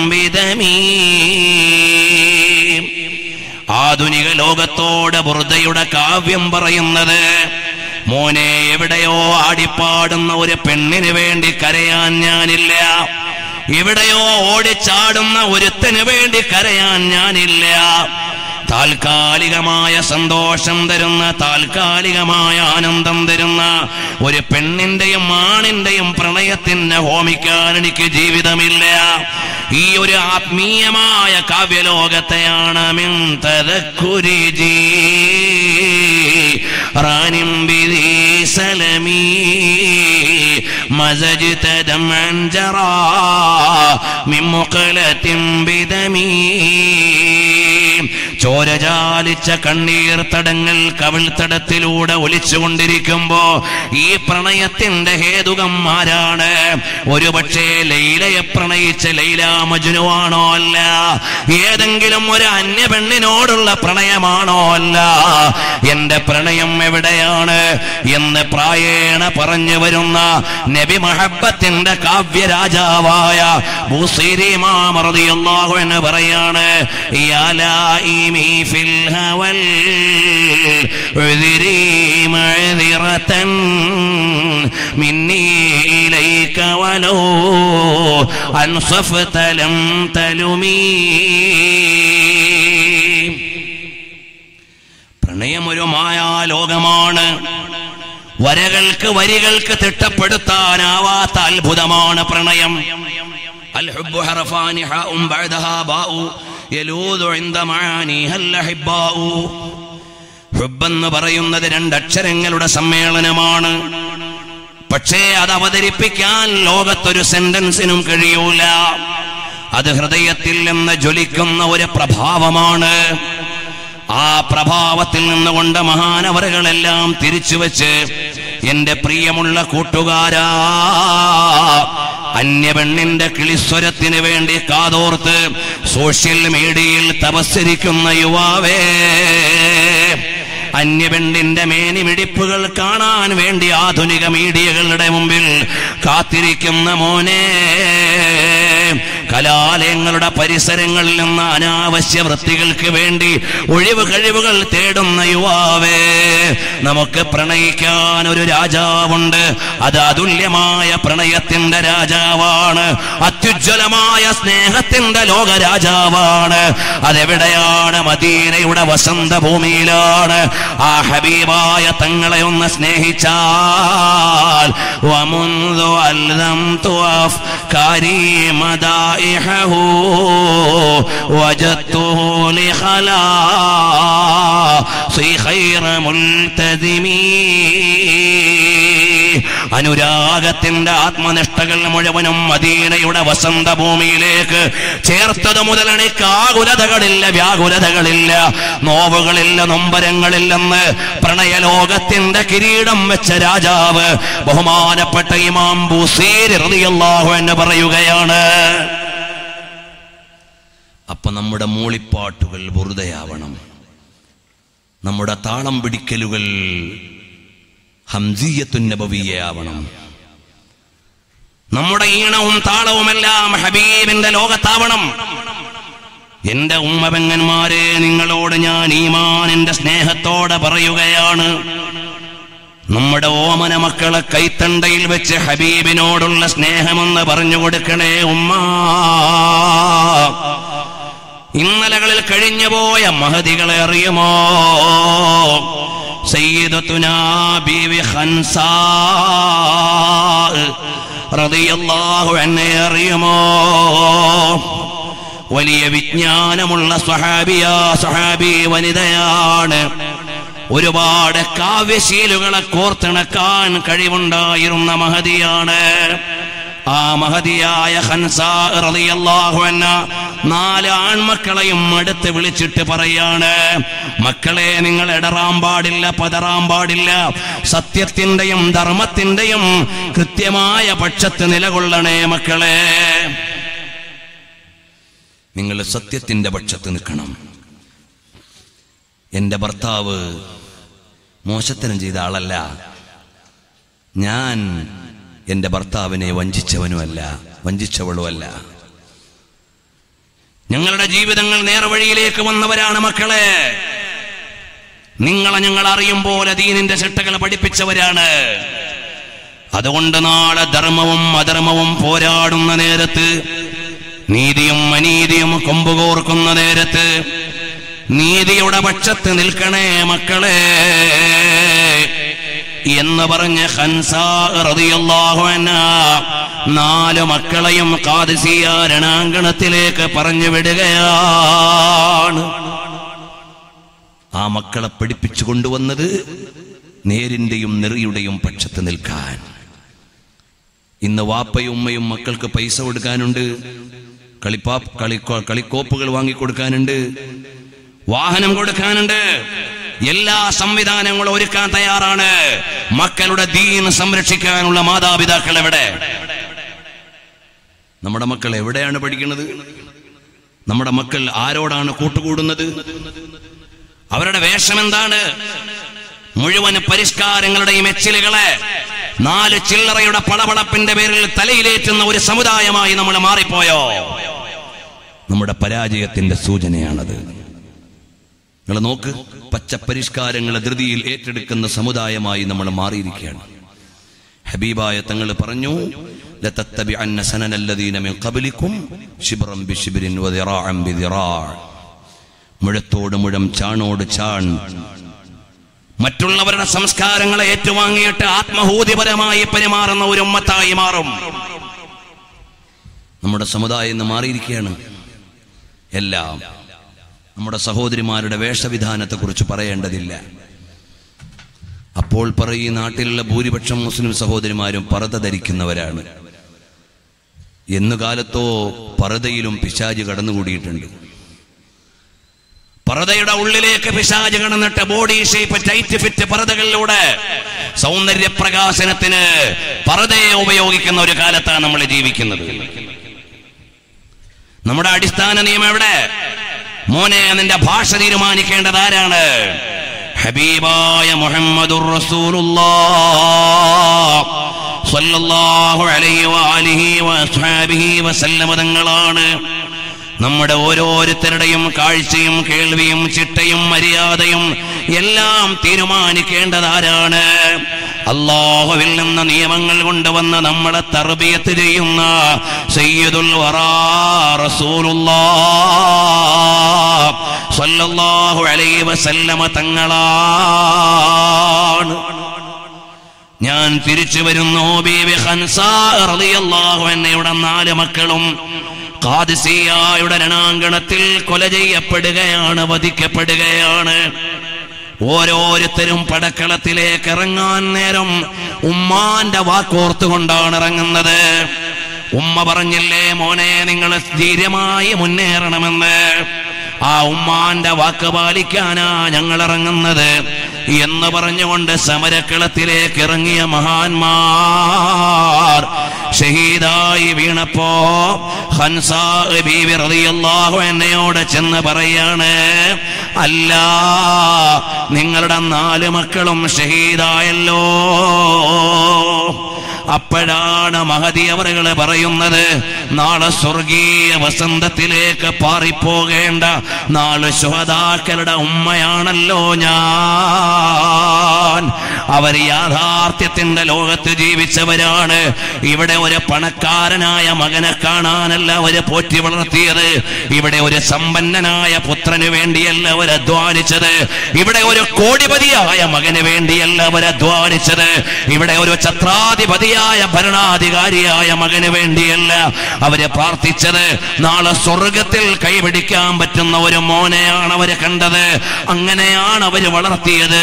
بدمي ആധുനിക ലോകത്തോട് ബുർദയുടെ കാവ്യം പറയുന്നത് മോനെ എവിടെയോ ആടിപ്പാടുന്ന ഒരു പെണ്ണിന് വേണ്ടി കരയാൻ ഞാനില്ല എവിടെയോ ഓടിച്ചാടുന്ന ഒരുത്തന് വേണ്ടി കരയാൻ ഞാനില്ല താൽക്കാലികമായ സന്തോഷം തരുന്ന താൽക്കാലികമായ ആനന്ദം തരുന്ന ഒരു പെണ്ണിന്റെയും ആണിന്റെയും പ്രണയത്തിന് ഹോമിക്കാൻ എനിക്ക് ജീവിതമില്ല ഈ ഒരു ആത്മീയമായ കാവ്യലോകത്തെയാണ് മിൻ തദക്കുരി ജീറാനിം ബിദി സലമീ مزجت دمعا جرى من مقلة بدمي ചോരജാലിച്ച കണ്ണീർ തടങ്ങൾ കവിൾത്തടത്തിലൂടെ ഒലിച്ചുകൊണ്ടിരിക്കുമ്പോ ഈ പ്രണയത്തിന്റെ ഹേതുകം ആരാണ് ഒരുപക്ഷെ ലൈലയെ പ്രണയിച്ച ലൈല മജുനുവാണോ അല്ല ഏതെങ്കിലും ഒരു അന്യ പെണ്ണിനോടുള്ള പ്രണയമാണോ അല്ല എന്റെ പ്രണയം എവിടെയാണ് എന്ന് പ്രായേണ പറഞ്ഞു വരുന്ന നബി മഹബത്തിന്റെ കാവ്യരാജാവായ ഭൂസിരിമാമറിയാഹു എന്ന് പറയാണ് യാലായിമി ഫിൽ ഹവൽ ഉദ്രി മഅ്ദിറതൻ മിന്നി ഇലൈക വലോ അൻസഫത ലം തലുമീ പ്രണയം ഒരു മായാലോകമാണ് വരകൾക്ക് വരികൾക്ക് തിട്ടപ്പെടുത്താനാവാത്ത അത്ഭുതമാണ് പ്രണയം الحب حرفان حاء بعدها باء يلوذ عند معانيها الأحباء ഹുബെന്ന് പറയുന്നത് രണ്ടക്ഷരങ്ങളുടെ സമ്മേളനമാണ് പക്ഷേ അത് അവതരിപ്പിക്കാൻ ലോകത്തൊരു സെന്റൻസിനും കഴിയൂല അത് ഹൃദയത്തിൽ നിന്ന് ജ്വലിക്കുന്ന ഒരു പ്രഭാവമാണ് ആ പ്രഭാവത്തിൽ നിന്നുകൊണ്ട് മഹാനവറുകളെല്ലാം തിരിച്ചു വെച്ച് എന്റെ പ്രിയമുള്ള കൂട്ടുകാരാ അന്യപെണ്ണിന്റെ കിളിസ്വരത്തിന് വേണ്ടി കാതോർത്ത് സോഷ്യൽ മീഡിയയിൽ തപസ്സരിക്കുന്ന യുവാവേ അന്യപെണ്ണിന്റെ മേനിമിടിപ്പുകൾ കാണാൻ വേണ്ടി ആധുനിക മീഡിയകളുടെ മുമ്പിൽ കാത്തിരിക്കുന്ന മോനെ കലാലയങ്ങളുടെ പരിസരങ്ങളിൽ നിന്ന് അനാവശ്യ വൃത്തികൾക്ക് വേണ്ടി ഒഴിവ് കഴിവുകൾ തേടുന്ന യുവാവേ നമുക്ക് പ്രണയിക്കാൻ ഒരു രാജാവുണ്ട് അത് അതുല്യമായ പ്രണയത്തിന്റെ രാജാവാണ് അത്യുജ്വലമായ സ്നേഹത്തിന്റെ ലോക രാജാവാണ് അതെവിടെയാണ് മദീനയുടെ വസന്ത ഭൂമിയിലാണ് ആ ഹബീബായ തങ്ങളെ ഒന്ന് സ്നേഹിച്ചാൽ ومنذ ألزمت أفكاري مدائحه وجدته لخلاصي خير ملتزمي അനുരാഗത്തിന്റെ ആത്മനിഷ്ഠകൾ മുഴുവനും മദീനയുടെ വസന്ത ഭൂമിയിലേക്ക് ചേർത്തത് മുതൽ എനിക്ക് ആകുലതകളില്ല വ്യാകുലതകളില്ല നോവുകളില്ല നൊമ്പരങ്ങളില്ലെന്ന് പ്രണയലോകത്തിന്റെ കിരീടം വെച്ച രാജാവ് ബഹുമാനപ്പെട്ട ഇമാം ബുസീർ റളിയല്ലാഹു എന്ന് പറയുകയാണ് അപ്പൊ നമ്മുടെ മൂളിപ്പാട്ടുകൾ വെറുതെയാവണം നമ്മുടെ താളം പിടിക്കലുകൾ ഹംസീയത്തുന്നബവിയാവണം നമ്മുടെ ഈണവും താളവുമെല്ലാം ഹബീബിന്റെ ലോകത്താവണം എന്റെ ഉമ്മപെങ്ങന്മാരെ നിങ്ങളോട് ഞാൻ ഈമാനിന്റെ സ്നേഹത്തോടെ പറയുകയാണ് നമ്മുടെ ഓമന മക്കളെ കൈത്തണ്ടയിൽ വെച്ച് ഹബീബിനോടുള്ള സ്നേഹമെന്ന് പറഞ്ഞു കൊടുക്കണേ ഉമ്മ ഇന്നലകളിൽ കഴിഞ്ഞുപോയ മഹതികളെ അറിയുമോ സയ്യിദത്തുനാ ബീവി ഖൻസാ റളിയല്ലാഹു അൻഹയെ അറിയുമോ വലിയ വിജ്ഞാനമുള്ള സ്വഹാബിയ സ്വഹാബി വനിതയാണ് ഒരുപാട് കാവ്യശീലുകളെ കോർത്തിണക്കാൻ കഴിവുണ്ടായിരുന്ന മഹതിയാണ് ആ മഹതിയായ ഹൻസാ റളിയല്ലാഹു അൻഹ നാല് ആൺമക്കളെയും അടുത്ത് വിളിച്ചിട്ട് പറയാണ് മക്കളെ നിങ്ങൾ ഇടറാൻ പാടില്ല പതറാൻ പാടില്ല സത്യത്തിന്റെയും ധർമ്മത്തിന്റെയും കൃത്യമായ പക്ഷത്ത് നിലകൊള്ളണേ മക്കളെ നിങ്ങൾ സത്യത്തിന്റെ പക്ഷത്ത് നിൽക്കണം എന്റെ ഭർത്താവ് മോശത്തനം ചെയ്ത ആളല്ല ഞാൻ എന്റെ ഭർത്താവിനെ വഞ്ചിച്ചവനുമല്ല വഞ്ചിച്ചവളുമല്ല ഞങ്ങളുടെ ജീവിതങ്ങൾ നേർവഴിയിലേക്ക് വന്നവരാണ് മക്കളെ നിങ്ങളെ ഞങ്ങൾ അറിയും പോലെ ദീനിന്റെ ചിട്ടകൾ പഠിപ്പിച്ചവരാണ് അതുകൊണ്ട് നാളെ ധർമ്മവും അധർമ്മവും പോരാടുന്ന നേരത്ത് നീതിയും അനീതിയും കൊമ്പുകോർക്കുന്ന നേരത്ത് നീതിയുടെ പക്ഷത്ത് നിൽക്കണേ മക്കളെ എന്ന് പറഞ്ഞ് ഹൻസാ റളിയല്ലാഹു അൻഹ നാല് മക്കളെയും കാദിസിയ രണാങ്കണത്തിലേക്ക് പറഞ്ഞു വിടുകയാണ് ആ മക്കളെ പഠിപ്പിച്ചു കൊണ്ടുവന്നത് നേരിന്റെയും നെറിയുടെയും പക്ഷത്ത് നിൽക്കാൻ ഇന്ന് വാപ്പയും ഉമ്മയും മക്കൾക്ക് പൈസ കൊടുക്കാനുണ്ട് കളിപ്പാ കളി കളിക്കോപ്പുകൾ വാങ്ങിക്കൊടുക്കാനുണ്ട് വാഹനം കൊടുക്കാനുണ്ട് എല്ലാ സംവിധാനങ്ങളും ഒരുക്കാൻ തയ്യാറാണ് മക്കളുടെ ദീൻ സംരക്ഷിക്കാനുള്ള മാതാപിതാക്കൾ എവിടെ നമ്മുടെ മക്കൾ എവിടെയാണ് പഠിക്കുന്നത് നമ്മുടെ മക്കൾ ആരോടാണ് കൂട്ടുകൂടുന്നത് അവരുടെ വേഷം എന്താണ് മുഴുവൻ പരിഷ്കാരങ്ങളുടെയും എച്ചിലുകളെ നാല് ചില്ലറയുടെ പളപളപ്പിന്റെ പേരിൽ തലയിലേറ്റുന്ന ഒരു സമുദായമായി നമ്മൾ മാറിപ്പോയോ നമ്മുടെ പരാജയത്തിന്റെ സൂചനയാണത് നിങ്ങൾ നോക്ക് പച്ച പരിഷ്കാരങ്ങളെ ധൃതിയിൽ ഏറ്റെടുക്കുന്ന സമുദായമായി നമ്മൾ മാറിയിരിക്കുകയാണ് ഹബീബായ തങ്ങൾ പറഞ്ഞു لتتبعن سنن الذين من قبلكم شبرا بشبر وذراعا بذراع മുഴത്തോട് മുഴം ചാണോട് ചാൺ മറ്റുള്ളവരുടെ സംസ്കാരങ്ങളെ ഏറ്റുവാങ്ങിയിട്ട് ആത്മഹൂതിപരമായി പെരുമാറുന്ന ഒരു ഉമ്മത്തായി മാറും നമ്മുടെ സമുദായം ഇന്ന് മാറിയിരിക്കുകയാണ് എല്ലാം നമ്മുടെ സഹോദരിമാരുടെ വേഷവിധാനത്തെക്കുറിച്ച് പറയേണ്ടതില്ല അപ്പോൾ പറയും ഈ നാട്ടിലുള്ള ഭൂരിപക്ഷം മുസ്ലിം സഹോദരിമാരും പറത ധരിക്കുന്നവരാണ് എന്നു കാലത്തോ പറതയിലും പിശാജ് കടന്നുകൂടിയിട്ടുണ്ട് പറതയുടെ ഉള്ളിലേക്ക് പിശാജ് കടന്നിട്ട് ബോഡി ഷേപ്പ് ടൈറ്റ് ഫിറ്റ് പറതകളിലൂടെ സൗന്ദര്യ പ്രകാശനത്തിന് പറതയെ ഉപയോഗിക്കുന്ന ഒരു കാലത്താണ് നമ്മൾ ജീവിക്കുന്നത് നമ്മുടെ അടിസ്ഥാന നിയമം എവിടെ മോനെ നിന്റെ ഭാഷ തീരുമാനിക്കേണ്ടത് ആരാണ് ഹബീബായ മുഹമ്മദുർ റസൂലുള്ളാഹ് സ്വല്ലല്ലാഹു അലൈഹി വആലിഹി വഅസ്ഹാബിഹി വസല്ലമ തങ്ങളാണ് നമ്മുടെ ഓരോരുത്തരുടെയും കാഴ്ചയും കേൾവിയും ചിട്ടയും മര്യാദയും എല്ലാം തീരുമാനിക്കേണ്ടത് ആരാണ് അള്ളാഹുവിൽ നിന്ന് നിയമങ്ങൾ കൊണ്ടുവന്ന് നമ്മളെ തർബിയത്ത് ചെയ്യുന്ന സയ്യിദുൽ വറാ റസൂലുള്ളാഹ് സ്വല്ലല്ലാഹു അലൈഹി വസല്ലമ തങ്ങളാണ് ഞാൻ തിരിച്ചു വരുന്നു ബീവി ഖൻസാ റളിയല്ലാഹു അൻഹയുടെ നാല് മക്കളും ഖാദിസിയായുടെ രണാങ്കണത്തിൽ കൊല ചെയ്യപ്പെടുകയാണ് വധിക്കപ്പെടുകയാണ് ഓരോരുത്തരും പടക്കളത്തിലേക്ക് ഇറങ്ങാൻ നേരം ഉമ്മാന്റെ വാക്കോർത്തുകൊണ്ടാണ് ഇറങ്ങുന്നത് ഉമ്മ പറഞ്ഞില്ലേ മോനെ നിങ്ങൾ ധീര്യമായി മുന്നേറണമെന്ന് ആ ഉമ്മാന്റെ വാക്ക് പാലിക്കാനാ ഞങ്ങൾ ഇറങ്ങുന്നത് എന്ന് പറഞ്ഞുകൊണ്ട് സമരക്കളത്തിലേക്ക് ഇറങ്ങിയ മഹാന്മാർ ഷഹീദായി വീണപ്പോ ഹൻസാ ബീവി റളിയല്ലാഹു എന്നയോട് ചെന്ന് പറയാണ് അല്ല നിങ്ങളുടെ നാല് മക്കളും ഷഹീദായല്ലോ അപ്പോഴാണ് മഹതി അവറുകൾ പറയുന്നത് നാളെ സ്വർഗീയ വസന്തത്തിലേക്ക് പാറിപ്പോകേണ്ട നാളെ ശുഹതാക്കളുടെ ഉമ്മയാണല്ലോ ഞാൻ അവർ യാഥാർത്ഥ്യത്തിന്റെ ലോകത്ത് ജീവിച്ചവരാണ് ഇവിടെ ഒരു പണക്കാരനായ മകനെ കാണാനല്ല അവര് പോറ്റി വളർത്തിയത് ഇവിടെ ഒരു സമ്പന്നനായ പുത്രന് വേണ്ടിയല്ല അവർ അധ്വാനിച്ചത് ഇവിടെ ഒരു കോടിപതിയായ മകന് വേണ്ടിയല്ല അവർ അധ്വാനിച്ചത് ഇവിടെ ഒരു ഛത്രാധിപതിയായ ഭരണാധികാരിയായ മകന് വേണ്ടിയല്ല അവര് പ്രാർത്ഥിച്ചത് നാളെ സ്വർഗത്തിൽ കൈപിടിക്കാൻ പറ്റുന്ന ഒരു മോനെയാണ് അവര് കണ്ടത് അങ്ങനെയാണ് അവര് വളർത്തിയത്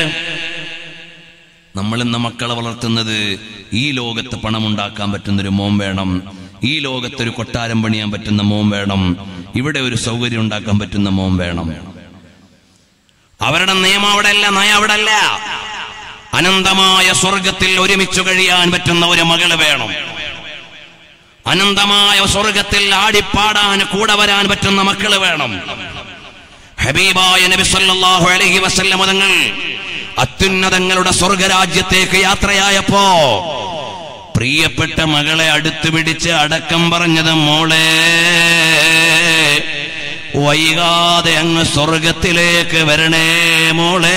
നമ്മൾ ഇന്ന് മക്കളെ വളർത്തുന്നത് ഈ ലോകത്ത് പണമുണ്ടാക്കാൻ പറ്റുന്ന ഒരു മോൻ വേണം ഈ ലോകത്ത് ഒരു കൊട്ടാരം പണിയാൻ പറ്റുന്ന മോൻ വേണം ഇവിടെ ഒരു സൗകര്യം ഉണ്ടാക്കാൻ പറ്റുന്ന മോൻ വേണം അവരുടെ നിയമം അവിടെ അല്ല നയം അവിടെ അല്ല അനന്തമായ സ്വർഗത്തിൽ ഒരുമിച്ച് കഴിയാൻ പറ്റുന്ന ഒരു മകള് വേണം അനന്തമായ സ്വർഗത്തിൽ ആടിപ്പാടാൻ കൂടെ വരാൻ പറ്റുന്ന മക്കള് വേണം ഹബീബായ നബി സല്ലല്ലാഹു അലൈഹി വസല്ലം തങ്ങൾ അത്യുന്നതങ്ങളുടെ സ്വർഗരാജ്യത്തേക്ക് യാത്രയായപ്പോ പ്രിയപ്പെട്ട മകളെ അടുത്ത് പിടിച്ച് അടക്കം പറഞ്ഞത് മോളെ വൈകാതെ അങ്ങ് സ്വർഗത്തിലേക്ക് വരണേ മോളെ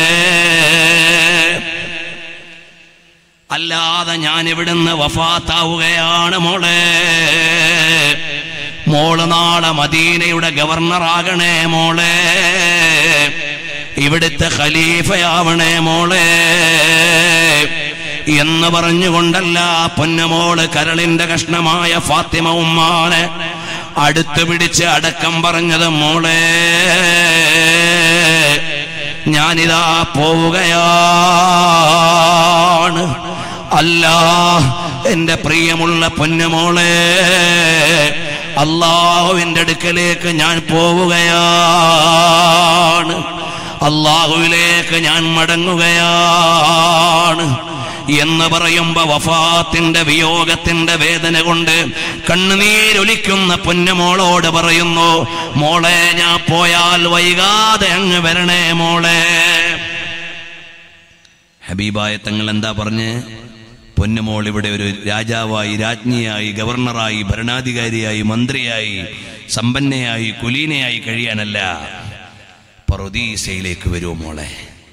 അല്ലാതെ ഞാൻ ഇവിടുന്ന് വഫാത്താവുകയാണ് മോളെ മോള് നാളെ മദീനയുടെ ഗവർണറാകണേ മോളെ ഇവിടുത്തെ ഖലീഫയാവണേ മോളെ എന്ന് പറഞ്ഞുകൊണ്ടല്ല പൊന്നമോള് കരളിന്റെ കഷ്ണമായ ഫാത്തിമ ഉമ്മാനെ അടുത്ത് പിടിച്ച് അടക്കം പറഞ്ഞത് മോളെ ഞാനിതാ പോവുകയാണ് അല്ല എന്റെ പ്രിയമുള്ള പൊന്നുമോളെ അള്ളാഹുവിന്റെ അടുക്കലേക്ക് ഞാൻ പോവുകയാണ് അള്ളാഹുവിലേക്ക് ഞാൻ മടങ്ങുകയാണ് എന്ന് പറയുമ്പോ വഫാത്തിന്റെ വിയോഗത്തിന്റെ വേദന കൊണ്ട് കണ്ണുനീരൊലിക്കുന്ന പൊന്നുമോളോട് പറയുന്നു മോളെ ഞാൻ പോയാൽ വൈകാതെ അങ്ങ് വരണേ മോളെ ഹബീബായ തങ്ങൾ എന്താ പറഞ്ഞ് പൊന്നുമോൾ ഇവിടെ ഒരു രാജാവായി രാജ്ഞിയായി ഗവർണറായി ഭരണാധികാരിയായി മന്ത്രിയായി സമ്പന്നയായി കുലീനയായി കഴിയാനല്ല പറുദീസയിലേക്ക് വരൂ മോളെ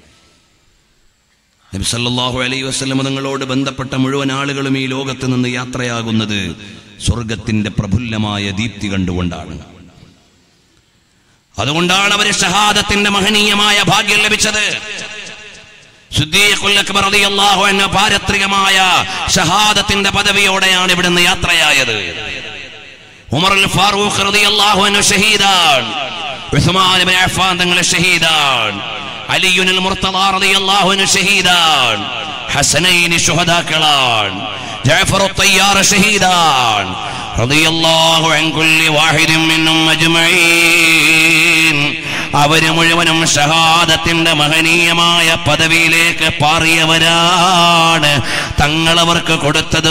നബി സല്ലല്ലാഹു അലൈഹി വസല്ലം തങ്ങളോട് ബന്ധപ്പെട്ട മുഴുവൻ ആളുകളും ഈ ലോകത്ത് നിന്ന് യാത്രയാകുന്നത് സ്വർഗത്തിന്റെ പ്രഫുല്ലമായ ദീപ്തി കണ്ടുകൊണ്ടാണ് അതുകൊണ്ടാണ് അവര് ഷഹാദത്തിന്റെ മഹനീയമായ ഭാഗ്യം ലഭിച്ചത് സിദ്ദീഖുൽ അക്ബർ റളിയല്ലാഹു അൻഹു പാരത്രികമായ ഷഹാദത്തിന്റെ പദവിയോടെയാണ് ഇവിടുന്ന് യാത്രയായത് ഉമർ അൽ ഫാറൂഖ് റളിയല്ലാഹു അൻഹു ഷഹീദാണ് ഉസ്മാൻ ഇബ്നു അഫ്ഫാൻ തങ്ങൾ ഷഹീദാണ് അലിയുൻ അൽ മുർത്തദ റളിയല്ലാഹു അൻഹു ഷഹീദാണ് ഹസനൈൻ ശുഹദാക്കളാണ് ജഅഫർ തയ്യാർ ഷഹീദാണ് റളിയല്ലാഹു അൻ കുല്ലി വാഹിദിൻ മിന്നും അജ്മഈൻ അവര് മുഴുവനും ഷഹാദത്തിന്റെ മഹനീയമായ പദവിയിലേക്ക് പാറിയവരാണ് തങ്ങളവർക്ക് കൊടുത്തത്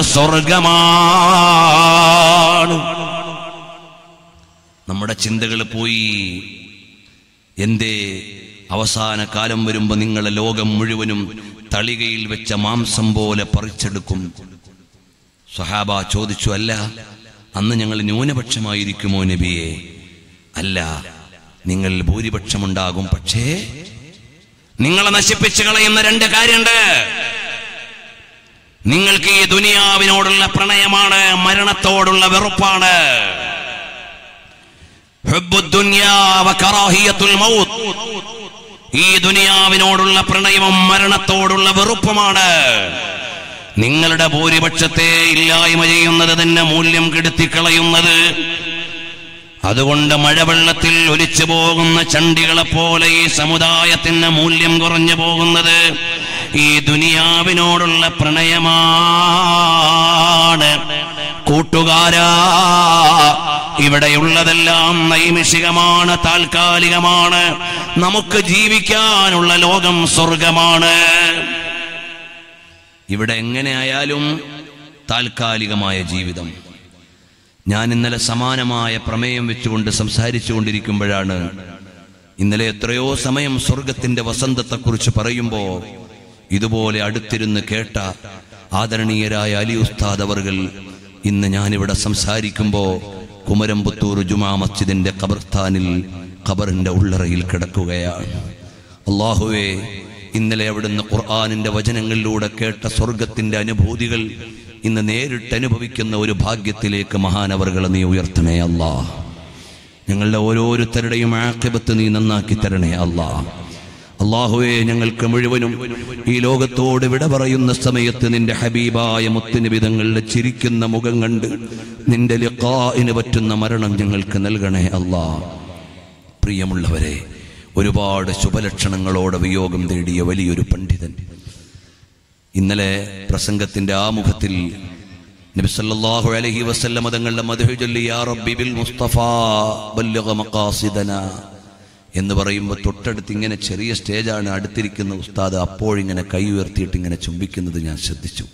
സ്വർഗമാണ് നമ്മുടെ ചിന്തകൾ പോയി എന്തേ അവസാന കാലം വരുമ്പോ നിങ്ങളെ ലോകം മുഴുവനും തളികയിൽ വെച്ച മാംസം പോലെ പറിച്ചെടുക്കും സഹാബ ചോദിച്ചു അല്ല അന്ന് ഞങ്ങൾ ന്യൂനപക്ഷമായിരിക്കുമോ നബിയെ അല്ല നിങ്ങൾ ഭൂരിപക്ഷമുണ്ടാകും പക്ഷേ നിങ്ങളെ നശിപ്പിച്ചു കളയുന്ന രണ്ട് കാര്യമുണ്ട് നിങ്ങൾക്ക് ഈ ദുനിയാവിനോടുള്ള പ്രണയമാണ് മരണത്തോടുള്ള വെറുപ്പാണ് ഹുബ്ബുദ്ദുന്യാ വകറാഹിയത്തുൽ മൗത്ത്. ഈ ദുനിയാവിനോടുള്ള പ്രണയവും മരണത്തോടുള്ള വെറുപ്പുമാണ് നിങ്ങളുടെ ഭൂരിപക്ഷത്തെ ഇല്ലായ്മ ചെയ്യുന്നത് തന്നെ മൂല്യം കെടുത്തിക്കളയുന്നത് അതുകൊണ്ട് മഴവെള്ളത്തിൽ ഒലിച്ചു പോകുന്ന ചണ്ടികളെ പോലെ ഈ സമുദായത്തിന് മൂല്യം കുറഞ്ഞു പോകുന്നത് ഈ ദുനിയാവിനോടുള്ള പ്രണയമാണ് കൂട്ടുകാരാ ഇവിടെയുള്ളതെല്ലാം നൈമിഷികമാണ് താൽക്കാലികമാണ് നമുക്ക് ജീവിക്കാനുള്ള ലോകം സ്വർഗമാണ് ഇവിടെ എങ്ങനെയായാലും താൽക്കാലികമായ ജീവിതം ഞാൻ ഇന്നലെ സമാനമായ പ്രമേയം വെച്ചുകൊണ്ട് സംസാരിച്ചു കൊണ്ടിരിക്കുമ്പോഴാണ് ഇന്നലെ എത്രയോ സമയം സ്വർഗത്തിന്റെ വസന്തത്തെക്കുറിച്ച് പറയുമ്പോൾ ഇതുപോലെ അടുത്തിരുന്ന് കേട്ട ആദരണീയരായ അലി ഉസ്താദ് അവർകൾ ഇന്ന് ഞാനിവിടെ സംസാരിക്കുമ്പോൾ കുമരംപുത്തൂർ ജുമാ മസ്ജിദിന്റെ ഖബർസ്ഥാനിൽ ഖബറിന്റെ ഉള്ളറയിൽ കിടക്കുകയാണ് അള്ളാഹുവേ ഇന്നലെ അവിടുന്ന് ഖുർആാനിന്റെ വചനങ്ങളിലൂടെ കേട്ട സ്വർഗത്തിന്റെ അനുഭൂതികൾ ഇന്ന് നേരിട്ട് അനുഭവിക്കുന്ന ഒരു ഭാഗ്യത്തിലേക്ക് മഹാനവറുകളെ നീ ഉയർത്തണേ അല്ലാ ഞങ്ങളുടെ ഓരോരുത്തരുടെയും ആക്കിബത്ത് നീ നന്നാക്കി തരണേ അല്ലാ അള്ളാഹുവെ ഞങ്ങൾക്ക് മുഴുവനും ഈ ലോകത്തോട് വിട പറയുന്ന സമയത്ത് നിന്റെ ഹബീബായ മുത്തുനിബിതങ്ങളുടെ ചിരിക്കുന്ന മുഖം കണ്ട് നിന്റെ ലിഖാഇന് പറ്റുന്ന മരണം ഞങ്ങൾക്ക് നൽകണേ അല്ലാ പ്രിയമുള്ളവരെ ഒരുപാട് ശുഭലക്ഷണങ്ങളോടെ വിയോഗം തേടിയ വലിയൊരു പണ്ഡിതൻ ഇന്നലെ പ്രസംഗത്തിന്റെ ആമുഖത്തിൽ നബി സല്ലല്ലാഹു അലൈഹി വസല്ലം തങ്ങളുടെ മദ്ഹു ചൊല്ലി യാ റബ്ബി ബിൽ മുസ്തഫ ബല്ലഗ മഖാസിദന എന്ന് പറയുമ്പോൾ തൊട്ടടുത്ത് ഇങ്ങനെ ചെറിയ സ്റ്റേജാണ് അടുത്തിരിക്കുന്ന ഉസ്താദ് അപ്പോഴിങ്ങനെ കൈ ഉയർത്തിയിട്ട് ഇങ്ങനെ ചുംബിക്കുന്നത് ഞാൻ ശ്രദ്ധിച്ചു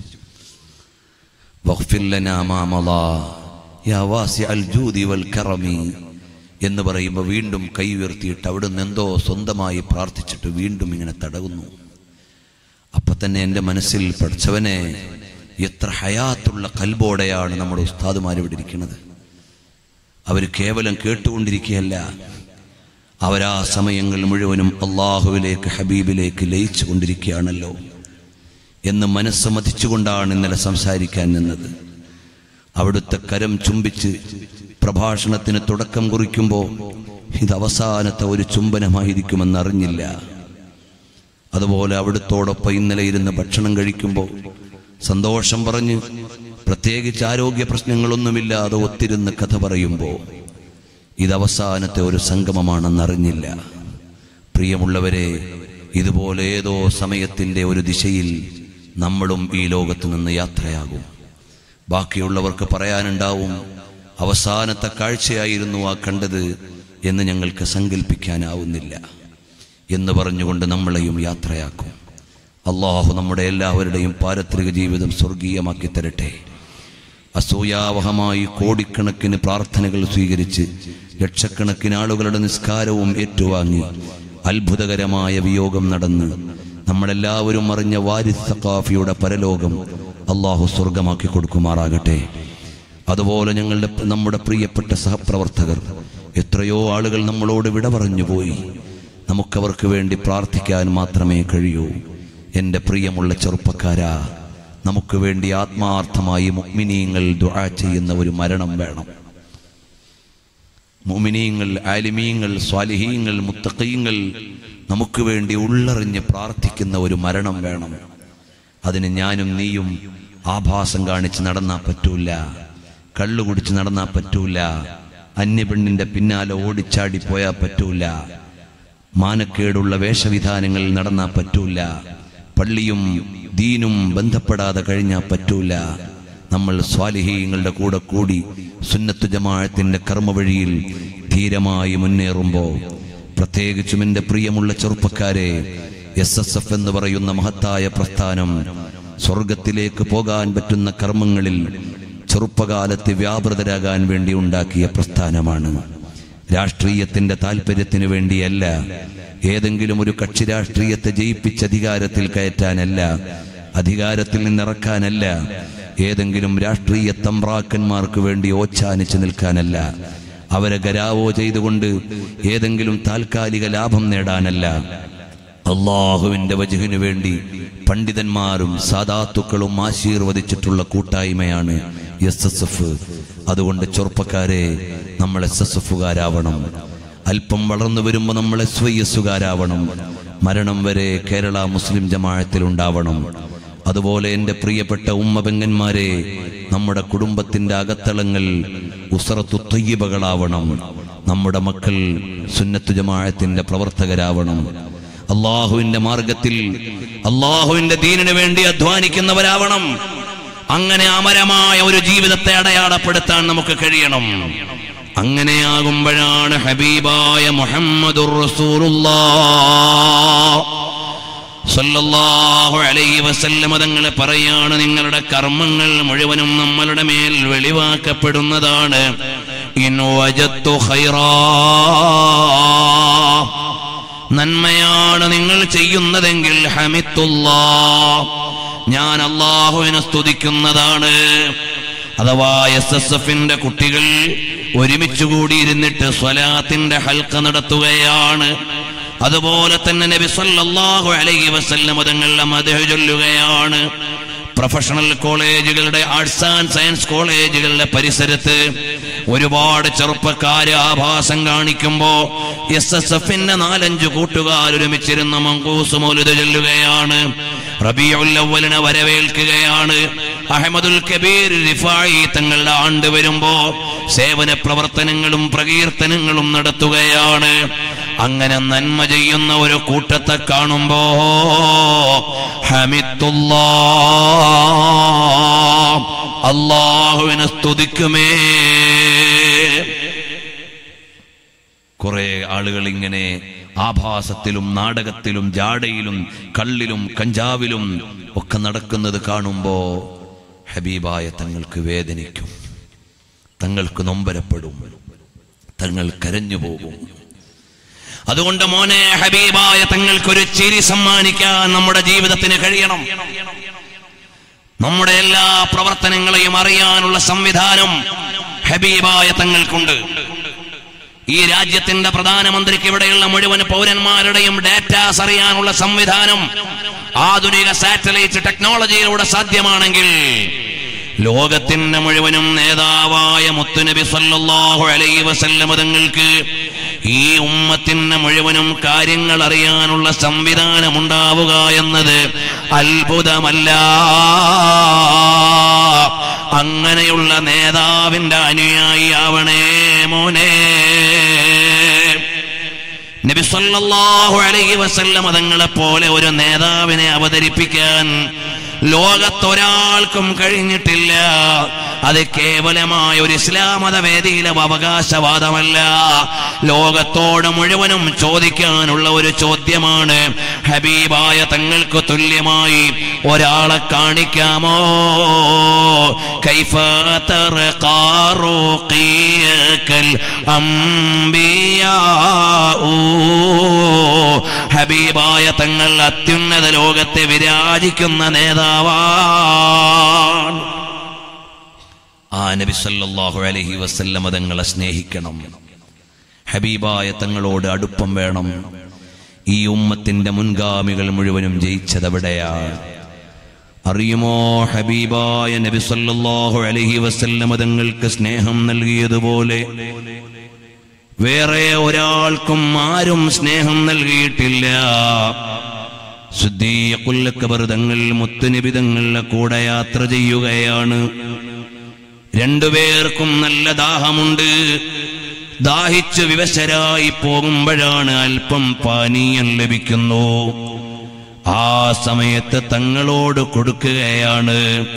വഖ്ഫിർ ലനാ മാ മളാ യാ വാസിഅൽ ജൂദി വൽ കറമി എന്ന് പറയുമ്പോൾ വീണ്ടും കൈ ഉയർത്തിയിട്ട് അവിടുന്ന് എന്തോ സ്വന്തമായി പ്രാർത്ഥിച്ചിട്ട് വീണ്ടും ഇങ്ങനെ തടവുന്നു അപ്പൊ തന്നെ എൻ്റെ മനസ്സിൽ പഠിച്ചവനെ എത്ര ഹയാത്തുള്ള കൽബോടെയാണ് നമ്മുടെ ഉസ്താദുമാർ ഇവിടെ ഇരിക്കുന്നത് അവർ കേവലം കേട്ടുകൊണ്ടിരിക്കുകയല്ല അവരാ സമയങ്ങൾ മുഴുവനും അള്ളാഹുവിലേക്ക് ഹബീബിലേക്ക് ലയിച്ചു കൊണ്ടിരിക്കുകയാണല്ലോ എന്ന് മനസ്സ് മതിച്ചുകൊണ്ടാണ് ഇന്നലെ സംസാരിക്കാൻ നിന്നത് അവിടുത്തെ കരം ചുംബിച്ച് പ്രഭാഷണത്തിന് തുടക്കം കുറിക്കുമ്പോൾ ഇത് അവസാനത്തെ ഒരു ചുംബനമായിരിക്കുമെന്ന് അറിഞ്ഞില്ല അതുപോലെ അവിടുത്തോടൊപ്പം ഇന്നലെ ഇരുന്ന് ഭക്ഷണം കഴിക്കുമ്പോൾ സന്തോഷം പറഞ്ഞ് പ്രത്യേകിച്ച് ആരോഗ്യ പ്രശ്നങ്ങളൊന്നുമില്ലാതെ ഒത്തിരുന്ന് കഥ പറയുമ്പോൾ ഇത് അവസാനത്തെ ഒരു സംഗമമാണെന്നറിഞ്ഞില്ല പ്രിയമുള്ളവരെ ഇതുപോലെ ഏതോ സമയത്തിന്റെ ഒരു ദിശയിൽ നമ്മളും ഈ ലോകത്ത് നിന്ന് യാത്രയാകും ബാക്കിയുള്ളവർക്ക് പറയാനുണ്ടാവും അവസാനത്തെ കാഴ്ചയായിരുന്നു ആ കണ്ടത് എന്ന് ഞങ്ങൾക്ക് സങ്കല്പിക്കാനാവുന്നില്ല എന്ന് പറഞ്ഞുകൊണ്ട് നമ്മളെയും യാത്രയാക്കും അള്ളാഹു നമ്മുടെ എല്ലാവരുടെയും പാരത്രിക ജീവിതം സ്വർഗീയമാക്കി തരട്ടെ അസൂയാവഹമായി കോടിക്കണക്കിന് പ്രാർത്ഥനകൾ സ്വീകരിച്ച് ലക്ഷക്കണക്കിന് ആളുകളുടെ നിസ്കാരവും ഏറ്റുവാങ്ങി അത്ഭുതകരമായ വിയോഗം നടന്ന് നമ്മളെല്ലാവരും അറിഞ്ഞ വാരിസ് സഖാഫിയുടെ പരലോകം അള്ളാഹു സ്വർഗമാക്കി കൊടുക്കുമാറാകട്ടെ അതുപോലെ ഞങ്ങളുടെ നമ്മുടെ പ്രിയപ്പെട്ട സഹപ്രവർത്തകർ എത്രയോ ആളുകൾ നമ്മളോട് വിട പറഞ്ഞു പോയി നമുക്കവർക്ക് വേണ്ടി പ്രാർത്ഥിക്കാൻ മാത്രമേ കഴിയൂ എൻ്റെ പ്രിയമുള്ള ചെറുപ്പക്കാരാ നമുക്ക് വേണ്ടി ആത്മാർത്ഥമായി മുഗ്മിനീങ്ങൾ ദുആ ചെയ്യുന്ന ഒരു മരണം വേണം മുമിനീങ്ങൾ ആലിമീങ്ങൾ സ്വാലിഹീങ്ങൾ മുത്തഖീങ്ങൾ നമുക്ക് വേണ്ടി ഉള്ളറിഞ്ഞ് പ്രാർത്ഥിക്കുന്ന ഒരു മരണം വേണം അതിന് ഞാനും നീയും ആഭാസം കാണിച്ച് നടന്നാ പറ്റൂല കള്ളു കുടിച്ച് നടന്നാ പറ്റൂല അന്യപെണ്ണിന്റെ പിന്നാലെ ഓടിച്ചാടി പോയാ പറ്റൂല മാനക്കേടുള്ള വേഷവിധാനങ്ങൾ നടന്നാ പറ്റൂല പള്ളിയും ദീനും ബന്ധപ്പെടാതെ കഴിഞ്ഞാ പറ്റൂല നമ്മൾ സ്വാലിഹീങ്ങളുടെ കൂടെ കൂടി സുന്നത്ത് ജമാഅത്തിന്റെ കർമ്മവഴിയിൽ ധീരമായി മുന്നേറുമ്പോ പ്രത്യേകിച്ചും എൻ്റെ പ്രിയമുള്ള ചെറുപ്പക്കാരെ എസ് എസ് എഫ് എന്ന് പറയുന്ന മഹത്തായ പ്രസ്ഥാനം സ്വർഗത്തിലേക്ക് പോകാൻ പറ്റുന്ന കർമ്മങ്ങളിൽ ചെറുപ്പകാലത്ത് വ്യാപൃതരാകാൻ വേണ്ടി ഉണ്ടാക്കിയ പ്രസ്ഥാനമാണ് രാഷ്ട്രീയത്തിന്റെ താല്പര്യത്തിന് വേണ്ടിയല്ല ഏതെങ്കിലും ഒരു കക്ഷി രാഷ്ട്രീയത്തെ ജയിപ്പിച്ച് അധികാരത്തിൽ കയറ്റാനല്ല അധികാരത്തിൽ നിന്നിറക്കാനല്ല ഏതെങ്കിലും രാഷ്ട്രീയ തമ്പ്രാക്കന്മാർക്ക് വേണ്ടി ഓച്ചാനിച്ച് നിൽക്കാനല്ല അവരെ ഗരാവോ ചെയ്തുകൊണ്ട് ഏതെങ്കിലും താൽക്കാലിക ലാഭം നേടാനല്ല അള്ളാഹുവിന്റെ വജുഹിനു വേണ്ടി പണ്ഡിതന്മാരും സാധാത്തുക്കളും ആശീർവദിച്ചിട്ടുള്ള കൂട്ടായ്മയാണ് എസ് എസ് എഫ് അതുകൊണ്ട് ചെറുപ്പക്കാരെ നമ്മൾ എസ് എസ് എഫുകാരാവണം അല്പം വളർന്നു വരുമ്പോൾ നമ്മൾ എസ് വൈ എസുകാരാവണം മരണം വരെ കേരള മുസ്ലിം ജമാഅത്തിൽ ഉണ്ടാവണം അതുപോലെ എൻ്റെ പ്രിയപ്പെട്ട ഉമ്മ പെങ്ങന്മാരെ നമ്മുടെ കുടുംബത്തിന്റെ അകത്തളങ്ങൾ ഉസറത്തു തൊയ്യബകളാവണം നമ്മുടെ മക്കൾ സുന്നത്തു ജമാഅത്തിന്റെ പ്രവർത്തകരാവണം അള്ളാഹുവിന്റെ മാർഗത്തിൽ അള്ളാഹുവിന്റെ ദീനിനു വേണ്ടി അധ്വാനിക്കുന്നവരാവണം അങ്ങനെ അമരമായ ഒരു ജീവിതത്തെ അടയാളപ്പെടുത്താൻ നമുക്ക് കഴിയണം അങ്ങനെയാകുമ്പോഴാണ് ഹബീബായ മുഹമ്മദുർ റസൂലുള്ളാഹ് സല്ലല്ലാഹു അലൈഹി വസല്ലമ തങ്ങൾ പറയാണ് നിങ്ങളുടെ കർമ്മങ്ങൾ മുഴുവനും നമ്മളുടെ മേൽ വെളിവാക്കപ്പെടുന്നതാണ് ഇൻ വജത്തു ഖൈറാ നന്മയാണ് നിങ്ങൾ ചെയ്യുന്നതെങ്കിൽ ഹമിത്തുല്ലാ ഞാൻ അള്ളാഹുവിനെ സ്തുതിക്കുന്നതാണ് അഥവാ എസ് എസ് എഫിന്റെ കുട്ടികൾ ഒരുമിച്ച് കൂടിയിരുന്നിട്ട് സ്വലാത്തിന്റെ ഹൽക്ക നടത്തുകയാണ് അതുപോലെ തന്നെ നബി സല്ലല്ലാഹു അലൈഹി വസല്ലം തങ്ങളുടെ മദഹ് ചൊല്ലുകയാണ് പ്രൊഫഷണൽ കോളേജുകളുടെ ആർട്സ് ആൻഡ് സയൻസ് കോളേജുകളുടെ പരിസരത്ത് ഒരുപാട് ചെറുപ്പക്കാര് ആഭാസം കാണിക്കുമ്പോ എസ് എസ് എഫിന്റെ നാലഞ്ച് കൂട്ടുകാർ ഒരുമിച്ചിരുന്ന മങ്കൂസ് മൗലിദ് ചൊല്ലുകയാണ് റബിയുൽ അവ്വലിനെ വരവേൽക്കുകയാണ് അഹമ്മദുൽ കബീർ റിഫായി തങ്ങളുടെ ആണ്ട് വരുമ്പോ സേവന പ്രവർത്തനങ്ങളും പ്രകീർത്തനങ്ങളും നടത്തുകയാണ് അങ്ങനെ നന്മ ചെയ്യുന്ന ഒരു കൂട്ടത്തെ കാണുമ്പോ ഹമിത്തുല്ലാ അള്ളാഹുവിനെ സ്തുതിക്കുമേ കുറെ ആളുകൾ ഇങ്ങനെ ആഭാസത്തിലും നാടകത്തിലും ജാടയിലും കള്ളിലും കഞ്ചാവിലും ഒക്കെ നടക്കുന്നത് കാണുമ്പോ ഹബീബായ തങ്ങൾക്ക് വേദനിക്കും തങ്ങൾക്ക് നൊമ്പരപ്പെടും തങ്ങൾ കരഞ്ഞു പോകും അതുകൊണ്ട് മോനെ ഹബീബായ തങ്ങൾക്കൊരു ചിരി സമ്മാനിക്കാൻ നമ്മുടെ ജീവിതത്തിന് കഴിയണം നമ്മുടെ എല്ലാ പ്രവർത്തനങ്ങളെയും അറിയാനുള്ള സംവിധാനം ഹബീബായ തങ്ങൾക്കുണ്ട് ഈ രാജ്യത്തിന്റെ പ്രധാനമന്ത്രിക്ക് ഇവിടെയുള്ള മുഴുവൻ പൗരന്മാരുടെയും ഡാറ്റാസ് അറിയാനുള്ള സംവിധാനം ആധുനിക സാറ്റലൈറ്റ് ടെക്നോളജിയിലൂടെ സാധ്യമാണെങ്കിൽ ലോകത്തിന്റെ മുഴുവനും നേതാവായ മുത്തുനബി സല്ലല്ലാഹു അലൈഹി വസല്ലമ തങ്ങൾക്ക് ഈ ഉമ്മത്തിന്റെ മുഴുവനും കാര്യങ്ങൾ അറിയാനുള്ള സംവിധാനം ഉണ്ടാവുക എന്നത് അത്ഭുതമല്ല അങ്ങനെയുള്ള നേതാവിന്റെ അനുയായി ആവണേ മോനെ നബി സല്ലല്ലാഹു അലൈഹി വസല്ലം തങ്ങളെ പോലെ ഒരു നേതാവിനെ അവതരിപ്പിക്കാൻ ലോകത്തൊരാൾക്കും കഴിഞ്ഞിട്ടില്ല അത് കേവലമായ ഒരു ഇസ്ലാമത വേദിയിലെ അവകാശവാദമല്ല ലോകത്തോട് മുഴുവനും ചോദിക്കാനുള്ള ഒരു ചോദ്യമാണ് ഹബീബായ തങ്ങൾക്ക് തുല്യമായി ഒരാളെ കാണിക്കാമോ കൈഫ തർഖാറുഖിയകൽ അംബിയാഊ ഹബീബായ തങ്ങൾ അത്യുന്നത ലോകത്തെ വിരാജിക്കുന്ന നേതാവാണ് ആ നബി സല്ലല്ലാഹു അലൈഹി വസല്ലമ തങ്ങളെ സ്നേഹിക്കണം ഹബീബായ തങ്ങളോട് അടുപ്പം വേണം ഈ ഉമ്മത്തിന്റെ മുൻഗാമികൾ മുഴുവനും ജയിച്ചതെവിടെയാണ് അറിയുമോ ഹബീബായ നബി സല്ലല്ലാഹു അലൈഹി വസല്ലമ തങ്ങൾക്ക് സ്നേഹം നൽകിയതുപോലെ വേറെ ഒരാൾക്കും ആരും സ്നേഹം നൽകിയിട്ടില്ല ശുദ്ധീയക്കുല്ലക്കബർ തങ്ങൾ മുത്തുനബി തങ്ങളുടെ കൂടെ യാത്ര ചെയ്യുകയാണ് രണ്ടുപേർക്കും നല്ല ദാഹമുണ്ട് ദാഹിച്ച് വിവശരായി പോകുമ്പോഴാണ് അല്പം പാനീയം ലഭിക്കുന്നു ആ സമയത്ത് തങ്ങളോട് കൊടുക്കുകയാണ്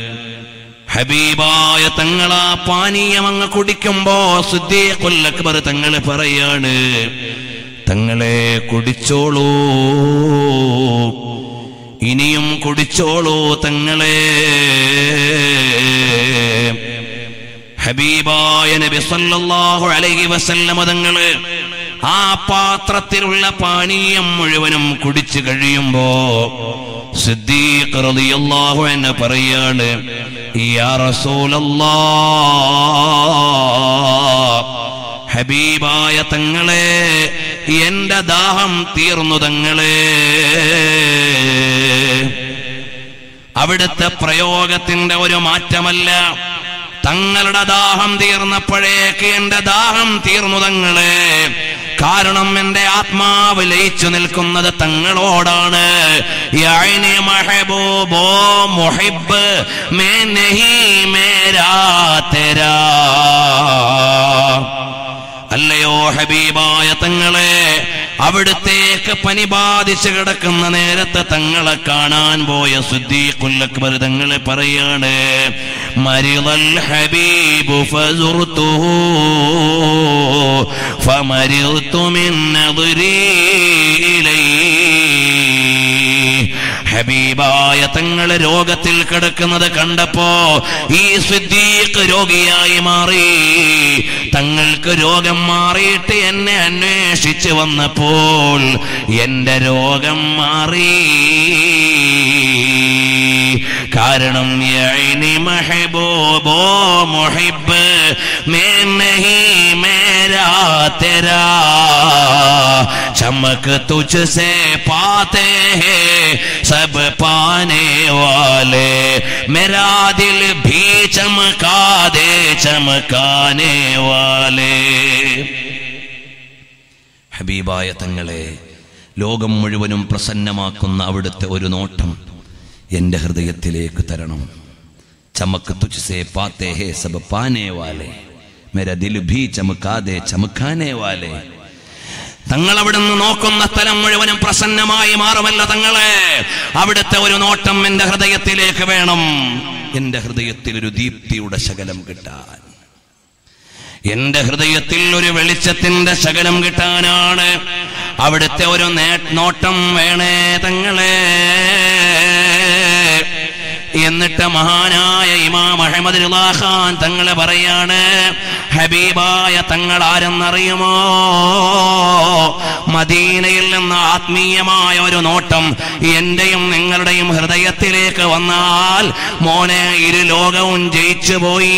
ഹബീബായ തങ്ങളാ പാനീയം അങ്ങ് കുടിക്കുമ്പോ സുദ്ദീഖുൽ തങ്ങള് പറയാണ് തങ്ങളെ കുടിച്ചോളൂ ഇനിയും കുടിച്ചോളൂ തങ്ങളെ ഹബീബായ നബി സല്ലല്ലാഹു അലൈഹി വസല്ലമ തങ്ങള് ആ പാത്രത്തിലുള്ള പാനീയം മുഴുവനും കുടിച്ചു കഴിയുമ്പോ സിദ്ദീഖ് റളിയല്ലാഹു അൻഹു പറയാണ് യാ റസൂലല്ലാഹ് ഹബീബായ തങ്ങളെ എന്റെ ദാഹം തീർന്നു തങ്ങളെ അവിടുത്തെ പ്രയോഗത്തിന്റെ ഒരു മാറ്റമല്ല തങ്ങളുടെ ദാഹം തീർന്നപ്പോഴേക്ക് എന്റെ ദാഹം തീർന്നു തങ്ങളെ കാരണം എന്റെ ആത്മാവ് ലയിച്ചു നിൽക്കുന്നത് തങ്ങളോടാണ് യഅനി മഹബൂബോ മുഹിബ് മേ നഹി മേരാ തെരാ അല്ലയോ ഹബീബായ തങ്ങളെ അവിടുത്തേക്ക് പനി ബാധിച്ച് കിടക്കുന്ന നേരത്തെ തങ്ങളെ കാണാൻ പോയ സുദ്ദീഖുൽ അക്ബർ തങ്ങളെ പറയാണ് മരിളൽ ഹബീബു ഫസുർത്തുഹു ഫമരിർത്തു മിൻ നദ്രി ഇലൈഹി ഹബീബായ തങ്ങള് രോഗത്തിൽ കിടക്കുന്നത് കണ്ടപ്പോ ഈ സിദ്ദീഖ് രോഗിയായി മാറി തങ്ങൾക്ക് രോഗം മാറിയിട്ട് എന്നെ അന്വേഷിച്ച് വന്നപ്പോൾ എന്റെ രോഗം മാറി കാരണം യഅനി മഹബൂബോ മുഹിബ് മേ നഹി മേരാ തെരാ चमक तुझसे पाते हैं सब पाने वाले मेरा दिल भी चमका दे चमकाने वाले ഹബീബായ തങ്ങളെ ലോകം മുഴുവനും പ്രസന്നമാക്കുന്ന അവിടുത്തെ ഒരു നോട്ടം എന്റെ ഹൃദയത്തിലേക്ക് തരണം ചമക്ക് തുച്ഛസേ പാത്തേ ഹേ സബ് പാനേ വാലേ മേര ദിൽ ഭീ ചമക്കാതെ ചമക്കാനേ വാലേ തങ്ങൾ അവിടുന്ന് നോക്കുന്ന സ്ഥലം മുഴുവനും പ്രസന്നമായി മാറുമല്ല തങ്ങളെ അവിടുത്തെ ഒരു നോട്ടം എന്റെ ഹൃദയത്തിലേക്ക് വേണം എന്റെ ഹൃദയത്തിൽ ഒരു ദീപ്തിയുടെ ശകലം കിട്ടാൻ എന്റെ ഹൃദയത്തിൽ ഒരു വെളിച്ചത്തിന്റെ ശകലം കിട്ടാനാണ് അവിടുത്തെ ഒരു നേ- നോട്ടം വേണേ തങ്ങളെ എന്നിട്ട് മഹാനായ ഇമാം അഹമ്മദ് റിളാ ഖാൻ തങ്ങളെ പറയാണ് ഹബീബായ തങ്ങൾ ആരെന്നറിയുമോ മദീനയിൽ നിന്ന് ആത്മീയമായ ഒരു നോട്ടം എന്റെയും നിങ്ങളുടെയും ഹൃദയത്തിലേക്ക് വന്നാൽ മോനെ ഇരു ലോകവും ജയിച്ചു പോയി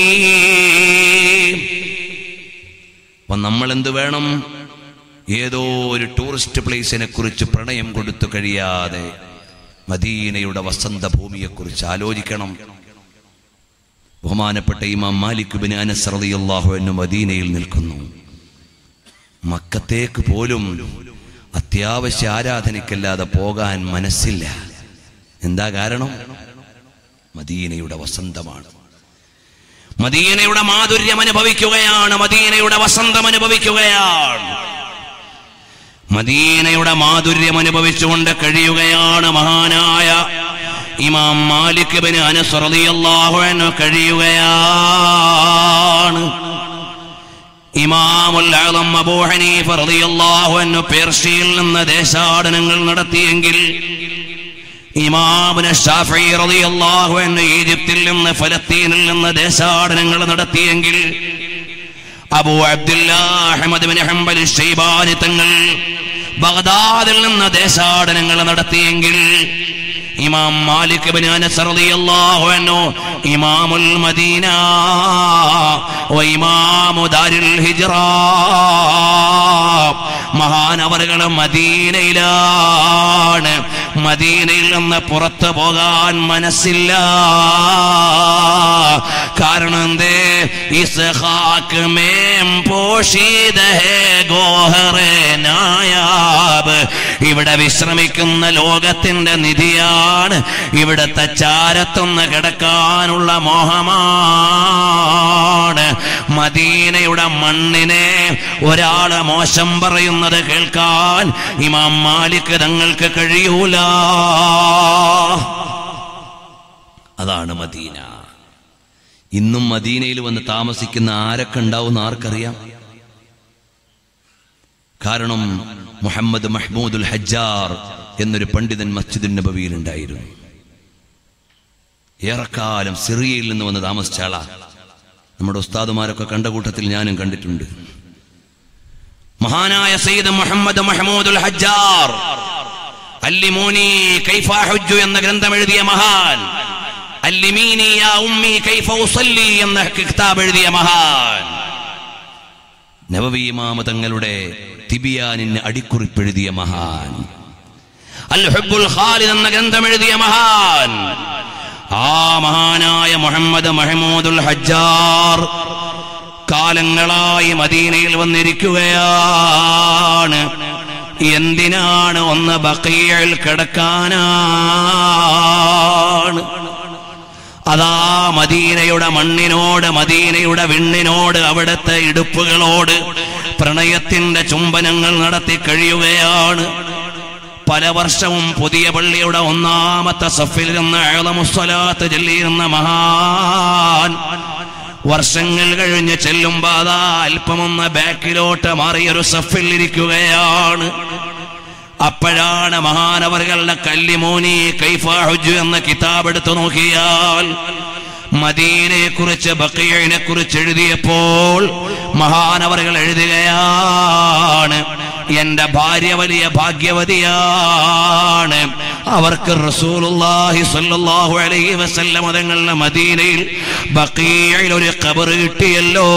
അപ്പൊ നമ്മൾ എന്ത് വേണം ഏതോ ഒരു ടൂറിസ്റ്റ് പ്ലേസിനെ കുറിച്ച് പ്രണയം കൊടുത്തു കഴിയാതെ മദീനയുടെ വസന്ത ഭൂമിയെക്കുറിച്ച് ആലോചിക്കണം ബഹുമാനപ്പെട്ട ഇമാം മാലിക് ബിൻ അനസ് റളിയല്ലാഹു അൻഹു മദീനയിൽ നിൽക്കുന്നു മക്കത്തേക്ക് പോലും അത്യാവശ്യ ആരാധനയ്ക്കല്ലാതെ പോകാൻ മനസ്സില്ല എന്താ കാരണം മദീനയുടെ വസന്തമാണ് മദീനയുടെ മാധുര്യം അനുഭവിക്കുകയാണ് മദീനയുടെ വസന്തം അനുഭവിക്കുകയാണ് മദീനയുടെ മാധുര്യം അനുഭവിച്ചുകൊണ്ട് കഴിയുകയാണ് മഹാനായ ഇമാം മാലിക് ബിൻ അനസ് റളിയല്ലാഹു അൻഹു കഴിയുകയാണ് ഇമാമുൽ അഅ്ലം അബൂ ഹനീഫ റളിയല്ലാഹു അൻഹു പേർഷ്യയിൽ നിന്ന് ദേശാടനങ്ങൾ നടത്തിയെങ്കിൽ ഇമാമുന ഷാഫി റളിയല്ലാഹു അൻഹു ഈജിപ്തിൽ നിന്ന് ഫലസ്തീനിൽ നിന്ന് ദേശാടനങ്ങൾ നടത്തിയെങ്കിൽ അബൂ അബ്ദുല്ലാ അഹ്മദ് ബിൻ ഹംബൽ ഷൈബാനി തങ്ങൾ ബഗ്ദാദിൽ നിന്ന് ദേശാടനങ്ങൾ നടത്തിയെങ്കിൽ ഇമാം മാലിക് ബിൻ അനസ് റളിയല്ലാഹു അൻഹു ഇമാമുൽ മദീന വ ഇമാമു ദാരിൽ ഹിജ്റ മഹാനവറുകൾ മദീനയിലാണ് മദീനയിൽ നിന്ന് പുറത്തു പോകാൻ മനസ്സില്ല കാരണം എന്തേ ഇസ്ഹാക്ക് മേം പോഷീദ ഹേ ഗോഹറേ നായാബ് ഇവിടെ വിശ്രമിക്കുന്ന ലോകത്തിന്റെ നിധിയാണ് ഇവിടത്തെ ചാരത്തൊന്ന് കിടക്കാനുള്ള മോഹമാണ് മദീനയുടെ മണ്ണിനെ ഒരാള് മോശം പറയുന്നത് കേൾക്കാൻ ഇമാം മാലിക് തങ്ങൾക്ക് കഴിയൂല അതാണ് മദീന ഇന്നും മദീനയിൽ വന്ന് താമസിക്കുന്ന ആരൊക്കെ ഉണ്ടാവും ആർക്കറിയാം കാരണം മുഹമ്മദ് മഹ്മൂദുൽ ഹജ്ജാർ എന്നൊരു പണ്ഡിതൻ മസ്ജിദുൻ നബവിയിൽ ഉണ്ടായിരുന്നു ഏറെക്കാലം സിറിയയിൽ നിന്ന് വന്ന് താമസിച്ച ആളാ നമ്മുടെ ഉസ്താദുമാരൊക്കെ കണ്ട കൂട്ടത്തിൽ ഞാനും കണ്ടിട്ടുണ്ട് മഹാനായ സയ്യിദ് മുഹമ്മദ് മഹ്മൂദുൽ ഹജ്ജാർ അല്ലിമൂനി കൈഫ ഹുജ്ജു എന്ന ഗ്രന്ഥം എഴുതിയ മഹാൻ അല്ലിമീനി യാ ഉമ്മി കൈഫ ഉസല്ലി എന്ന കിതാബ് എഴുതിയ മഹാൻ നബവി ഇമാമ തങ്ങളുടെ തിബിയാനിന് അടിക്കുറിപ്പെഴുതിയ മഹാൻ അൽ ഹുബ്ബുൽ ഖാലിദ് എന്ന ഗ്രന്ഥം എഴുതിയ മഹാൻ ആ മഹാനായ മുഹമ്മദ് മഹമൂദുൽ ഹജ്ജാർ കാലങ്ങളായി മദീനയിൽ വന്നിരിക്കുകയാണ് എന്തിനാണ് ഒന്ന് ബക്കയിൽ കിടക്കാനാണ് അതാ മദീനയുടെ മണ്ണിനോട് മദീനയുടെ വിണ്ണിനോട് അവിടുത്തെ ഇടുപ്പുകളോട് പ്രണയത്തിന്റെ ചുംബനങ്ങൾ നടത്തി കഴിയുകയാണ് പല വർഷവും പുതിയ പള്ളിയുടെ ഒന്നാമത്തെ സഫിൽ നിന്ന് ഏളമുസ്വലാത്ത് ചൊല്ലിയിരുന്ന മഹാൻ വർഷങ്ങൾ കഴിഞ്ഞ് ചെല്ലുമ്പോ അതാ അല്പമൊന്ന് ബാക്കിലോട്ട് മാറിയൊരു സഫിൽ ഇരിക്കുകയാണ് അപ്പോഴാണ് മഹാനവറുകളുടെ കല്ലിമോനി കൈഫാഹുജു എന്ന കിതാബ് എടുത്തു നോക്കിയാൽ മദീനയെ കുറിച്ച് ബക്കീനെ കുറിച്ച് എഴുതിയപ്പോൾ മഹാനവറുകൾ എഴുതുകയാണ് എന്റെ ഭാര്യ വലിയ ഭാഗ്യവതിയാണ് അവർക്ക് റസൂലുള്ളാഹി സ്വല്ലല്ലാഹു അലൈഹി വസല്ലം തങ്ങളുടെ മദീനയിൽ ബക്കീയിൽ ഒരു ഖബർ കിട്ടിയല്ലോ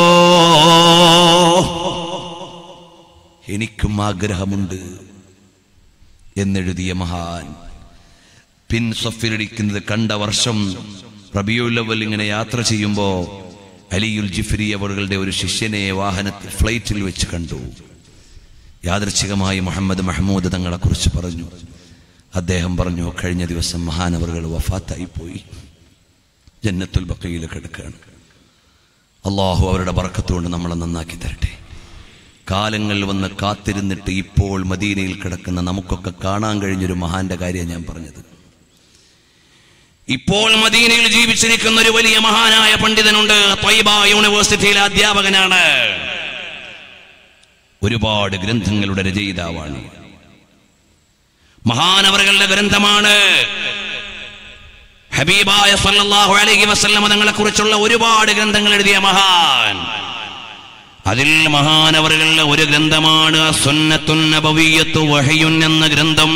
എനിക്കും ആഗ്രഹമുണ്ട് എന്നെഴുതിയ മഹാൻ പിൻ സഫിലിരിക്കുന്നത് കണ്ട വർഷം റബിയുല്ലവൽ ഇങ്ങനെ യാത്ര ചെയ്യുമ്പോ അലിയുൽ ജിഫ്രി അവറുകളുടെ ഒരു ശിഷ്യനെ വാഹനത്തിൽ ഫ്ലൈറ്റിൽ വെച്ച് കണ്ടു യാദൃച്ഛികമായി മുഹമ്മദ് മഹമ്മൂദ് തങ്ങളെ കുറിച്ച് പറഞ്ഞു അദ്ദേഹം പറഞ്ഞു കഴിഞ്ഞ ദിവസം മഹാനവറുകൾ വഫാത്തായി പോയി ജന്നത്തുൽ ബക്കയിൽ കിടക്കുകയാണ് അള്ളാഹു അവരുടെ ബറക്കത്തുകൊണ്ട് നമ്മളെ നന്നാക്കി തരട്ടെ കാലങ്ങൾ വന്ന് കാത്തിരുന്നിട്ട് ഇപ്പോൾ മദീനയിൽ കിടക്കുന്ന നമുക്കൊക്കെ കാണാൻ കഴിഞ്ഞൊരു മഹാന്റെ കാര്യം ഞാൻ പറഞ്ഞത് ഇപ്പോൾ മദീനയിൽ ജീവിച്ചിരിക്കുന്ന ഒരു വലിയ മഹാനായ പണ്ഡിതനുണ്ട് ത്വയ്ബ യൂണിവേഴ്സിറ്റിയിലെ അധ്യാപകനാണ് ഒരുപാട് ഗ്രന്ഥങ്ങളുടെ രചയിതാവാണ് മഹാനവറുകളുടെ ഗ്രന്ഥമാണ് ഹബീബായ സല്ലല്ലാഹു അലൈഹി വസല്ലം തങ്ങളെ കുറിച്ചുള്ള ഒരുപാട് ഗ്രന്ഥങ്ങൾ എഴുതിയ മഹാൻ അതിൽ മഹാനവറുകളുടെ ഒരു ഗ്രന്ഥമാണ് സുന്നത്തുൻ നബവിയ്യത്തു വഹയുൻ എന്ന ഗ്രന്ഥം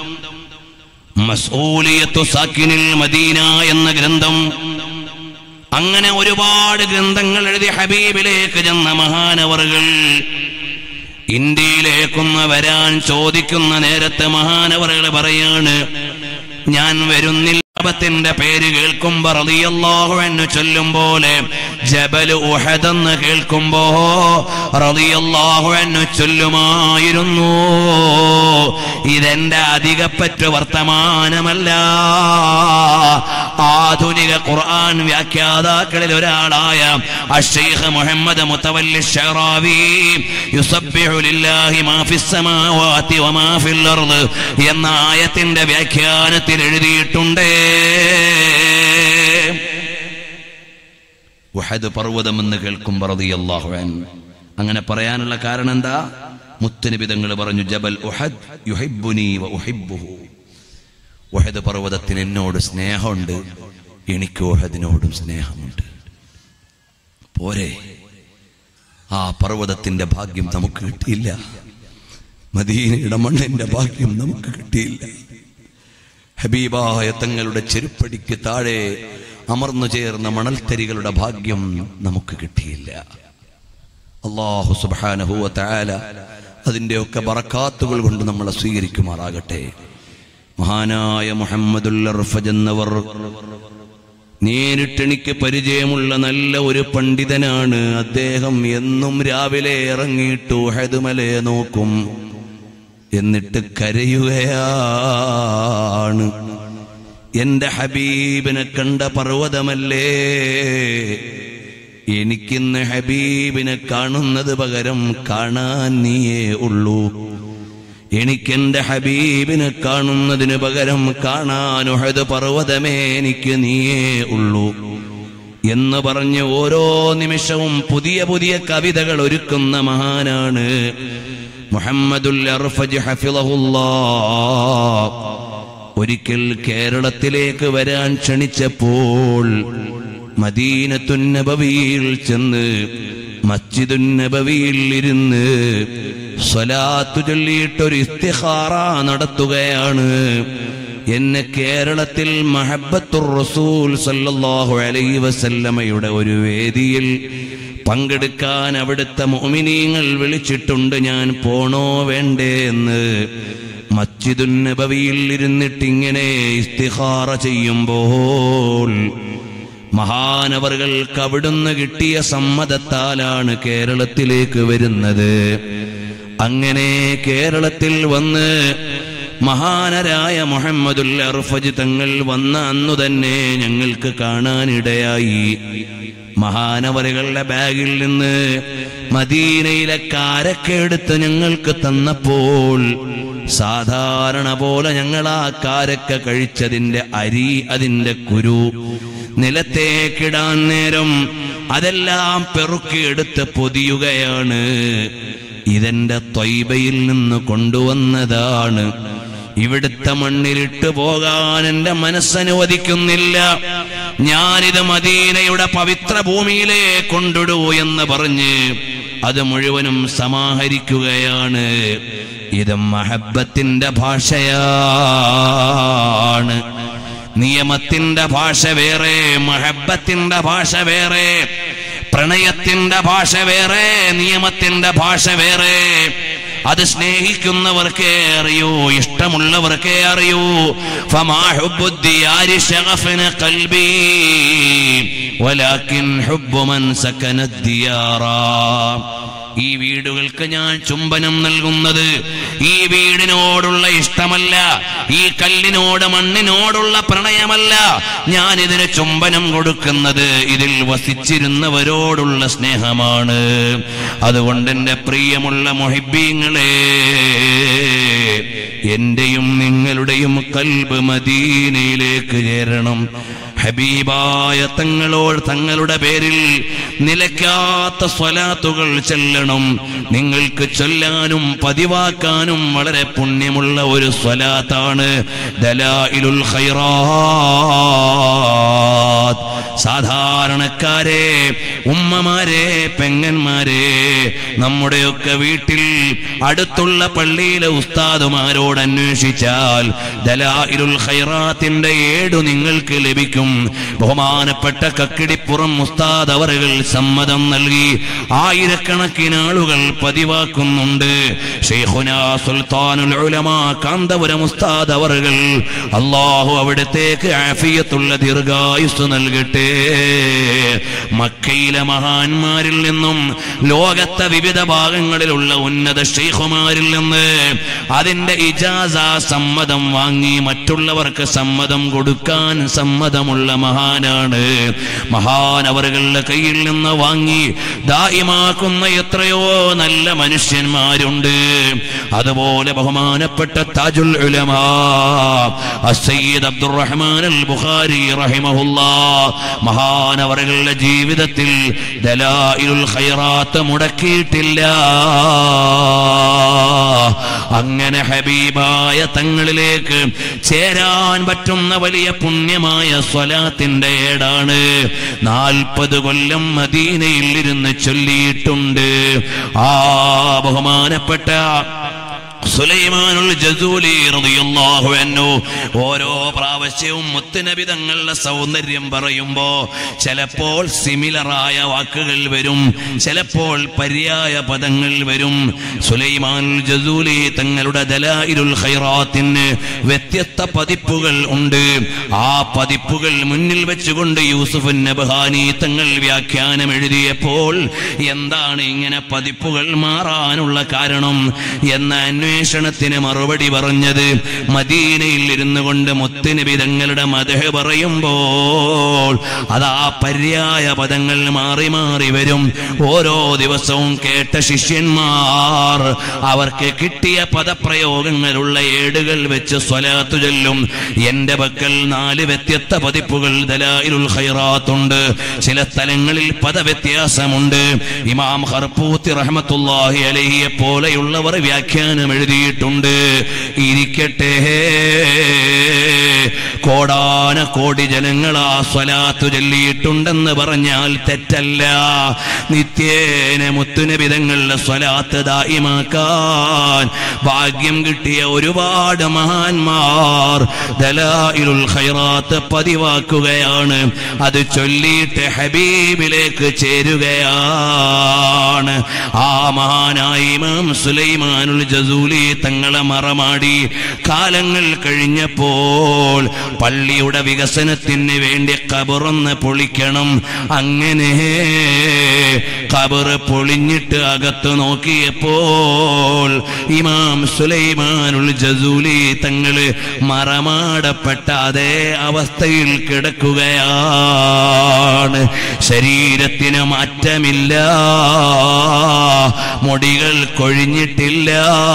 മസ്ഊലിയത്തു സാക്കിനിൽ മദീന എന്ന ഗ്രന്ഥം അങ്ങനെ ഒരുപാട് ഗ്രന്ഥങ്ങൾ എഴുതി ഹബീബിലേക്ക് ചെന്ന മഹാനവറുകൾ ഇന്ത്യയിലേക്കൊന്ന് വരാൻ ചോദിക്കുന്ന നേരത്തെ മഹാനവറുകൾ പറയാണ് ഞാൻ വരുന്നില്ല ത്തിന്റെ പേര് കേൾക്കുമ്പോ റളിയല്ലാഹു അൻഹു ചൊല്ലും പോലെ ജബൽ ഉഹദ് എന്ന് കേൾക്കുമ്പോ റളിയല്ലാഹു അൻഹു ചൊല്ലുമായിരുന്നു ഇതെന്റെ അധികപ്പറ്റ വർത്തമാനമല്ല ആധുനിക ഖുർആൻ വ്യാഖ്യാതാക്കളിൽ ഒരാളായ അഷൈഖ് മുഹമ്മദ് മുത്തവല്ലി ഷറാവി യുസബ്ബിഹു ലില്ലാഹി മാ ഫിസ് സമാവാതി വമാ ഫിൽ അർദ് എന്ന ആയത്തിന്റെ വ്യാഖ്യാനത്തിൽ എഴുതിയിട്ടുണ്ട് വഹദ് പർവ്വതമെന്ന് കേൾക്കുമ്പോൾ റളിയല്ലാഹു അൻഹു അങ്ങനെ പറയാനുള്ള കാരണം എന്താ മുത്തനിബിതങ്ങൾ പറഞ്ഞു ജബൽ ഉഹദ് യുഹിബ്ബുനി വ ഉഹിബ്ബുഹു ഉഹദ് പർവ്വതത്തിന് എന്നോട് സ്നേഹമുണ്ട് എനിക്ക് ഉഹദിനോടും സ്നേഹമുണ്ട് പോരെ ആ പർവ്വതത്തിന്റെ ഭാഗ്യം നമുക്ക് കിട്ടിയില്ല മദീനയുടെ മണ്ണിന്റെ ഭാഗ്യം നമുക്ക് കിട്ടിയില്ല ഹബീബായ തങ്ങളുടെ ചെരുപ്പടിക്ക് താഴെ അമർന്നു ചേർന്ന മണൽത്തരികളുടെ ഭാഗ്യം നമുക്ക് കിട്ടിയില്ല അള്ളാഹു സുബാനഹുവ താല അതിൻ്റെയൊക്കെ ബറക്കാത്തുകൾ കൊണ്ട് നമ്മളെ സ്വീകരിക്കുമാറാകട്ടെ മഹാനായ മുഹമ്മദുൽ അർഫജ് എന്നവർ നേരിട്ടെനിക്ക് പരിചയമുള്ള നല്ല ഒരു പണ്ഡിതനാണ് അദ്ദേഹം എന്നും രാവിലെ ഇറങ്ങിയിട്ട് ഉഹദുമലയെ നോക്കും എന്നിട്ട് കരയുകയാണ് എന്റെ ഹബീബിനെ കണ്ട പർവ്വതമല്ലേ എനിക്കിന്ന് ഹബീബിനെ കാണുന്നത് പകരം കാണാൻ നീയേ ഉള്ളൂ എനിക്കെന്റെ ഹബീബിനെ കാണുന്നതിന് പകരം കാണാൻ ഉഹദ് പർവ്വതമേ എനിക്ക് നീയേ ഉള്ളൂ എന്ന് പറഞ്ഞ് ഓരോ നിമിഷവും പുതിയ പുതിയ കവിതകൾ ഒരുക്കുന്ന മഹാനാണ് മുഹമ്മദുൽ അർഫജ് ഹഫിളഹുല്ലാ ഒരിക്കൽ കേരളത്തിലേക്ക് വരാൻ ക്ഷണിച്ചപ്പോൾ മദീനത്തുന്നബവിയിൽ ചെന്ന് മസ്ജിദുന്നബവിയിൽ ഇരുന്ന് സ്വലാത്തു ചൊല്ലിയിട്ടൊരു ഇസ്തിഹാറ നടത്തുകയാണ് എന്നെ കേരളത്തിൽ മഹബത്തുർ റസൂൽ സല്ലല്ലാഹു അലൈഹി വസല്ലമയുടെ ഒരു വേദിയിൽ പങ്കെടുക്കാൻ അവിടുത്തെ മോമിനീങ്ങൾ വിളിച്ചിട്ടുണ്ട് ഞാൻ പോണോ വേണ്ടേ എന്ന് മസ്ജിദുൻ നബവിയിൽ ഇരുന്നിട്ട് ഇങ്ങനെ ഇസ്തിഹാറ ചെയ്യുമ്പോൾ മഹാനവറുകൾക്ക് അവിടുന്ന് കിട്ടിയ സമ്മതത്താലാണ് കേരളത്തിലേക്ക് വരുന്നത് അങ്ങനെ കേരളത്തിൽ വന്ന് മഹാനരായ മുഹമ്മദുൽ അർഫജ് തങ്ങൾ വന്ന അന്നു തന്നെ ഞങ്ങൾക്ക് കാണാനിടയായി മഹാനവറുകളുടെ ബാഗിൽ നിന്ന് മദീനയിലെ കാരക്ക എടുത്ത് ഞങ്ങൾക്ക് തന്നപ്പോൾ സാധാരണ പോലെ ഞങ്ങൾ ആ കാരക്ക കഴിച്ചതിന്റെ അരി അതിന്റെ കുരു നിലത്തേക്കിടാൻ നേരം അതെല്ലാം പെറുക്കിയെടുത്ത് പൊതിയുകയാണ് ഇതെന്റെ ത്വയ്ബയിൽ നിന്ന് കൊണ്ടുവന്നതാണ് ഇവിടുത്തെ മണ്ണിലിട്ട് പോകാൻ എന്റെ മനസ്സനുവദിക്കുന്നില്ല ഞാനിത് മദീനയുടെ പവിത്ര ഭൂമിയിലേ കൊണ്ടിടൂ എന്ന് പറഞ്ഞ് അത് മുഴുവനും സമാഹരിക്കുകയാണ് ഇത് മഹബത്തിന്റെ ഭാഷയാണ് നിയമത്തിന്റെ ഭാഷ വേറെ മഹബത്തിന്റെ ഭാഷ വേറെ പ്രണയത്തിന്റെ ഭാഷ വേറെ നിയമത്തിന്റെ ഭാഷ വേറെ അത് സ്നേഹിക്കുന്നവർക്കേ അറിയൂ ഇഷ്ടമുള്ളവർക്കേ അറിയൂ ഫമാ ഹുബ്ബുദ്ദിയാരി ശഗഫന ഖൽബി വലാകിൻ ഹുബ്ബു മൻ സകന ദിയാറാ ഈ വീടുകൾക്ക് ഞാൻ ചുംബനം നൽകുന്നത് ഈ വീടിനോടുള്ള ഇഷ്ടമല്ല ഈ കല്ലിനോട് മണ്ണിനോടുള്ള പ്രണയമല്ല ഞാൻ ഇതിന് ചുംബനം കൊടുക്കുന്നത് ഇതിൽ വസിച്ചിരുന്നവരോടുള്ള സ്നേഹമാണ് അതുകൊണ്ട് എന്റെ പ്രിയമുള്ള മൊഹിബീങ്ങളെ എന്റെയും നിങ്ങളുടെയും കൽബ് മദീനയിലേക്ക് ചേരണം ഹബീബായ തങ്ങളോട് തങ്ങളുടെ പേരിൽ നിലയ്ക്കാത്ത സ്വലാത്തുകൾ ചെല്ലണം നിങ്ങൾക്ക് ചൊല്ലാനും പതിവാക്കാനും വളരെ പുണ്യമുള്ള ഒരു സ്വലാത്താണ് ദലായിലുൽ ഖൈറാത്ത് സാധാരണക്കാരെ ഉമ്മമാരെ പെങ്ങന്മാരെ നമ്മുടെയൊക്കെ വീട്ടിൽ അടുത്തുള്ള പള്ളിയിലെ ഉസ്താദുമാരോട് അന്വേഷിച്ചാൽ ദലായിലുൽ ഖൈറാത്തിന്റെ ഏടു നിങ്ങൾക്ക് ലഭിക്കും ബഹുമാനപ്പെട്ട കക്കിടിപ്പുറം ഉസ്താദ് അവറുകൾ സമ്മതം നൽകി ആയിരക്കണക്കിന് ആളുകൾ പതിവാക്കുന്നുണ്ട് ഷെയ്ഖുന സുൽത്താനുൽ ഉലമ കാന്തപുരം ഉസ്താദ് അവറുകൾ അള്ളാഹു അവിടത്തേക്ക് ആഫിയത്തുള്ള ദീർഘായുസ് നൽകട്ടെ മക്കയിലെ മഹാന്മാരിൽ നിന്നും ലോകത്തെ വിവിധ ഭാഗങ്ങളിലുള്ള ഉന്നത ഷെയ്ഖുമാരിൽ നിന്ന് അതിന്റെ ഇജാസ സമ്മതം വാങ്ങി മറ്റുള്ളവർക്ക് സമ്മതം കൊടുക്കാൻ സമ്മതമുള്ള മഹാനാണ് മഹാനവറുകളുടെ കയ്യിൽ നിന്ന് വാങ്ങി ദായിമാക്കുന്ന എത്രയോ നല്ല മനുഷ്യന്മാരുണ്ട് അതുപോലെ ബഹുമാനപ്പെട്ട താജുൽ ഉലമാ അസയ്യിദ് അബ്ദുറഹ്മാൻ അൽ ബുഖാരി റഹിമഹുല്ലാ മഹാനവറുകളുടെ ജീവിതത്തിൽ ദലായിലുൽ ഖൈറാത്ത് മുടക്കിയിട്ടില്ല അങ്ങനെ ഹബീബായ തങ്ങളിലേക്ക് ചേരാൻ പറ്റുന്ന വലിയ പുണ്യമായ സ്വലാത്തിന്റെ ഏടാണ് നാൽപ്പത് കൊല്ലം മദീനയിൽ ഇരുന്ന് ചൊല്ലിയിട്ടുണ്ട് ആ ബഹുമാനപ്പെട്ട സുലൈമാനുൽ ജസൂലി റളിയല്ലാഹു അൻഹു ഓരോ പ്രാവശ്യവും മുത്തുനബി തങ്ങളുടെ സൗന്ദര്യം പറയുമ്പോ ചിലപ്പോൾ സിമിലറായ വാക്കുകൾ വരും ചിലപ്പോൾ പര്യായ പദങ്ങൾ വരും സുലൈമാനുൽ ജസൂലി തങ്ങളുടെ ദലായിലുൽ ഖൈറാത്തിന് വ്യത്യസ്ത പതിപ്പുകൾ ഉണ്ട് ആ പതിപ്പുകൾ മുന്നിൽ വെച്ചുകൊണ്ട് യൂസുഫ് നബഹാനി തങ്ങൾ വ്യാഖ്യാനം എഴുതിയപ്പോൾ എന്താണ് ഇങ്ങനെ പതിപ്പുകൾ മാറാനുള്ള കാരണം എന്ന അന്വേഷണത്തിന് മറുപടി പറഞ്ഞത് മദീനയിൽ ഇരുന്നു കൊണ്ട് മുത്തുനബി തങ്ങളുടെ മതഹ് പറയുമ്പോൾ അതാ പര്യായ പദങ്ങൾ മാറി മാറി വരും ഓരോ ദിവസവും കേട്ട ശിഷ്യന്മാർ അവർക്ക് കിട്ടിയ പദപ്രയോഗങ്ങളുള്ള ഏടുകൾ വെച്ച് സ്വലാത്തു ചൊല്ലും എന്റെ പക്കൽ നാല് വ്യത്യസ്ത പതിപ്പുകൾ ദലായിലുൽ ഖൈറാത്തുണ്ട് ചില സ്ഥലങ്ങളിൽ പദവ്യത്യാസമുണ്ട് ഇമാം ഹർപൂത്തി റഹ്മത്തുല്ലാഹി അലഹിയെ പോലെയുള്ളവർ വ്യാഖ്യാനം എഴുതിയിട്ടുണ്ട് ഇരിക്കട്ടെ കോടാന കോടി ജനങ്ങൾ ആ സ്വലാത്തു ചൊല്ലിയിട്ടുണ്ടെന്ന് പറഞ്ഞാൽ തെറ്റല്ല നിത്യേന മുത്തുനബിതങ്ങളുടെ സ്വലാത്ത് ദായിമാക്കാൻ ഭാഗ്യം കിട്ടിയ ഒരുപാട് മഹാന്മാർ ദലായിലുൽ ഖൈറാത്ത് പതിവാക്കുകയാണ് അത് ചൊല്ലിയിട്ട് ഹബീബിലേക്ക് ചേരുകയാണ് ആ മഹാനായ ഇമാം സുലൈമാനുൽ ജസൂലി തങ്ങളെ മറമാടി കാലങ്ങൾ കഴിഞ്ഞപ്പോൾ പള്ളിയുടെ വികസനത്തിന് വേണ്ടി കബറൊന്ന് പൊളിക്കണം അങ്ങനെ കബറ് പൊളിഞ്ഞിട്ട് അകത്ത് നോക്കിയപ്പോൾ ഇമാം സുലൈമാനുൽ ജസൂലി തങ്ങള് മറമാടപ്പെട്ട അതേ അവസ്ഥയിൽ കിടക്കുകയാണ് ശരീരത്തിന് മാറ്റമില്ല മുടികൾ കൊഴിഞ്ഞിട്ടില്ല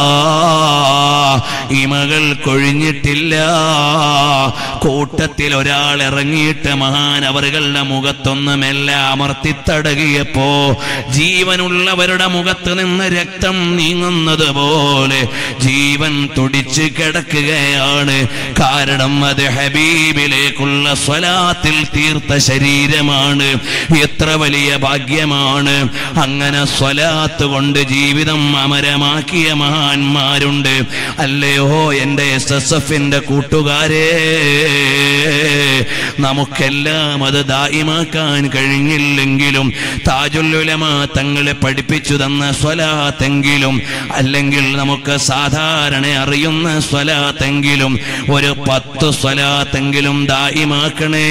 ഇമകൾ കൊഴിഞ്ഞിട്ടില്ല കൂട്ടത്തിൽ ഒരാൾ ഇറങ്ങിയിട്ട് മഹാൻ അവരുടെ മുഖത്തൊന്ന് മെല്ലെ അമർത്തിത്തടകിയപ്പോ ജീവനുള്ളവരുടെ മുഖത്ത് നിന്ന് രക്തം നീങ്ങുന്നത് പോലെ ജീവൻ തുടിച്ച് കിടക്കുകയാണ് കാരണം അത് ഹബീബിലേക്കുള്ള സ്വലാത്തിൽ തീർത്ത ശരീരമാണ് എത്ര വലിയ ഭാഗ്യമാണ് അങ്ങനെ സ്വലാത്ത് കൊണ്ട് ജീവിതം അമരമാക്കിയ മഹാന്മാരുണ്ട് അല്ലയോ എന്റെ എസ് എസ് എഫിന്റെ കൂട്ടുകാരെ നമുക്കെല്ലാം അത് ദായിമാക്കാൻ കഴിഞ്ഞില്ലെങ്കിലും താജുല്ലുലമ തങ്ങളെ പഠിപ്പിച്ചു തന്ന സ്വലാത്തെങ്കിലും അല്ലെങ്കിൽ നമുക്ക് സാധാരണ അറിയുന്ന സ്വലാത്തെങ്കിലും ഒരു പത്ത് സ്വലാത്തെങ്കിലും ദായിമാക്കണേ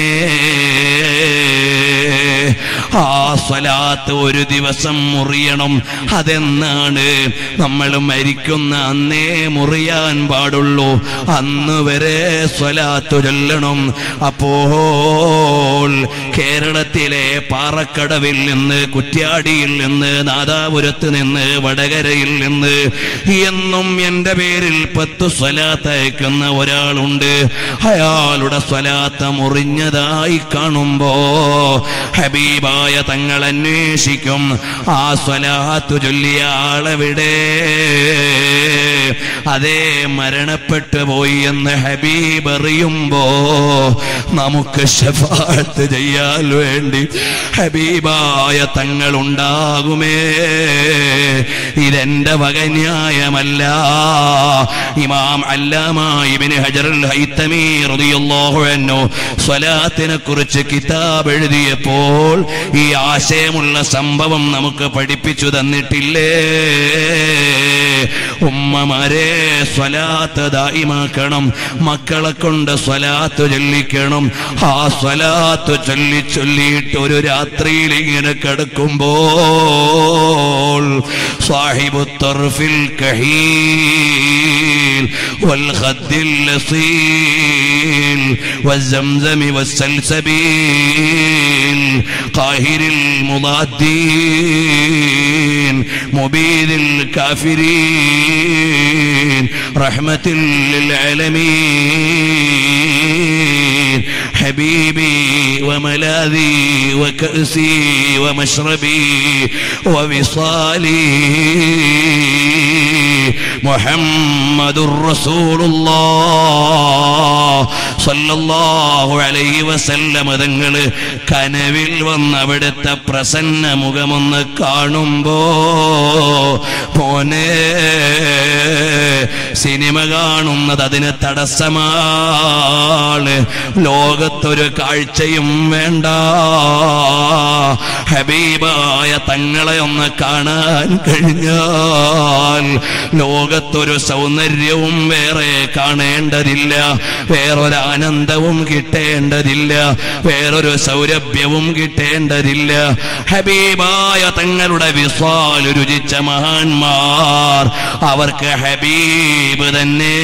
ആ സ്വലാത്ത് ഒരു ദിവസം മുറിയണം അതെന്നാണ് നമ്മൾ മരിക്കുന്ന അന്നേ മുറിയാൻ പാടുള്ളൂ അന്ന് വരെ സ്വലാത്ത് ചൊല്ലണം അപ്പോൾ കേരളത്തിലെ പാറക്കടവിൽ നിന്ന് കുറ്റ്യാടിയിൽ നിന്ന് നാദാപുരത്ത് നിന്ന് വടകരയിൽ നിന്ന് എന്നും എന്റെ പേരിൽ പത്ത് സ്വലാത്ത് അയക്കുന്ന ഒരാളുണ്ട് അയാളുടെ സ്വലാത്ത് മുറിഞ്ഞതായി കാണുമ്പോ ഹബീബായ തങ്ങൾ അന്വേഷിക്കും ആ സ്വലാത്ത് ചൊല്ലിയ ആളെവിടെ അതേ മരണപ്പെട്ടു പോയി എന്ന് ഹബീബ് അറിയുമ്പോ നമുക്ക് ഷഫാത്ത് ചെയ്യാൻ വേണ്ടി ഹബീബായ തങ്ങൾ ഉണ്ടാകുമേ ഇതെന്റെ വക ന്യായമല്ല ഇമാം അല്ലാമായിബിന് ഹജറുൽ ഹൈത്തമി റളിയല്ലാഹു അൻഹു സ്വലാത്തിനെ കുറിച്ച് കിതാബ് എഴുതിയപ്പോൾ ഈ ആശയമുള്ള സംഭവം നമുക്ക് പഠിപ്പിച്ചു തന്നിട്ടില്ലേ ഉമ്മമാരെ സ്വലാത്ത് ദായിമാക്കണം മക്കളെ കൊണ്ട് സ്വലാത്ത് ചൊല്ലിക്കണം ആ സ്വലാത്ത് ചൊല്ലി ചൊല്ലിയിട്ട് ഒരു രാത്രിയിൽ ഇങ്ങനെ കിടക്കുമ്പോൾ സാഹിബു തർഫിൽ കഹീൽ والخد اللصيل والزمزم والسلسبيل قاهر المضادين مبيد الكافرين رحمة للعالمين حبيبي وملاذي وكأسي ومشربي ووصالي محمد رسول الله സല്ലല്ലാഹു അലൈഹി വസല്ലമ തങ്ങള് കനവിൽ വന്ന് അവിടുത്തെ പ്രസന്ന മുഖമൊന്ന് കാണുമ്പോ പോനെ സിനിമ കാണുന്നത് അതിന് തടസ്സമാണ് ലോകത്തൊരു കാഴ്ചയും വേണ്ട ഹബീബായ തങ്ങളെ ഒന്ന് കാണാൻ കഴിഞ്ഞാൽ ലോകത്തൊരു സൗന്ദര്യവും വേറെ കാണേണ്ടതില്ല വേറൊരു ആനന്ദവും കിട്ടേണ്ടതില്ല വേറൊരു സൗരഭ്യവും കിട്ടേണ്ടതില്ല ഹബീബായ തങ്ങളുടെ വിസ്വാൽ രുചിച്ച മഹാന്മാർ അവർക്ക് ഹബീബ് തന്നെ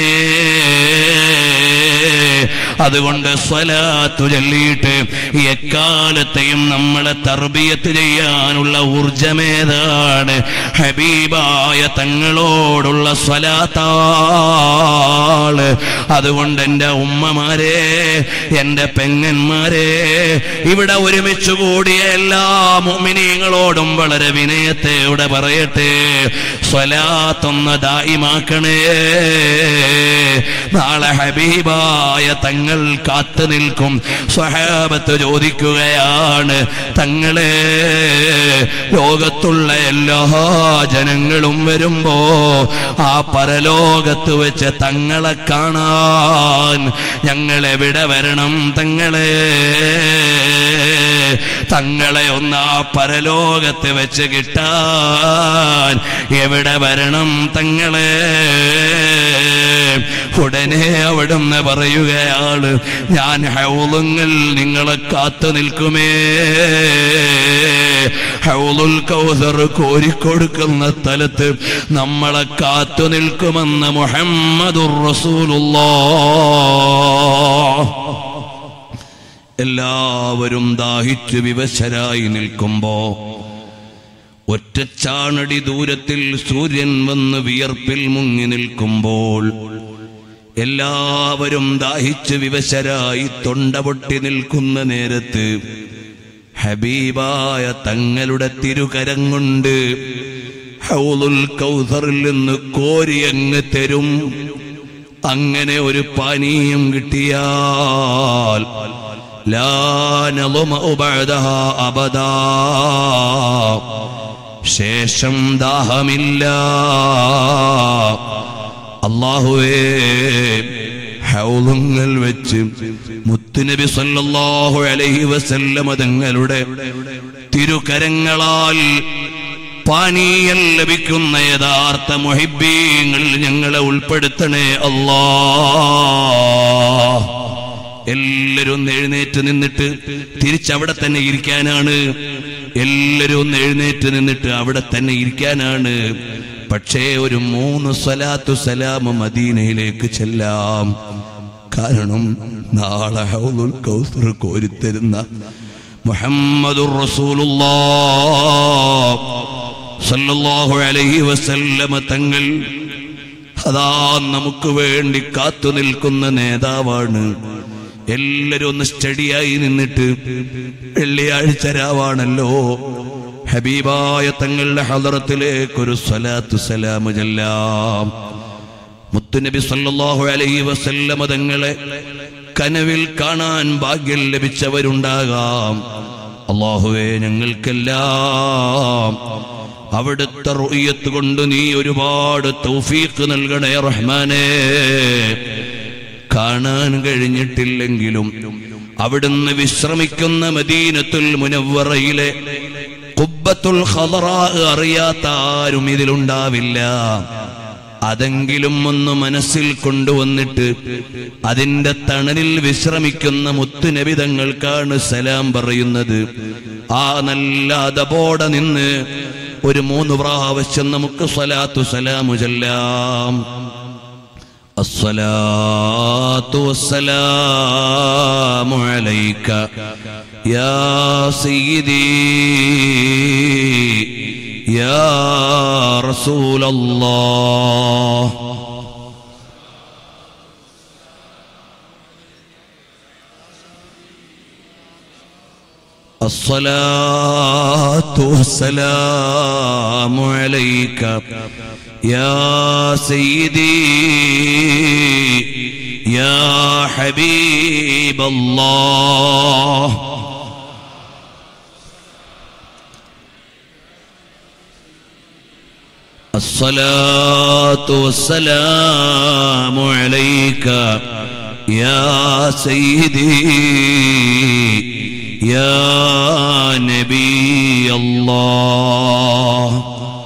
അതുകൊണ്ട് സ്വലാത്തു ചൊല്ലിയിട്ട് എക്കാലത്തെയും നമ്മളെ തർബിയത്ത് ചെയ്യാനുള്ള ഊർജമേതാണ് ഹബീബായ തങ്ങളോടുള്ള സ്വലാത്താണ് അതുകൊണ്ട് എൻ്റെ ഉമ്മമാരെ എൻ്റെ പെങ്ങന്മാരെ ഇവിടെ ഒരുമിച്ച് കൂടിയ എല്ലാ മുമിനീങ്ങളോടും വളരെ വിനയത്തോടെ പറയട്ടെ സ്വലാത്തൊന്ന് ദായിമാക്കണേ നാളെ ഹബീബായ തങ്ങൾ കാത്തു നിൽക്കും സ്വഹാബത്ത് ചോദിക്കുകയാണ് തങ്ങളെ ലോകത്തുള്ള എല്ലാ ജനങ്ങളും വരുമ്പോ ആ പരലോകത്ത് വെച്ച് തങ്ങളെ കാണാൻ ഞങ്ങൾ എവിടെ വരണം തങ്ങളെ തങ്ങളെ ഒന്ന് ആ പരലോകത്ത് വെച്ച് കിട്ടാൻ എവിടെ വരണം തങ്ങളെ ഉടനെ അവിടുന്ന് പറയുകയാണ് ഞാൻ ഹൗലുങ്ങൾ നിങ്ങളെ കാത്തു നിൽക്കുമേ ഹൗലുൽ കൗസർ കോരിക്കൊടുക്കുന്ന സ്ഥലത്ത് നമ്മളെ കാത്തു നിൽക്കുമെന്ന് മുഹമ്മദുർ റസൂലുള്ളാഹ് എല്ലാവരും ദാഹിച്ചു വിവശരായി നിൽക്കുമ്പോ ഒറ്റച്ചാണടി ദൂരത്തിൽ സൂര്യൻ വന്ന് വിയർപ്പിൽ മുങ്ങി നിൽക്കുമ്പോൾ എല്ലാവരും ദാഹിച്ച് വിവശരായി തൊണ്ട പൊട്ടി നിൽക്കുന്ന നേരത്ത് ഹബീബായ തങ്ങളുടെ തിരുകരം കൊണ്ട് ഹൗലുൽ കൗസറിൽ നിന്ന് കോരിയങ്ങ് തരും അങ്ങനെ ഒരു പാനീയം കിട്ടിയാൽ ലാ നളുമഉ ബഅദഹാ അബദാ ശേഷം ദാഹമില്ല അള്ളാഹുവേ ഹൗലുങ്ങൾ വെച്ച് മുത്തുനബി സല്ലല്ലാഹു അലൈഹി വസല്ലമ തങ്ങളുടെ തിരുകരങ്ങളാൽ പാനീയം ലഭിക്കുന്ന യഥാർത്ഥ മുഹിബീങ്ങൾ ഞങ്ങളെ ഉൾപ്പെടുത്തണേ അല്ലാ എല്ലാരും ഒന്ന് എഴുന്നേറ്റ് നിന്നിട്ട് തിരിച്ചവിടെ തന്നെ ഇരിക്കാനാണ് എല്ലാരും ഒന്ന് എഴുന്നേറ്റ് നിന്നിട്ട് അവിടെ തന്നെ ഇരിക്കാനാണ് പക്ഷേ ഒരു മൂന്ന് സലാത്തു സലാമ മദീനയിലേക്ക് ചെല്ലാം കാരണം നാളെ ഹൗലുൽ കൗസർ കോരിത്തരുന്ന മുഹമ്മദുർ റസൂലുള്ളാഹ് സല്ലല്ലാഹു അലൈഹി വസല്ലമ തങ്ങൾ അതാ നമുക്ക് വേണ്ടി കാത്തു നിൽക്കുന്ന നേതാവാണ് എല്ലാരും ഒന്ന് സ്റ്റഡിയായി നിന്നിട്ട് വെള്ളിയാഴ്ച രാവാണല്ലോ ഹബീബായ തങ്ങളുടെ ഹദറത്തിലേക്കൊരു സ്വലാത്തു സലാമു ചെല്ലാം മുത്തുനബി സല്ലല്ലാഹു അലൈഹി വസല്ലമ തങ്ങളെ കനവിൽ കാണാൻ ഭാഗ്യം ലഭിച്ചവരുണ്ടാകാം അള്ളാഹുവേ ഞങ്ങൾക്കെല്ലാം അവിടുത്തെ റുയ്യത്ത് കൊണ്ട് നീ ഒരുപാട് തൗഫീഖ് നൽകണേ റഹ്മാനേ കാണാൻ കഴിഞ്ഞിട്ടില്ലെങ്കിലും അവിടുന്ന് വിശ്രമിക്കുന്ന മദീനത്തുൽ മുനവ്വറയിലെ കുബ്ബത്തുൽ ഖദറാ അറിയാത്ത ആരും ഇതിലുണ്ടാവില്ല അതെങ്കിലും ഒന്ന് മനസ്സിൽ കൊണ്ടുവന്നിട്ട് അതിന്റെ തണലിൽ വിശ്രമിക്കുന്ന മുത്തുനബിതങ്ങൾക്കാണ് സലാം പറയുന്നത് ആ നല്ല അതപോടെ നിന്ന് ഒരു മൂന്ന് പ്രാവശ്യം നമുക്ക് സലാത്തു സലാമു ചെല്ലാം الصلاة والسلام عليك يا سيدي يا رسول الله الصلاة والسلام عليك يا سيدي يا حبيب الله الصلاة والسلام عليك يا سيدي يا نبي الله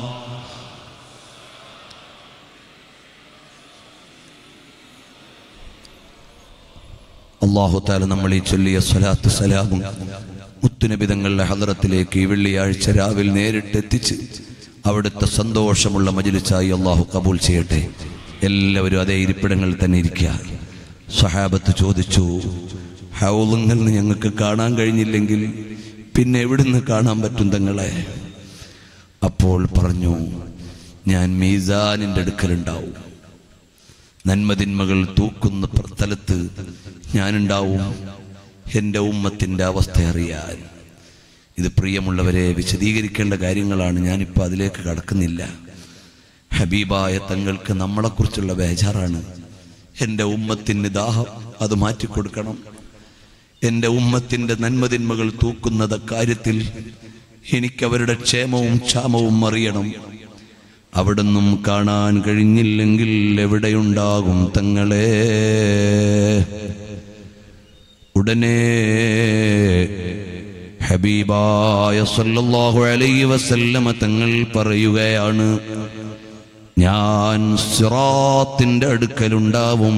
അള്ളാഹു താല നമ്മൾ ഈ ചൊല്ലിയ സ്വലാത്ത് സലാമും മുത്തുനബിതങ്ങളുടെ ഹദറത്തിലേക്ക് ഈ വെള്ളിയാഴ്ച രാവിലെ നേരിട്ട് എത്തിച്ച് അവിടുത്തെ സന്തോഷമുള്ള മജിലിച്ചായി അള്ളാഹു കബൂൽ ചെയ്യട്ടെ എല്ലാവരും അതേ ഇരിപ്പിടങ്ങളിൽ തന്നെ ഇരിക്കുക സഹാബത്ത് ചോദിച്ചു ഹൗലുങ്ങൾ ഞങ്ങൾക്ക് കാണാൻ കഴിഞ്ഞില്ലെങ്കിൽ പിന്നെ എവിടുന്ന് കാണാൻ പറ്റും തങ്ങളെ അപ്പോൾ പറഞ്ഞു ഞാൻ മീസാനിൻ്റെ അടുക്കലുണ്ടാവും നന്മതിന്മകൾ തൂക്കുന്ന പ്ര- സ്ഥലത്ത് ഞാനുണ്ടാവും എൻ്റെ ഉമ്മത്തിൻ്റെ അവസ്ഥ അറിയാൻ ഇത് പ്രിയമുള്ളവരെ വിശദീകരിക്കേണ്ട കാര്യങ്ങളാണ് ഞാനിപ്പോൾ അതിലേക്ക് കടക്കുന്നില്ല ഹബീബായ തങ്ങൾക്ക് നമ്മളെക്കുറിച്ചുള്ള ബേജാറാണ് എൻ്റെ ഉമ്മത്തിന് ദാഹം അത് മാറ്റിക്കൊടുക്കണം എൻ്റെ ഉമ്മത്തിൻ്റെ നന്മതിന്മകൾ തൂക്കുന്നത് കാര്യത്തിൽ എനിക്കവരുടെ ക്ഷേമവും ക്ഷാമവും അറിയണം അവിടുന്നും കാണാൻ കഴിഞ്ഞില്ലെങ്കിൽ എവിടെയുണ്ടാകും തങ്ങളെ ഉടനെ ഹബീബായ സല്ലല്ലാഹു അലൈഹി വസല്ലമ തങ്ങൾ പറയുകയാണ് ഞാൻ സിറാത്തിന്റെ അടുക്കലുണ്ടാവും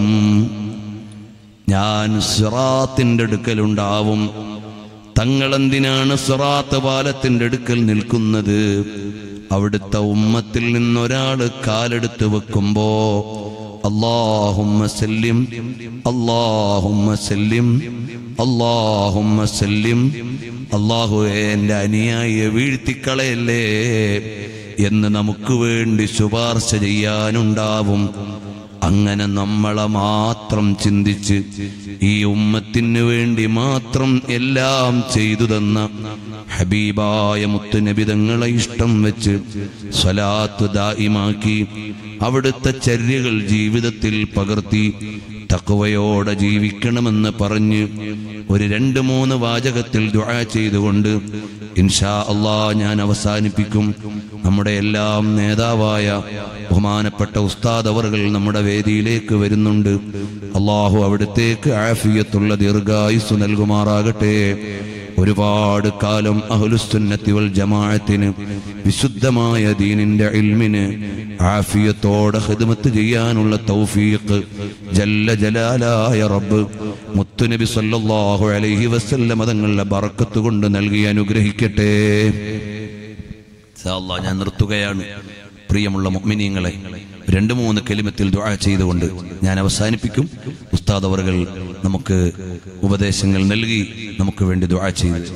ഞാൻ സിറാത്തിന്റെ അടുക്കലുണ്ടാവും തങ്ങളെന്തിനാണ് സിറാത്ത് പാലത്തിന്റെ അടുക്കൽ നിൽക്കുന്നത് അവിടുത്തെ ഉമ്മത്തിൽ നിന്നൊരാള് കാലെടുത്ത് വെക്കുമ്പോ അള്ളാഹുമ്മ സല്ലിം അള്ളാഹുമ്മ സല്ലിം അള്ളാഹുമ്മ സല്ലിം അള്ളാഹുവെ എൻ്റെ അനുയായിയെ വീഴ്ത്തിക്കളയല്ലേ എന്ന് നമുക്ക് വേണ്ടി ശുപാർശ ചെയ്യാനുണ്ടാവും അങ്ങനെ നമ്മളെ മാത്രം ചിന്തിച്ച് ഈ ഉമ്മത്തിന് വേണ്ടി മാത്രം എല്ലാം ചെയ്തു തന്ന ഹബീബായ മുത്തുനബിതങ്ങളെ ഇഷ്ടം വെച്ച് സ്വലാത്ത് ദായിമാക്കി അവിടുത്തെ ചര്യകൾ ജീവിതത്തിൽ പകർത്തി തക്കവയോടെ ജീവിക്കണമെന്ന് പറഞ്ഞ് ഒരു രണ്ട് മൂന്ന് വാചകത്തിൽ ദുആ ചെയ്തുകൊണ്ട് ഇൻഷാ അള്ളാ ഞാൻ അവസാനിപ്പിക്കും നമ്മുടെ എല്ലാം നേതാവായ ബഹുമാനപ്പെട്ട ഉസ്താദ് അവർകൾ നമ്മുടെ വേദിയിലേക്ക് വരുന്നുണ്ട് അള്ളാഹു അവിടത്തേക്ക് ആഫിയത്തുള്ള ദീർഘായുസ് നൽകുമാറാകട്ടെ ഒരുപാട് കാലം അഹുലുസുന്നത്തി വൽ ജമാഅത്തിന് വിശുദ്ധമായ ദീനിന്റെ ഇൽമിന് ആഫിയത്തോടെ ഹിദ്മത്ത് ചെയ്യാനുള്ള തൗഫീഖ് ജല്ല ജലാലായ റബ്ബ് മുത്തുനബി സല്ലല്ലാഹു അലൈഹി വസല്ലം തങ്ങളുടെ ബറക്കത്ത് കൊണ്ട് നൽകി അനുഗ്രഹിക്കട്ടെ ഇൻഷാ അല്ലാഹ് ഞാൻ നിർത്തുകയാണ് പ്രിയമുള്ള മുഅ്മിനീങ്ങളെ രണ്ട് മൂന്ന് കെലിമത്തിൽ ദുആ ചെയ്തുകൊണ്ട് ഞാൻ അവസാനിപ്പിക്കും ഉസ്താദ് അവർകൾ നമുക്ക് ഉപദേശങ്ങൾ നൽകി നമുക്ക് വേണ്ടി ദുആ ചെയ്തു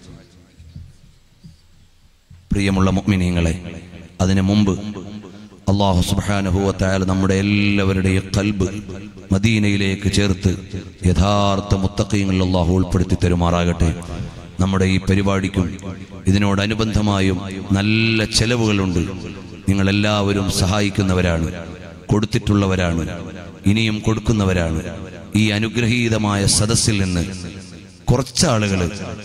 പ്രിയമുള്ള മുഅ്മിനീങ്ങളെ അതിനു മുമ്പ് അള്ളാഹു സുബ്ഹാനഹുവത്തായാല നമ്മുടെ എല്ലാവരുടെയും കൽബ് മദീനയിലേക്ക് ചേർത്ത് യഥാർത്ഥ മുത്തക്കയങ്ങളിൽ അള്ളാഹു ഉൾപ്പെടുത്തി തരുമാറാകട്ടെ നമ്മുടെ ഈ പരിപാടിക്കും ഇതിനോടനുബന്ധമായും നല്ല ചെലവുകളുണ്ട് നിങ്ങളെല്ലാവരും സഹായിക്കുന്നവരാണ് കൊടുത്തിട്ടുള്ളവരാണ് ഇനിയും കൊടുക്കുന്നവരാണ് ഈ അനുഗ്രഹീതമായ സദസ്സിൽ നിന്ന് കുറച്ചാളുകൾ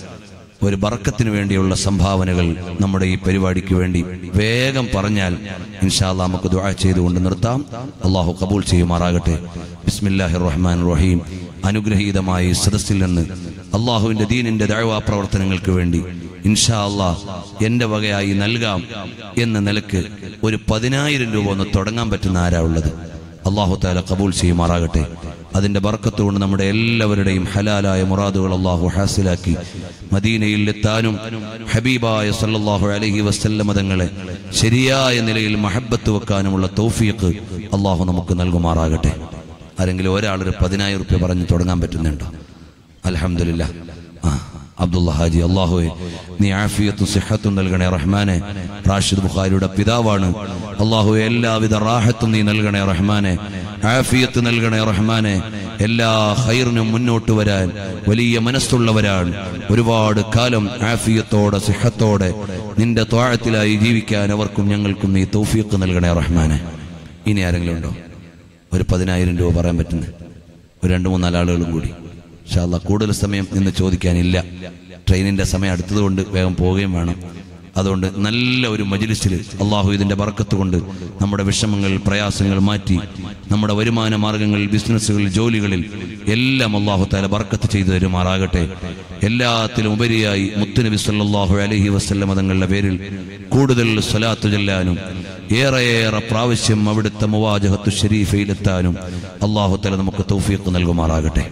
ഒരു ബറക്കത്തിന് വേണ്ടിയുള്ള സംഭാവനകൾ നമ്മുടെ ഈ പരിപാടിക്ക് വേണ്ടി വേഗം പറഞ്ഞാൽ ഇൻഷാല്ലാ നമുക്ക് ദുആ ചെയ്തുകൊണ്ട് നിർത്താം അള്ളാഹു കബൂൽ ചെയ്യുമാറാകട്ടെ ബിസ്മില്ലാഹിർ റഹ്മാൻ റഹീം അനുഗ്രഹീതമായ ഈ സദസ്സിൽ നിന്ന് അള്ളാഹുവിന്റെ ദീനിന്റെ ദഴവാ പ്രവർത്തനങ്ങൾക്ക് വേണ്ടി ഇൻഷാ അള്ളാഹ് എന്റെ വകയായി നൽകാം എന്ന നിലക്ക് ഒരു പതിനായിരം രൂപ ഒന്ന് തുടങ്ങാൻ പറ്റുന്ന ആരാ ഉള്ളത് അള്ളാഹു താല കബൂൽ ചെയ്യുമാറാകട്ടെ അതിന്റെ ബർക്കത്ത് കൊണ്ട് നമ്മുടെ എല്ലാവരുടെയും ഹലാലായ മുറാദുകൾ അള്ളാഹു ഹാസിലാക്കി മദീനയിൽ എത്താനും ഹബീബായ സല്ലല്ലാഹു അലൈഹി വസല്ലം മതങ്ങളെ ശരിയായ നിലയിൽ മഹബത്ത് വെക്കാനുമുള്ള തൗഫീഖ് അള്ളാഹു നമുക്ക് നൽകുമാറാകട്ടെ ആരെങ്കിലും ഒരാളൊരു പതിനായിരം റുപ്യ പറഞ്ഞ് തുടങ്ങാൻ പറ്റുന്നുണ്ടോ അലഹമില്ല ആ അബ്ദുള്ള ഹാജി അള്ളാഹുവെ നീ ആഫിയത്തും സിഹത്തും നൽകണേ റഹ്മാനെ റാഷിദ് ബുഖാരിയുടെ പിതാവാണ് അള്ളാഹു എല്ലാവിധ റാഹത്തും നീ നൽകണേ റഹ്മാനെ ആഫിയത്ത് നൽകണേ റഹ്മാനെ എല്ലാ ഹൈറിനും മുന്നോട്ട് വരാൻ വലിയ മനസ്സുള്ളവരാണ് ഒരുപാട് കാലം ആഫിയത്തോടെ സിഹത്തോടെ നിന്റെ ത്വാഴത്തിലായി ജീവിക്കാൻ അവർക്കും ഞങ്ങൾക്കും നീ തൗഫീഖ് നൽകണേ റഹ്മാനെ ഇനി ആരെങ്കിലും ഉണ്ടോ ഒരു പതിനായിരം രൂപ പറയാൻ പറ്റുന്ന ഒരു രണ്ട് മൂന്നാല് ആളുകളും കൂടി ഷാല്ല കൂടുതൽ സമയം നിന്ന് ചോദിക്കാനില്ല ട്രെയിനിന്റെ സമയം അടുത്തതുകൊണ്ട് വേഗം പോവുകയും വേണം അതുകൊണ്ട് നല്ല ഒരു മജിലിസിൽ അള്ളാഹു ഇതിന്റെ ബർക്കത്ത് കൊണ്ട് നമ്മുടെ വിഷമങ്ങൾ പ്രയാസങ്ങൾ മാറ്റി നമ്മുടെ വരുമാന മാർഗങ്ങളിൽ ബിസിനസ്സുകളിൽ ജോലികളിൽ എല്ലാം അള്ളാഹു താല ബർക്കത്ത് ചെയ്തു തരുമാറാകട്ടെ എല്ലാത്തിലും ഉപരിയായി മുത്തുനബി സല്ലല്ലാഹു അലൈഹി വസല്ലം മതങ്ങളുടെ പേരിൽ കൂടുതൽ സ്വലാത്തു ചെല്ലാനും ഏറെയേറെ പ്രാവശ്യം അവിടുത്തെ മുവാജഹത്തു ഷരീഫയിലെത്താനും അള്ളാഹു തല നമുക്ക് തൗഫീഖ് നൽകുമാറാകട്ടെ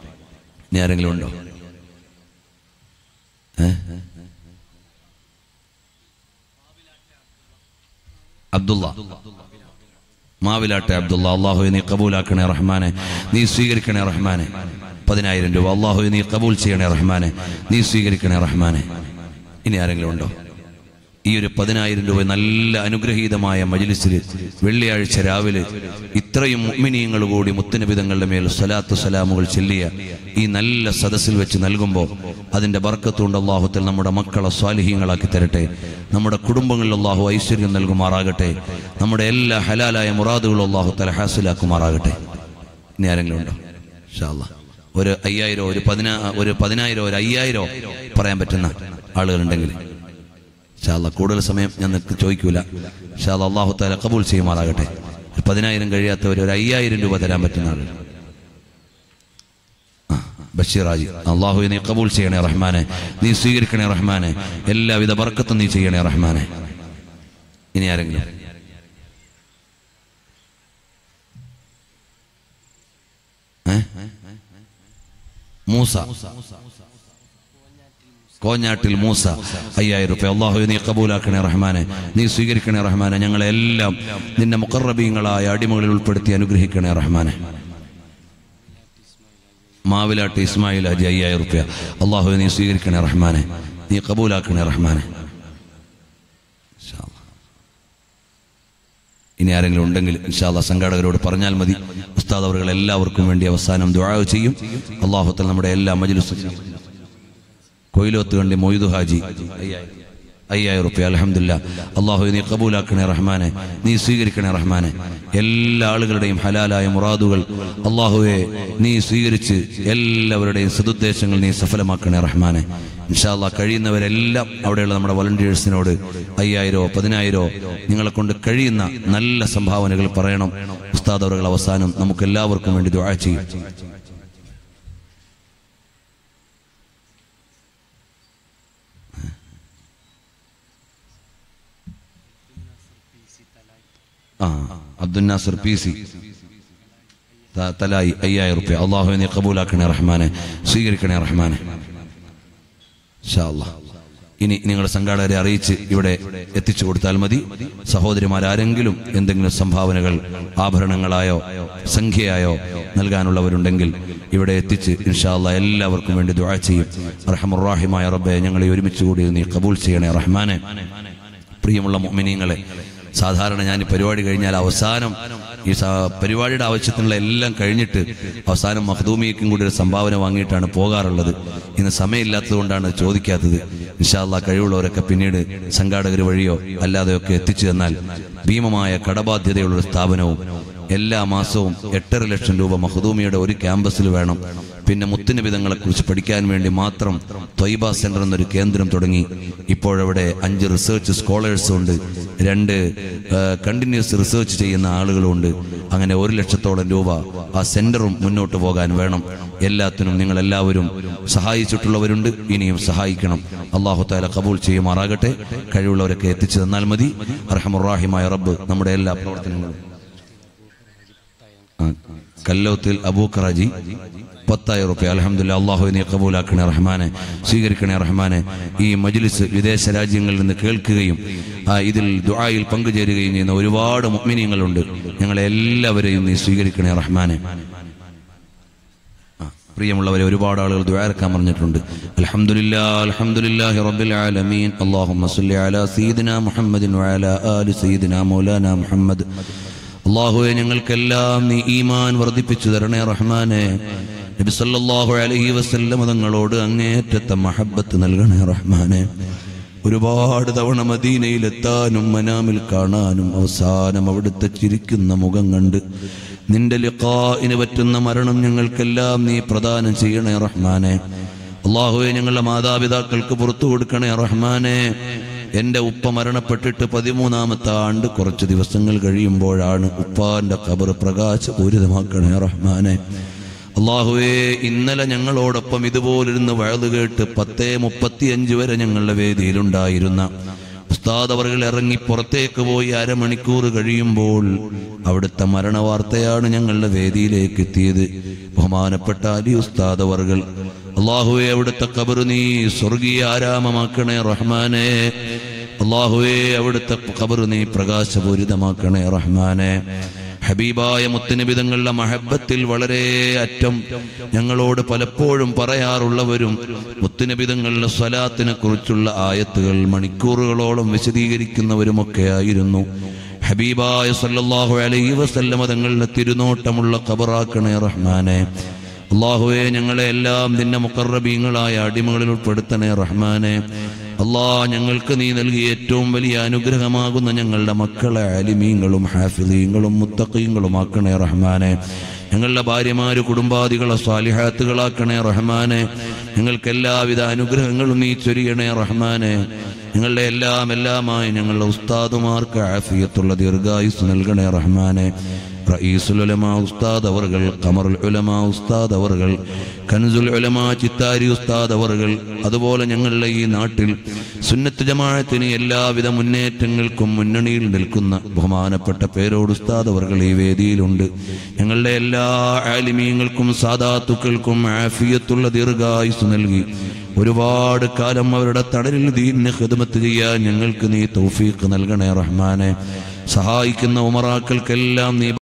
ഇനി ആരെങ്കിലും ഉണ്ടോ ഏ? അബ്ദുള്ള മാവിലാട്ടെ അബ്ദുള്ള അള്ളാഹു നീ കബൂലാക്കണേ റഹ്മാനെ നീ സ്വീകരിക്കണേ റഹ്മാനെ പതിനായിരം രൂപ അള്ളാഹു നീ കബൂൽ ചെയ്യണേ റഹ്മാനെ നീ സ്വീകരിക്കണേ റഹ്മാനെ ഇനി ആരെങ്കിലും ഉണ്ടോ ഈ ഒരു പതിനായിരം രൂപ നല്ല അനുഗ്രഹീതമായ മജിലിസിൽ വെള്ളിയാഴ്ച രാവിലെ ഇത്രയും മുഅ്മിനീങ്ങൾ കൂടി മുത്തുനബിതങ്ങളുടെ മേൽ സ്വലാത്തു സലാമുകൾ ചെല്ലിയ ഈ നല്ല സദസ്സിൽ വെച്ച് നൽകുമ്പോൾ അതിന്റെ ബർക്കത്തുകൊണ്ട് അള്ളാഹുത്തിൽ നമ്മുടെ മക്കളെ സ്വാലിഹീങ്ങളാക്കി തരട്ടെ നമ്മുടെ കുടുംബങ്ങളിൽ അള്ളാഹു ഐശ്വര്യം നൽകുമാറാകട്ടെ നമ്മുടെ എല്ലാ ഹലാലായ മുറാദുകളും അള്ളാഹു തല ഹാസിലാക്കുമാറാകട്ടെ ഇനി ആരെങ്കിലും ഉണ്ടോ ഇൻഷാ അല്ലാ. ഒരു അയ്യായിരോ ഒരു പതിനാ ഒരു പതിനായിരോ ഒരു അയ്യായിരോ പറയാൻ പറ്റുന്ന ആളുകളുണ്ടെങ്കിൽ ഷാല്ല കൂടുതൽ സമയം ഞാൻ നിനക്ക് ചോദിക്കൂല ഷാല്ല അള്ളാഹു താല കബൂൽ ചെയ്യുമാറാകട്ടെ ഒരു പതിനായിരം കഴിയാത്തവർ ഒരു അയ്യായിരം രൂപ തരാൻ പറ്റുന്ന ആളുകൾ ആ, ബഷീറാജി അള്ളാഹു നീ കബൂൽ ചെയ്യണേ റഹ്മാനെ നീ സ്വീകരിക്കണേ റഹ്മാനെ എല്ലാവിധ ബർക്കത്തും നീ ചെയ്യണേ റഹ്മാനെ ഇനി ആരെങ്കിലും മൂസ കോഞ്ഞാട്ടിൽ മൂസ അയ്യായിരം റുപ്യ അള്ളാഹു നീ കബൂലാക്കണേ റഹ്മാനെ നീ സ്വീകരിക്കണേ റഹ്മാനെ ഞങ്ങളെല്ലാം നിന്റെ മുക്കറബീങ്ങളായ അടിമകളിൽ ഉൾപ്പെടുത്തി അനുഗ്രഹിക്കണേ റഹ്മാനെ മാവിലാട്ട് ഇസ്മായിൽ ഹാജി അയ്യായിരം റുപ്യ അള്ളാഹു നീ സ്വീകരിക്കണേ റഹ്മാനെ നീ കബൂലാക്കണേ റഹ്മാനെ ഇൻഷാ അല്ലാ. ഇനി ആരെങ്കിലും ഉണ്ടെങ്കിൽ ഇൻഷാല്ല സംഘാടകരോട് പറഞ്ഞാൽ മതി ഉസ്താദ് അവர்கள் എല്ലാവർക്കും വേണ്ടി അവസാനം ദുആ ചെയ്യും അള്ളാഹുത്തൽ നമ്മുടെ എല്ലാ മജ്ലിസും കൊയിലോത്ത് കണ്ടി മൊയ്തു ഹാജി അയ്യായിരം റുപ്യ അലഹമില്ല അള്ളാഹു നീ കബൂലാക്കണേ റഹ്മാനെ നീ സ്വീകരിക്കണേ റഹ്മാനെ എല്ലാ ആളുകളുടെയും ഹലാലായ മുറാദുകൾ അള്ളാഹുവെ നീ സ്വീകരിച്ച് എല്ലാവരുടെയും സതുദ്ദേശങ്ങൾ നീ സഫലമാക്കണേ റഹ്മാനെ ഇൻഷാല്ല കഴിയുന്നവരെല്ലാം അവിടെയുള്ള നമ്മുടെ വളണ്ടിയേഴ്സിനോട് അയ്യായിരോ പതിനായിരോ നിങ്ങളെ കൊണ്ട് കഴിയുന്ന നല്ല സംഭാവനകൾ പറയണം ഉസ്താദ് അവர்கள் അവസാനം നമുക്ക് എല്ലാവർക്കും വേണ്ടി ദുആ ചെയ്യും ആ അബ്ദുൽ നാസർ പി സി ത- തലായി അയ്യായിരം റുപ്യ അള്ളാഹു നീ കബൂലാക്കണേ റഹ്മാനെ സ്വീകരിക്കണേ റഹ്മാനെ ഇൻഷാ അല്ലാ. ഇനി നിങ്ങളുടെ സംഘാടകരെ അറിയിച്ച് ഇവിടെ എത്തിച്ചു കൊടുത്താൽ മതി സഹോദരിമാരാരെങ്കിലും എന്തെങ്കിലും സംഭാവനകൾ ആഭരണങ്ങളായോ സംഖ്യയായോ നൽകാനുള്ളവരുണ്ടെങ്കിൽ ഇവിടെ എത്തിച്ച് ഇൻഷാല്ല എല്ലാവർക്കും വേണ്ടി ദുആ ചെയ്യും റഹമുറാഹിമായ റബ്ബെ ഞങ്ങളെ ഒരുമിച്ച് കൂടി നീ കബൂൽ ചെയ്യണേ റഹ്മാനെ പ്രിയമുള്ള മോമിനിയങ്ങളെ സാധാരണ ഞാൻ ഈ പരിപാടി കഴിഞ്ഞാൽ അവസാനം ഈ സ- പരിപാടിയുടെ ആവശ്യത്തിനുള്ള എല്ലാം കഴിഞ്ഞിട്ട് അവസാനം മഹദൂമിയക്കും കൂടി ഒരു സംഭാവന വാങ്ങിയിട്ടാണ് പോകാറുള്ളത് ഇന്ന് സമയമില്ലാത്തത് കൊണ്ടാണ് ചോദിക്കാത്തത് ഇൻഷാല്ല കഴിവുള്ളവരൊക്കെ പിന്നീട് സംഘാടകർ വഴിയോ അല്ലാതെയൊക്കെ എത്തിച്ചു തന്നാൽ ഭീമമായ കടബാധ്യതയുള്ള ഒരു സ്ഥാപനവും എല്ലാ മാസവും എട്ടര ലക്ഷം രൂപ മഹദൂമിയുടെ ഒരു ക്യാമ്പസിൽ വേണം പിന്നെ മുത്തുനിബിതങ്ങളെ കുറിച്ച് പഠിക്കാൻ വേണ്ടി മാത്രം ത്വയ്ബ സെന്റർ എന്നൊരു കേന്ദ്രം തുടങ്ങി ഇപ്പോഴവിടെ അഞ്ച് റിസർച്ച് സ്കോളേഴ്സും ഉണ്ട് രണ്ട് കണ്ടിന്യൂസ് റിസർച്ച് ചെയ്യുന്ന ആളുകളുണ്ട് അങ്ങനെ ഒരു ലക്ഷത്തോളം രൂപ ആ സെന്ററും മുന്നോട്ട് പോകാൻ വേണം എല്ലാത്തിനും നിങ്ങൾ എല്ലാവരും സഹായിച്ചിട്ടുള്ളവരുണ്ട് ഇനിയും സഹായിക്കണം അള്ളാഹു താല കബൂൾ ചെയ്യുമാറാകട്ടെ കഴിവുള്ളവരൊക്കെ എത്തിച്ചു തന്നാൽ മതി അർഹമുറാഹിമായ റബ്ബ് നമ്മുടെ എല്ലാ പ്രവർത്തനങ്ങളും ആ, കല്ലോത്തിൽ അബൂക്കറാജി പത്തായിരം റുപ്യ അലഹമുല്ല അള്ളാഹു നീ കബൂലാക്കണേ റഹ്മാനെ സ്വീകരിക്കണേ റഹ്മാനെ ഈ മജ്ലിസ് വിദേശ രാജ്യങ്ങളിൽ നിന്ന് കേൾക്കുകയും ആ, ഇതിൽ ദുആയിൽ പങ്കുചേരുകയും ചെയ്യുന്ന ഒരുപാട് മുഅ്മിനീങ്ങളുണ്ട് ഞങ്ങളെ എല്ലാവരെയും നീ സ്വീകരിക്കണേ റഹ്മാനെ ആ, പ്രിയമുള്ളവരെ ഒരുപാട് ആളുകൾ ദ്വാരക്കാൻ പറഞ്ഞിട്ടുണ്ട് അൽഹംദുലില്ലാ അൽഹംദുലില്ലാഹി റബ്ബിൽ ആലമീൻ അല്ലാഹുമ്മ സ്വല്ലി അലാ സയ്യിദിനാ മുഹമ്മദിൻ വഅലാ ആലി സയ്യിദിനാ മൗലാനാ മുഹമ്മദ് അല്ലാഹുവേ ഞങ്ങൾക്കെല്ലാം നീ ഈമാൻ വർദ്ധിപ്പിച്ചു തരണേ റഹ്മാനെ നബി സല്ലല്ലാഹു അലൈഹി വസല്ലം തങ്ങളോട് അങ്ങേറ്റത്തെ മഹബ്ബത്ത് നൽകണേ റഹ്മാനെ ഒരുപാട് തവണ മദീനയിലെത്താനും മനാമിൽ കാണാനും അവസാനം അവിടുത്തെ ചിരിക്കുന്ന മുഖം കണ്ട് നിന്റെ ലിഖാഇന് പറ്റുന്ന മരണം ഞങ്ങൾക്കെല്ലാം നീ പ്രദാനം ചെയ്യണേ റഹ്മാനെ അള്ളാഹുവെ ഞങ്ങളുടെ മാതാപിതാക്കൾക്ക് പുറത്തു കൊടുക്കണേ റഹ്മാനെ എന്റെ ഉപ്പ മരണപ്പെട്ടിട്ട് പതിമൂന്നാമത്തെ ആണ്ട് കുറച്ച് ദിവസങ്ങൾ കഴിയുമ്പോഴാണ് ഉപ്പാന്റെ കബർ പ്രകാശപൂരിതമാക്കണേ റഹ്മാനെ അള്ളാഹുവേ ഇന്നലെ ഞങ്ങളോടൊപ്പം ഇതുപോലിരുന്ന് വഴുതു കേട്ട് പത്തേ മുപ്പത്തിയഞ്ച് വരെ ഞങ്ങളുടെ വേദിയിലുണ്ടായിരുന്ന ഉസ്താദ് അവർകൾ ഇറങ്ങി പുറത്തേക്ക് പോയി അരമണിക്കൂർ കഴിയുമ്പോൾ അവിടുത്തെ മരണവാർത്തയാണ് ഞങ്ങളുടെ വേദിയിലേക്ക് എത്തിയത് ബഹുമാനപ്പെട്ട അലി ഉസ്താദ് അവർകൾ അള്ളാഹുവെ അവിടുത്തെ കബർ നീ സ്വർഗീയ ആരാമമാക്കണേ റഹ്മാനെ അള്ളാഹുവെ അവിടുത്തെ കബർ നീ പ്രകാശപൂരിതമാക്കണേ റഹ്മാനെ ഹബീബായ മുത്തനിബിതങ്ങളുടെ മഹബത്തിൽ വളരെ അറ്റം ഞങ്ങളോട് പലപ്പോഴും പറയാറുള്ളവരും മുത്തനിബിതങ്ങളുടെ സ്വലാത്തിനെ കുറിച്ചുള്ള ആയത്തുകൾ മണിക്കൂറുകളോളം വിശദീകരിക്കുന്നവരുമൊക്കെ ആയിരുന്നു ഹബീബായ സല്ലല്ലാഹു അലൈഹി വസല്ലമ തങ്ങളുടെ തിരുനോട്ടമുള്ള ഖബറാക്കണേ റഹ്മാനെ അള്ളാഹുവെ ഞങ്ങളെ എല്ലാം നിന്റെ മുക്കറബീങ്ങളായ അടിമകളിൽ ഉൾപ്പെടുത്തണേ റഹ്മാനെ അള്ളാ ഞങ്ങൾക്ക് നീ നൽകിയ ഏറ്റവും വലിയ അനുഗ്രഹമാകുന്ന ഞങ്ങളുടെ മക്കളെ അലിമീങ്ങളും ഹാഫിലീങ്ങളും മുത്തഖീങ്ങളും ആക്കണേ റഹ്മാനെ ഞങ്ങളുടെ ഭാര്യമാര് കുടുംബാദികളെ സ്വാലിഹാത്തുകളാക്കണേ റഹ്മാനെ ഞങ്ങൾക്ക് എല്ലാവിധ അനുഗ്രഹങ്ങളും നീ ചൊരിയണേ റഹ്മാനെ ഞങ്ങളുടെ എല്ലാം എല്ലാമായി ഞങ്ങളുടെ ഉസ്താദുമാർക്ക് ആഫിയത്തുള്ള ദീർഘായുസ് നൽകണേ റഹ്മാനെ റഈസുൽ ഉലമ ഉസ്താദ് അവർകൾ ഖമറുൽ ഉലമ ഉസ്താദ് അവർകൾ കൻസുൽ ഉലമ ചിത്താരി ഉസ്താദ് അവർകൾ അതുപോലെ ഞങ്ങളുടെ ഈ നാട്ടിൽ സുന്നത്ത് ജമാഅത്തിന് എല്ലാവിധ മുന്നേറ്റങ്ങൾക്കും മുന്നണിയിൽ നിൽക്കുന്ന ബഹുമാനപ്പെട്ട പേരോട് ഉസ്താദ് അവർകൾ ഈ വേദിയിലുണ്ട് ഞങ്ങളുടെ എല്ലാ ആലിമീങ്ങൾക്കും സാദാത്തുക്കൾക്കും ആഫിയത്തുള്ള ദീർഘായുസ് നൽകി ഒരുപാട് കാലം അവരുടെ തടലിൽ ദീനിനെ ഹിദമത്ത് ചെയ്യാൻ ഞങ്ങൾക്ക് നീ തൗഫീഖ് നൽകണേ റഹ്മാനെ സഹായിക്കുന്ന ഉമറാക്കൾക്കെല്ലാം നീ